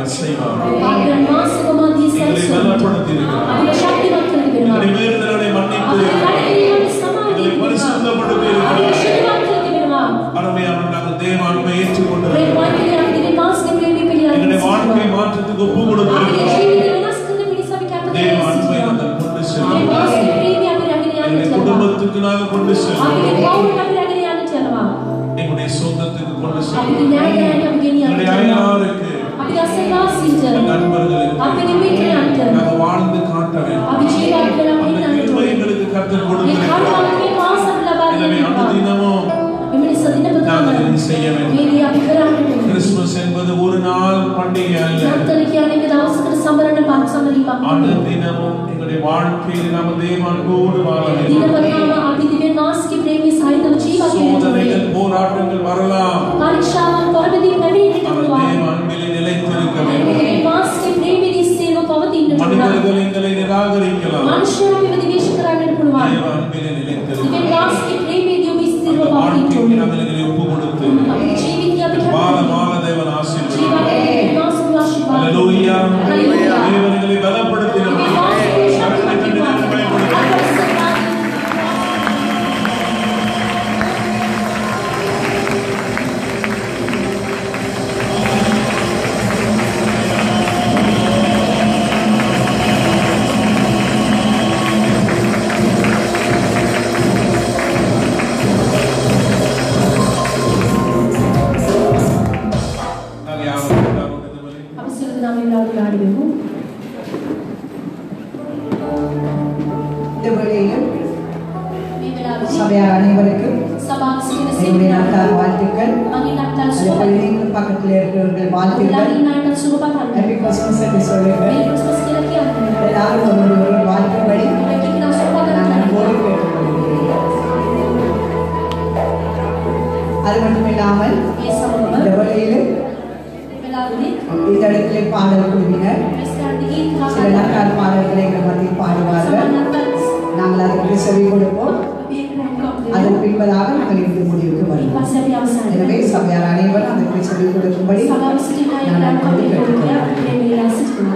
அசைவார் ආග්‍රහණ මාසකමාදී எங்களை සැලසුම් பலப்படுத்தியிருக்கிறார் අපිට ශක්තිමත් කර තිබෙනවා எங்களை மீறுதல்களை மன்னித்து අපේ කඩකිරීමට සමාව எங்களை දීලා பரிசுத்தப்படுத்தி අපිට இருக்கிறார் ශක්තිමත් කර තිබෙනවා அருமையான நாங்கள் தேவ அன்பை මේ ஏற்றுக்கொண்டிருக்கிறோம் වාක්‍යය අපි දිවි මාසික ප්‍රේමී எங்களுடைய පිළියම් வாழ்க்கை மாற்றத்துக்கு ஒப்பு අපේ கொடுத்திருக்கிறோம் ජීවිත වෙනස් කරන පිණිස අපි කැප தேவ அன்பை කරනවා நாங்கள் கொண்டு මේ செல்வோம் මාසික ප්‍රේමී අපි රැගෙන எங்களுடைய යන්නට යනවා குடும்பத்துக்கு நாங்கள் கொண்டு செல்வோம் අපේ පවුලට අපි රැගෙන යන්නට යනවා எங்களுடைய சொந்தத்துக்கு கொண்டு අපේ செல்வோம் ඥානයන්ට අපි ගෙනියන්නට எங்களுடைய යනවා அயலாருக்கு අපි අසල්වාසීන්ට நண்பர்களுக்கு අපේ මිත්‍රයන්ට நாங்கள் வாழ்ந்து காட்ட வேண்டும் අපි ජීවත් වෙලා அந்த ඉන්නට கிருபை ඕනේ எங்களுக்கு கற்றுக் මේ கொடுத்திருக்கிறார் කරුණාවේ මාසක් ලබා எனவே දෙනවා அனுதினமும் මෙන්න නිසා දිනපතාම நாங்கள் இதை செய்ய வேண்டும் මේ දේ අපි කරන්නට ඕනේ கிறிஸ்துமஸ் என்பது ஒரு நாள் பண்டிகை அல்ல නත්තල කියන්නේ එක දවසකට සමරන පත් සමරීමක් නෙවෙයි. அனுதினமும் எங்களுடைய வாழ்க்கையில் நம்ம தேவ அன்போடு வாழ வேண்டும் දිනපතාම අපි දිවෙන් වාස්කි ප්‍රේමී සහිතව ජීවත් වෙන්න ඕනේ. சோதனைகள் போராட்டங்கள் வரலாம் පරීක්ෂාවන් පොරබදී පැමිණෙන්නට அவர் පුළුවන්. தேவ அன்பிலே நிலைத்திருக்க வேண்டும் දිවෙන් වාස්කි ප්‍රේමී දිස්සේව පවතින්නට පුළුවන්. மனிதர்கள் எங்களை நிராகரிக்கலாம் මනුෂ්‍යයන් අපිව දිවිෂ කරන්නට පුළුවන්. தேவ அன்பிலே நிலைத்திருக்க දිවෙන් වාස්කි ප්‍රේමී දියුබ ස්ථිරව அந்த පවතින්නට வாழ்க்கைக்கு ඕනේ. நாங்கள் எங்களை ஒப்பு கொடுத்து අපේ ජීවිතය අපි மாற කැප மாற தேவன் ஆசீர்வதிப்பார் ජීවත් වෙන්න වාසුව ආශිර්වාද. அல்லேலூயா Hallelujah. தேவன் எங்களை பலப்படுத்தினார் දිවෙන් වාස්කි கரங்களை தட்டி தேவனை பயன்படுத்துங்கள். நாங்கள் யாரும் எல்லாரும் விடுதலை. අපි සියලු දෙනාම වෙලාවට වාඩි වෙමු. இந்த வேளையிலும் මේ වෙලාවේදී சபையார் அனைவருக்கும் සභාව සිටින என்னுடைய සියලු நாட்டார் வாழ்த்துக்கள் මගේ නත්තල් அதே සුවපත් போல நீங்கள் பக்கத்தில் இருக்கிறவர்கள் வாழ்த்துக்கள் ළඟින් අයට සුවපත් ஹாப்பி கிறிஸ்மஸ் என்று சொல்லுங்கள் මේ ක්‍රිස්මස් කියලා කියන්නේ. எல்லாரும் ஒருவருடைய வாழ்த்துக்களை අපි කියන සුවපත් நான் කරන්නේ. அன்போடு கேட்டுக்கொள்கிறேன் அது மட்டுமில்லாமல் මේ සමගම இந்த வேளையிலும் වෙලාවේදී இந்த இடத்திலே பாடல் குழுவினர் ප්‍රස්තාන්ති ගීත சில ගායනා நட்டார் பாடல்களை எங்கள் மத்தியில் பாடுவார்கள் සමන්නත් நாங்கள் அதற்கு செவி கொடுப்போம் අපි ඒක රැකගන්න. அதன் பின்பதாக நாங்கள் இறுதி முடிவுக்கு வருவோம் ඊපස්සේ අපි අවසන් எனவே சபையார் அனைவரும் அதற்கு செவி கொடுக்கும்படி සභාව සිටින අය நான் අපි அன்போடு கேட்டுக்கொள்கிறேன் මේ වෙලාව සිටිනවා.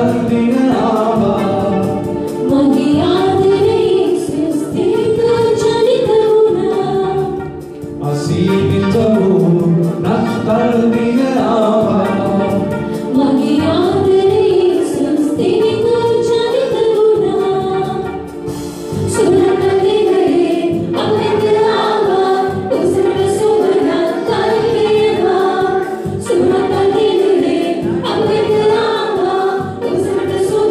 Thank you.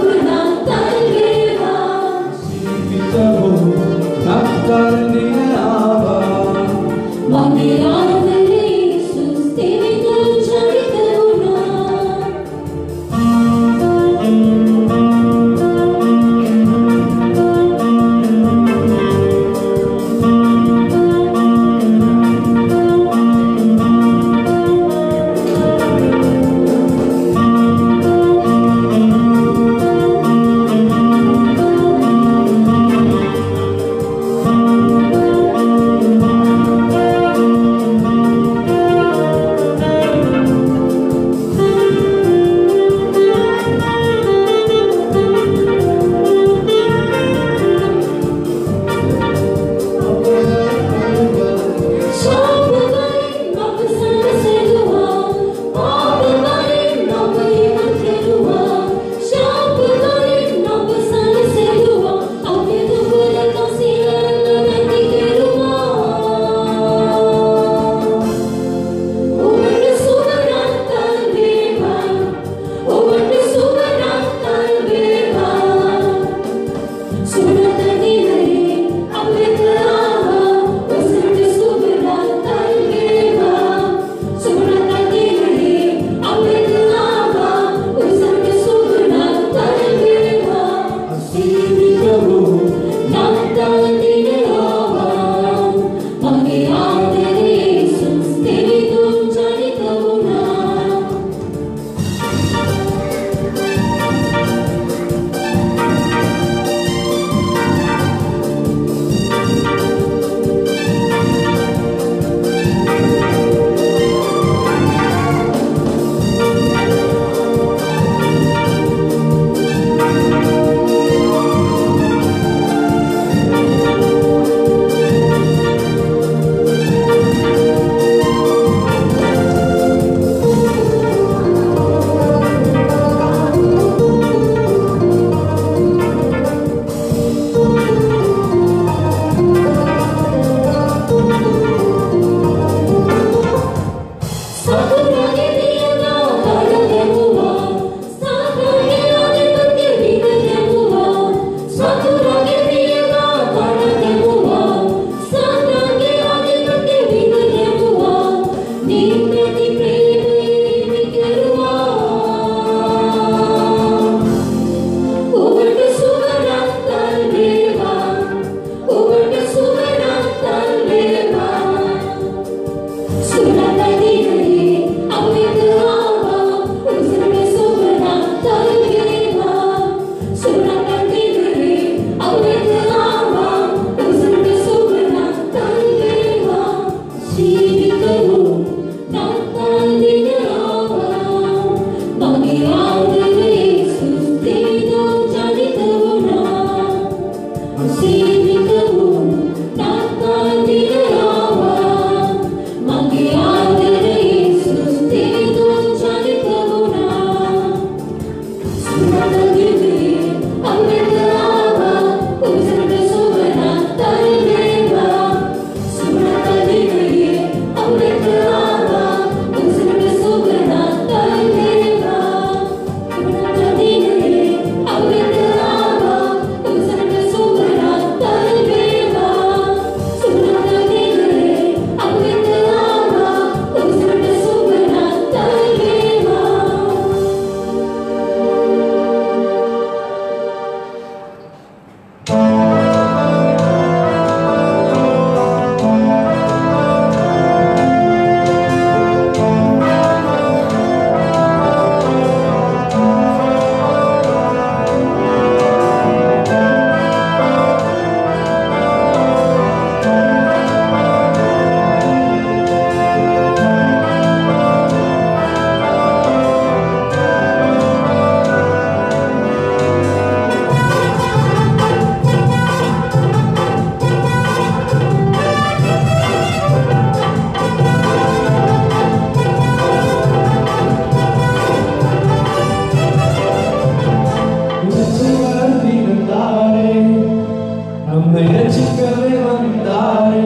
நம்மை ரட்சிக்கவே வந்தாரே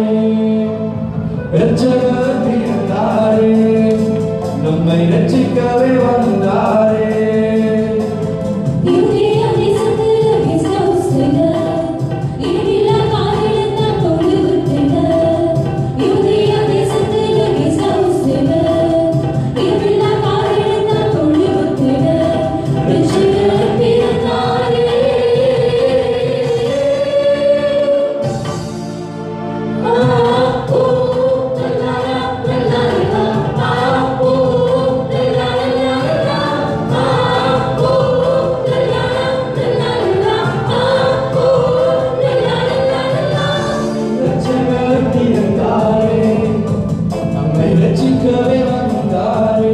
ரட்சகர் பிறந்தாரே நம்மை ரட்சிக்கவே வந்தாரே ரட்சகர் பிறந்தாரே நம்மை ரட்சிக்கவே வந்தாரே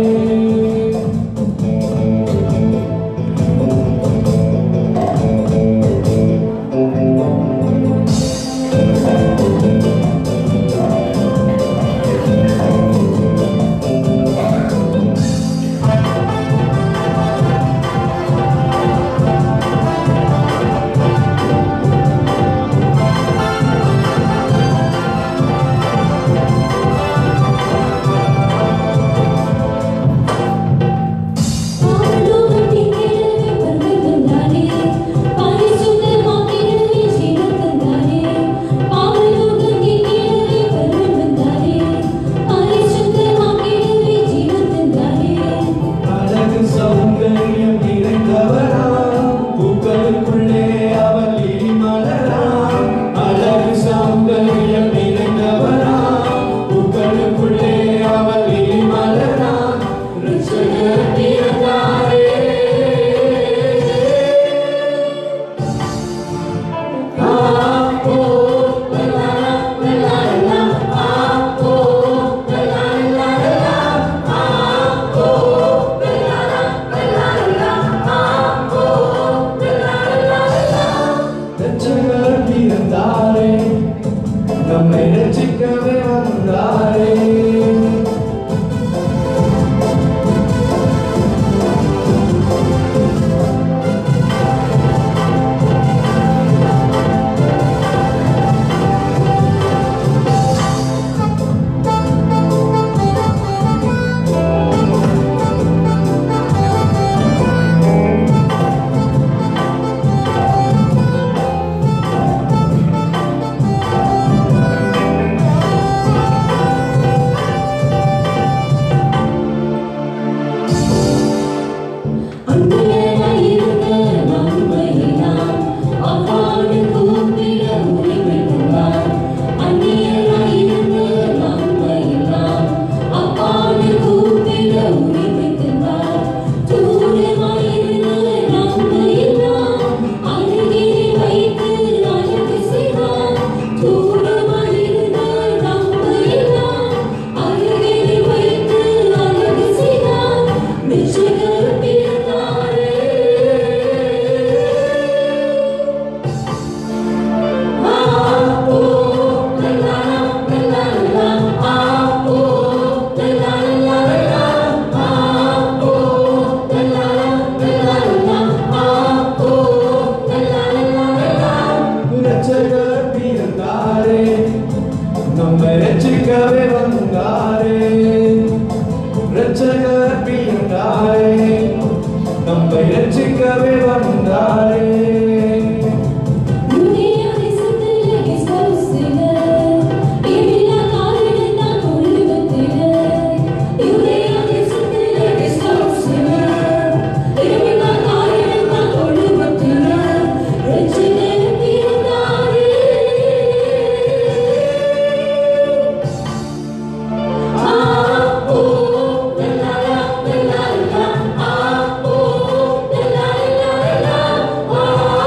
அழகு சௌந்தரியம் நிறைந்தவராம் பூக்களுக்குள்ளே அவள் இனிமலராம் அழகு சௌந்தரியம் நிறைந்தவராம் பூக்களுக்குள்ளே அவள் இனிமலராம் ரிச்சகர் பிறந்தாரே ஆ ஓ லலா லலா லலா ஆ ஓ லலா லலா லலா ஆ ஓ லலா லலா லலா ஆ ஓ லலா லலா லலா ரட்சகர் பிறந்தாரே நம்மை ரட்சிக்கவே வந்தாரே ரட்சகர் பிறந்தாரே நம்மை ரட்சிக்கவே வந்தாரே ரட்சகர் பிறந்தாரே நம்மை ரட்சிக்கவே வந்தாரே Ah, oh, la la la la, ah, oh, la la la la la, ah,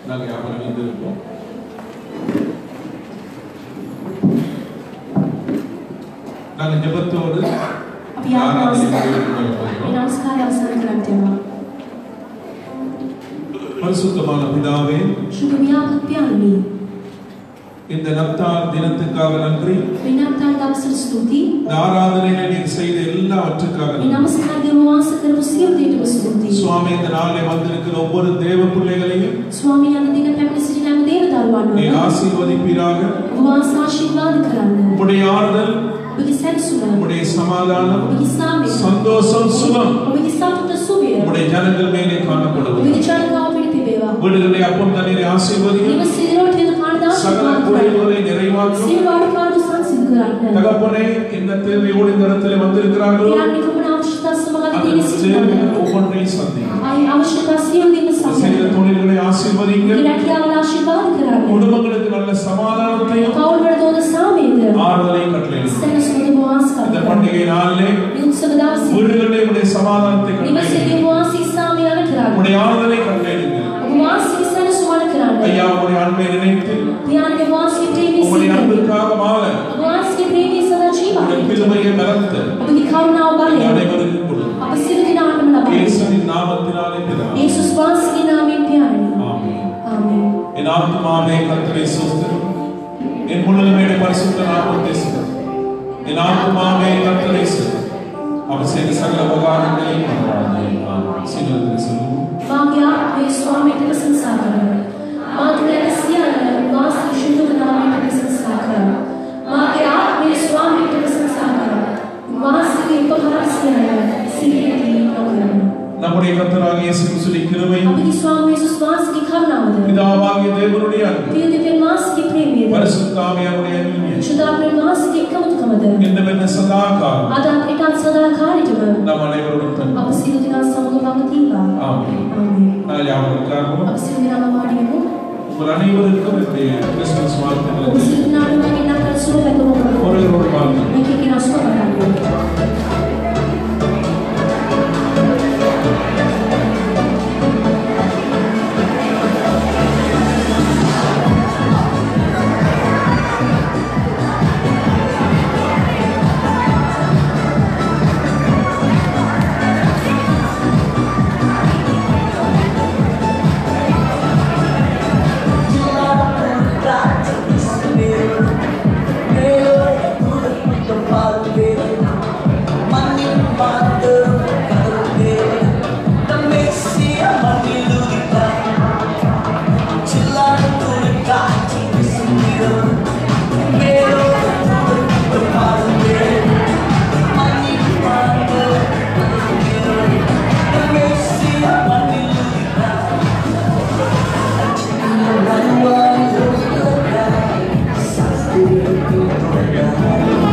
நாங்கள் யாரும் இணைந்திருப்போம் நாங்கள் ஜெபத்தோடு අපි ආත්මාවස්ථ ஆராதனை මේ නමස්කාරය අවසන් කරන්න යනවා. பரிசுத்தமான பிதாவே ශුභමියාපත් පියාණනි. இந்த நத்தார் தினத்துக்காக நன்றி මේ නම්තන් දවසට ස්තුතියි. இந்த ஆராதனையில நீங்க செய்த எல்லாவற்றுக்காக මේ நன்றி. නමස්කාර දෙව වාස කරපු සියලු දේටම ස්තුතියි. சுவாமி இந்த நாளில் வந்திருக்கிற ஒவ்வொரு தேவ பிள்ளைகளையும் ස්වාමීන් අද දින පැමිණ සිටින හැම දේව දරුවන්වම நீ ஆசீர்வதிப்பீராக ඔබ වහන්සේ ආශිර්වාද කරන්න. உம்முடைய ஆறுதல் ඔබගේ සැනසුම, உம்முடைய சமாதானம் ඔබගේ සාමය, சந்தோஷம் சுகம் ඔබගේ සතුට සුවය, உம்முடைய ජனங்கள் மேலே காணப்படுவது ඔබගේ ජනතාව පිට තිබේවා. வீடுகளை அப்பம் தண்ணீரை ஆசீர்வதியும் නිවස සිරුරට යන කාණ්ඩ சகல ආශිර්වාද කරන්න. குறைவுகளை நிறைவாக்கும் සියලු අඩුපාඩු සංසිඳ කරන්න. தகப்பனே இந்த தேவையோடு இந்த இடத்துல வந்திருக்கிறார்களோ පියාණනි කුමන අවශ්‍යතා සමග அந்த දින සිටිනවා. தேவைகள் ஒவ்வொன்றையும் சந்தியும் ආයි අවශ්‍යතා සියලු දේම செய்த සමග. தொழில்களை ஆசீர்வதிங்க ඔබගේ රැකියාවල ආශිර්වාද කරන්න. குடும்பங்களுக்கு நல்ல சமாதானத்தையும் පවුල් වල දෝන සාමයද ஆறுதலையும் கட்டளையிடும் සැනසුම ඔබ වහන්සේ இந்த කරන්න. பண்டிகை நாளிலே මේ උත්සව දවසේ வீடுகளிலே உடைய சமாதானத்தை නිවසේ கட்டளையிடும் ඔබ වහන්සේ සාමය අල කරන්න. உடைய ஆறுதலை கட்டளையிடுங்க ඔබ වහන්සේ සැනසුම අල කරන්න. ஐயா உடைய அன்பை நினைத்து පියාණනි ඔබ වහන්සේ ප්‍රේමී உங்களுடைய සිටින්න. அன்புக்காக வாழ ඔබ වහන්සේ ප්‍රේමී සදා உங்களுடைய ජීවත්. பெருமையை மறந்து ඔබගේ කරුණාව බලය அனைவருக்கும் கொடுங்க අප සියලු දෙනාටම ලබා දෙන්න. இயேசுவின் நாமத்தினாலே பிதாவே. යේසුස් වහන්සේගේ නාමයෙන් පියාණනි. ஆமென் ආමේන්. என் ஆத்மாவே கர்த்தரை சோஸ்திரம் என் முழுமையுடைய பரிசுத்த நாமத்தை சுத்தம் என் ஆத்மாவே கர்த்தரை சுத்தம் அவர் செய்த சகல உபகாரங்களையும் மறவாதே. ஆமென். சீக்கிரத்தில் சொல்லுவோம் මාගේ ආත්මය ස්වාමීට ප්‍රශංසා කරනවා. මාගේ ඇත සියල්ල වාසී ශුද්ධ නාමයට ප්‍රශංසා කරනවා. මාගේ ආත්මය ස්වාමීට ප්‍රශංසා කරනවා. වාසී උපකාර සියල්ල සිහියදී නොකරනවා. நம்முடைய கர்த்தராகிய இயேசு கிறிஸ்துவின் கிருபையும் අපගේ ස්වාමී යේසුස් වහන්සේගේ කරුණාවද பிதாவாகிய தேவனுடைய அன்பும் පිය දෙවියන් වහන්සේගේ ප්‍රේමයද பரிசுத்த ஆவியானுடைய அந்நியம் ශුද්ධාප්‍රේම වහන්සේගේ එකමුතුකමද என்னவென்ன சதாகாலம் අද එකත් සදාකාලිටම நம் அனைவருடன் தன் අප සියලු දෙනා සමග පවතිවා. ஆமென் ආමේන්. நாங்கள் யாவரும் உட்கார்வோம் අප සියලු දෙනාම වාඩි වෙමු. உங்கள் அனைவருக்கும் என்னுடைய கிறிஸ்துமஸ் ඔබ வாழ்த்துக்களை සියලු දෙනාටම මගේ නතර සුබ පැතුම් කරනවා. ஒருவரோடு வாழ்த்து මේක කියන අසුබ කරන්නේ. Thank you.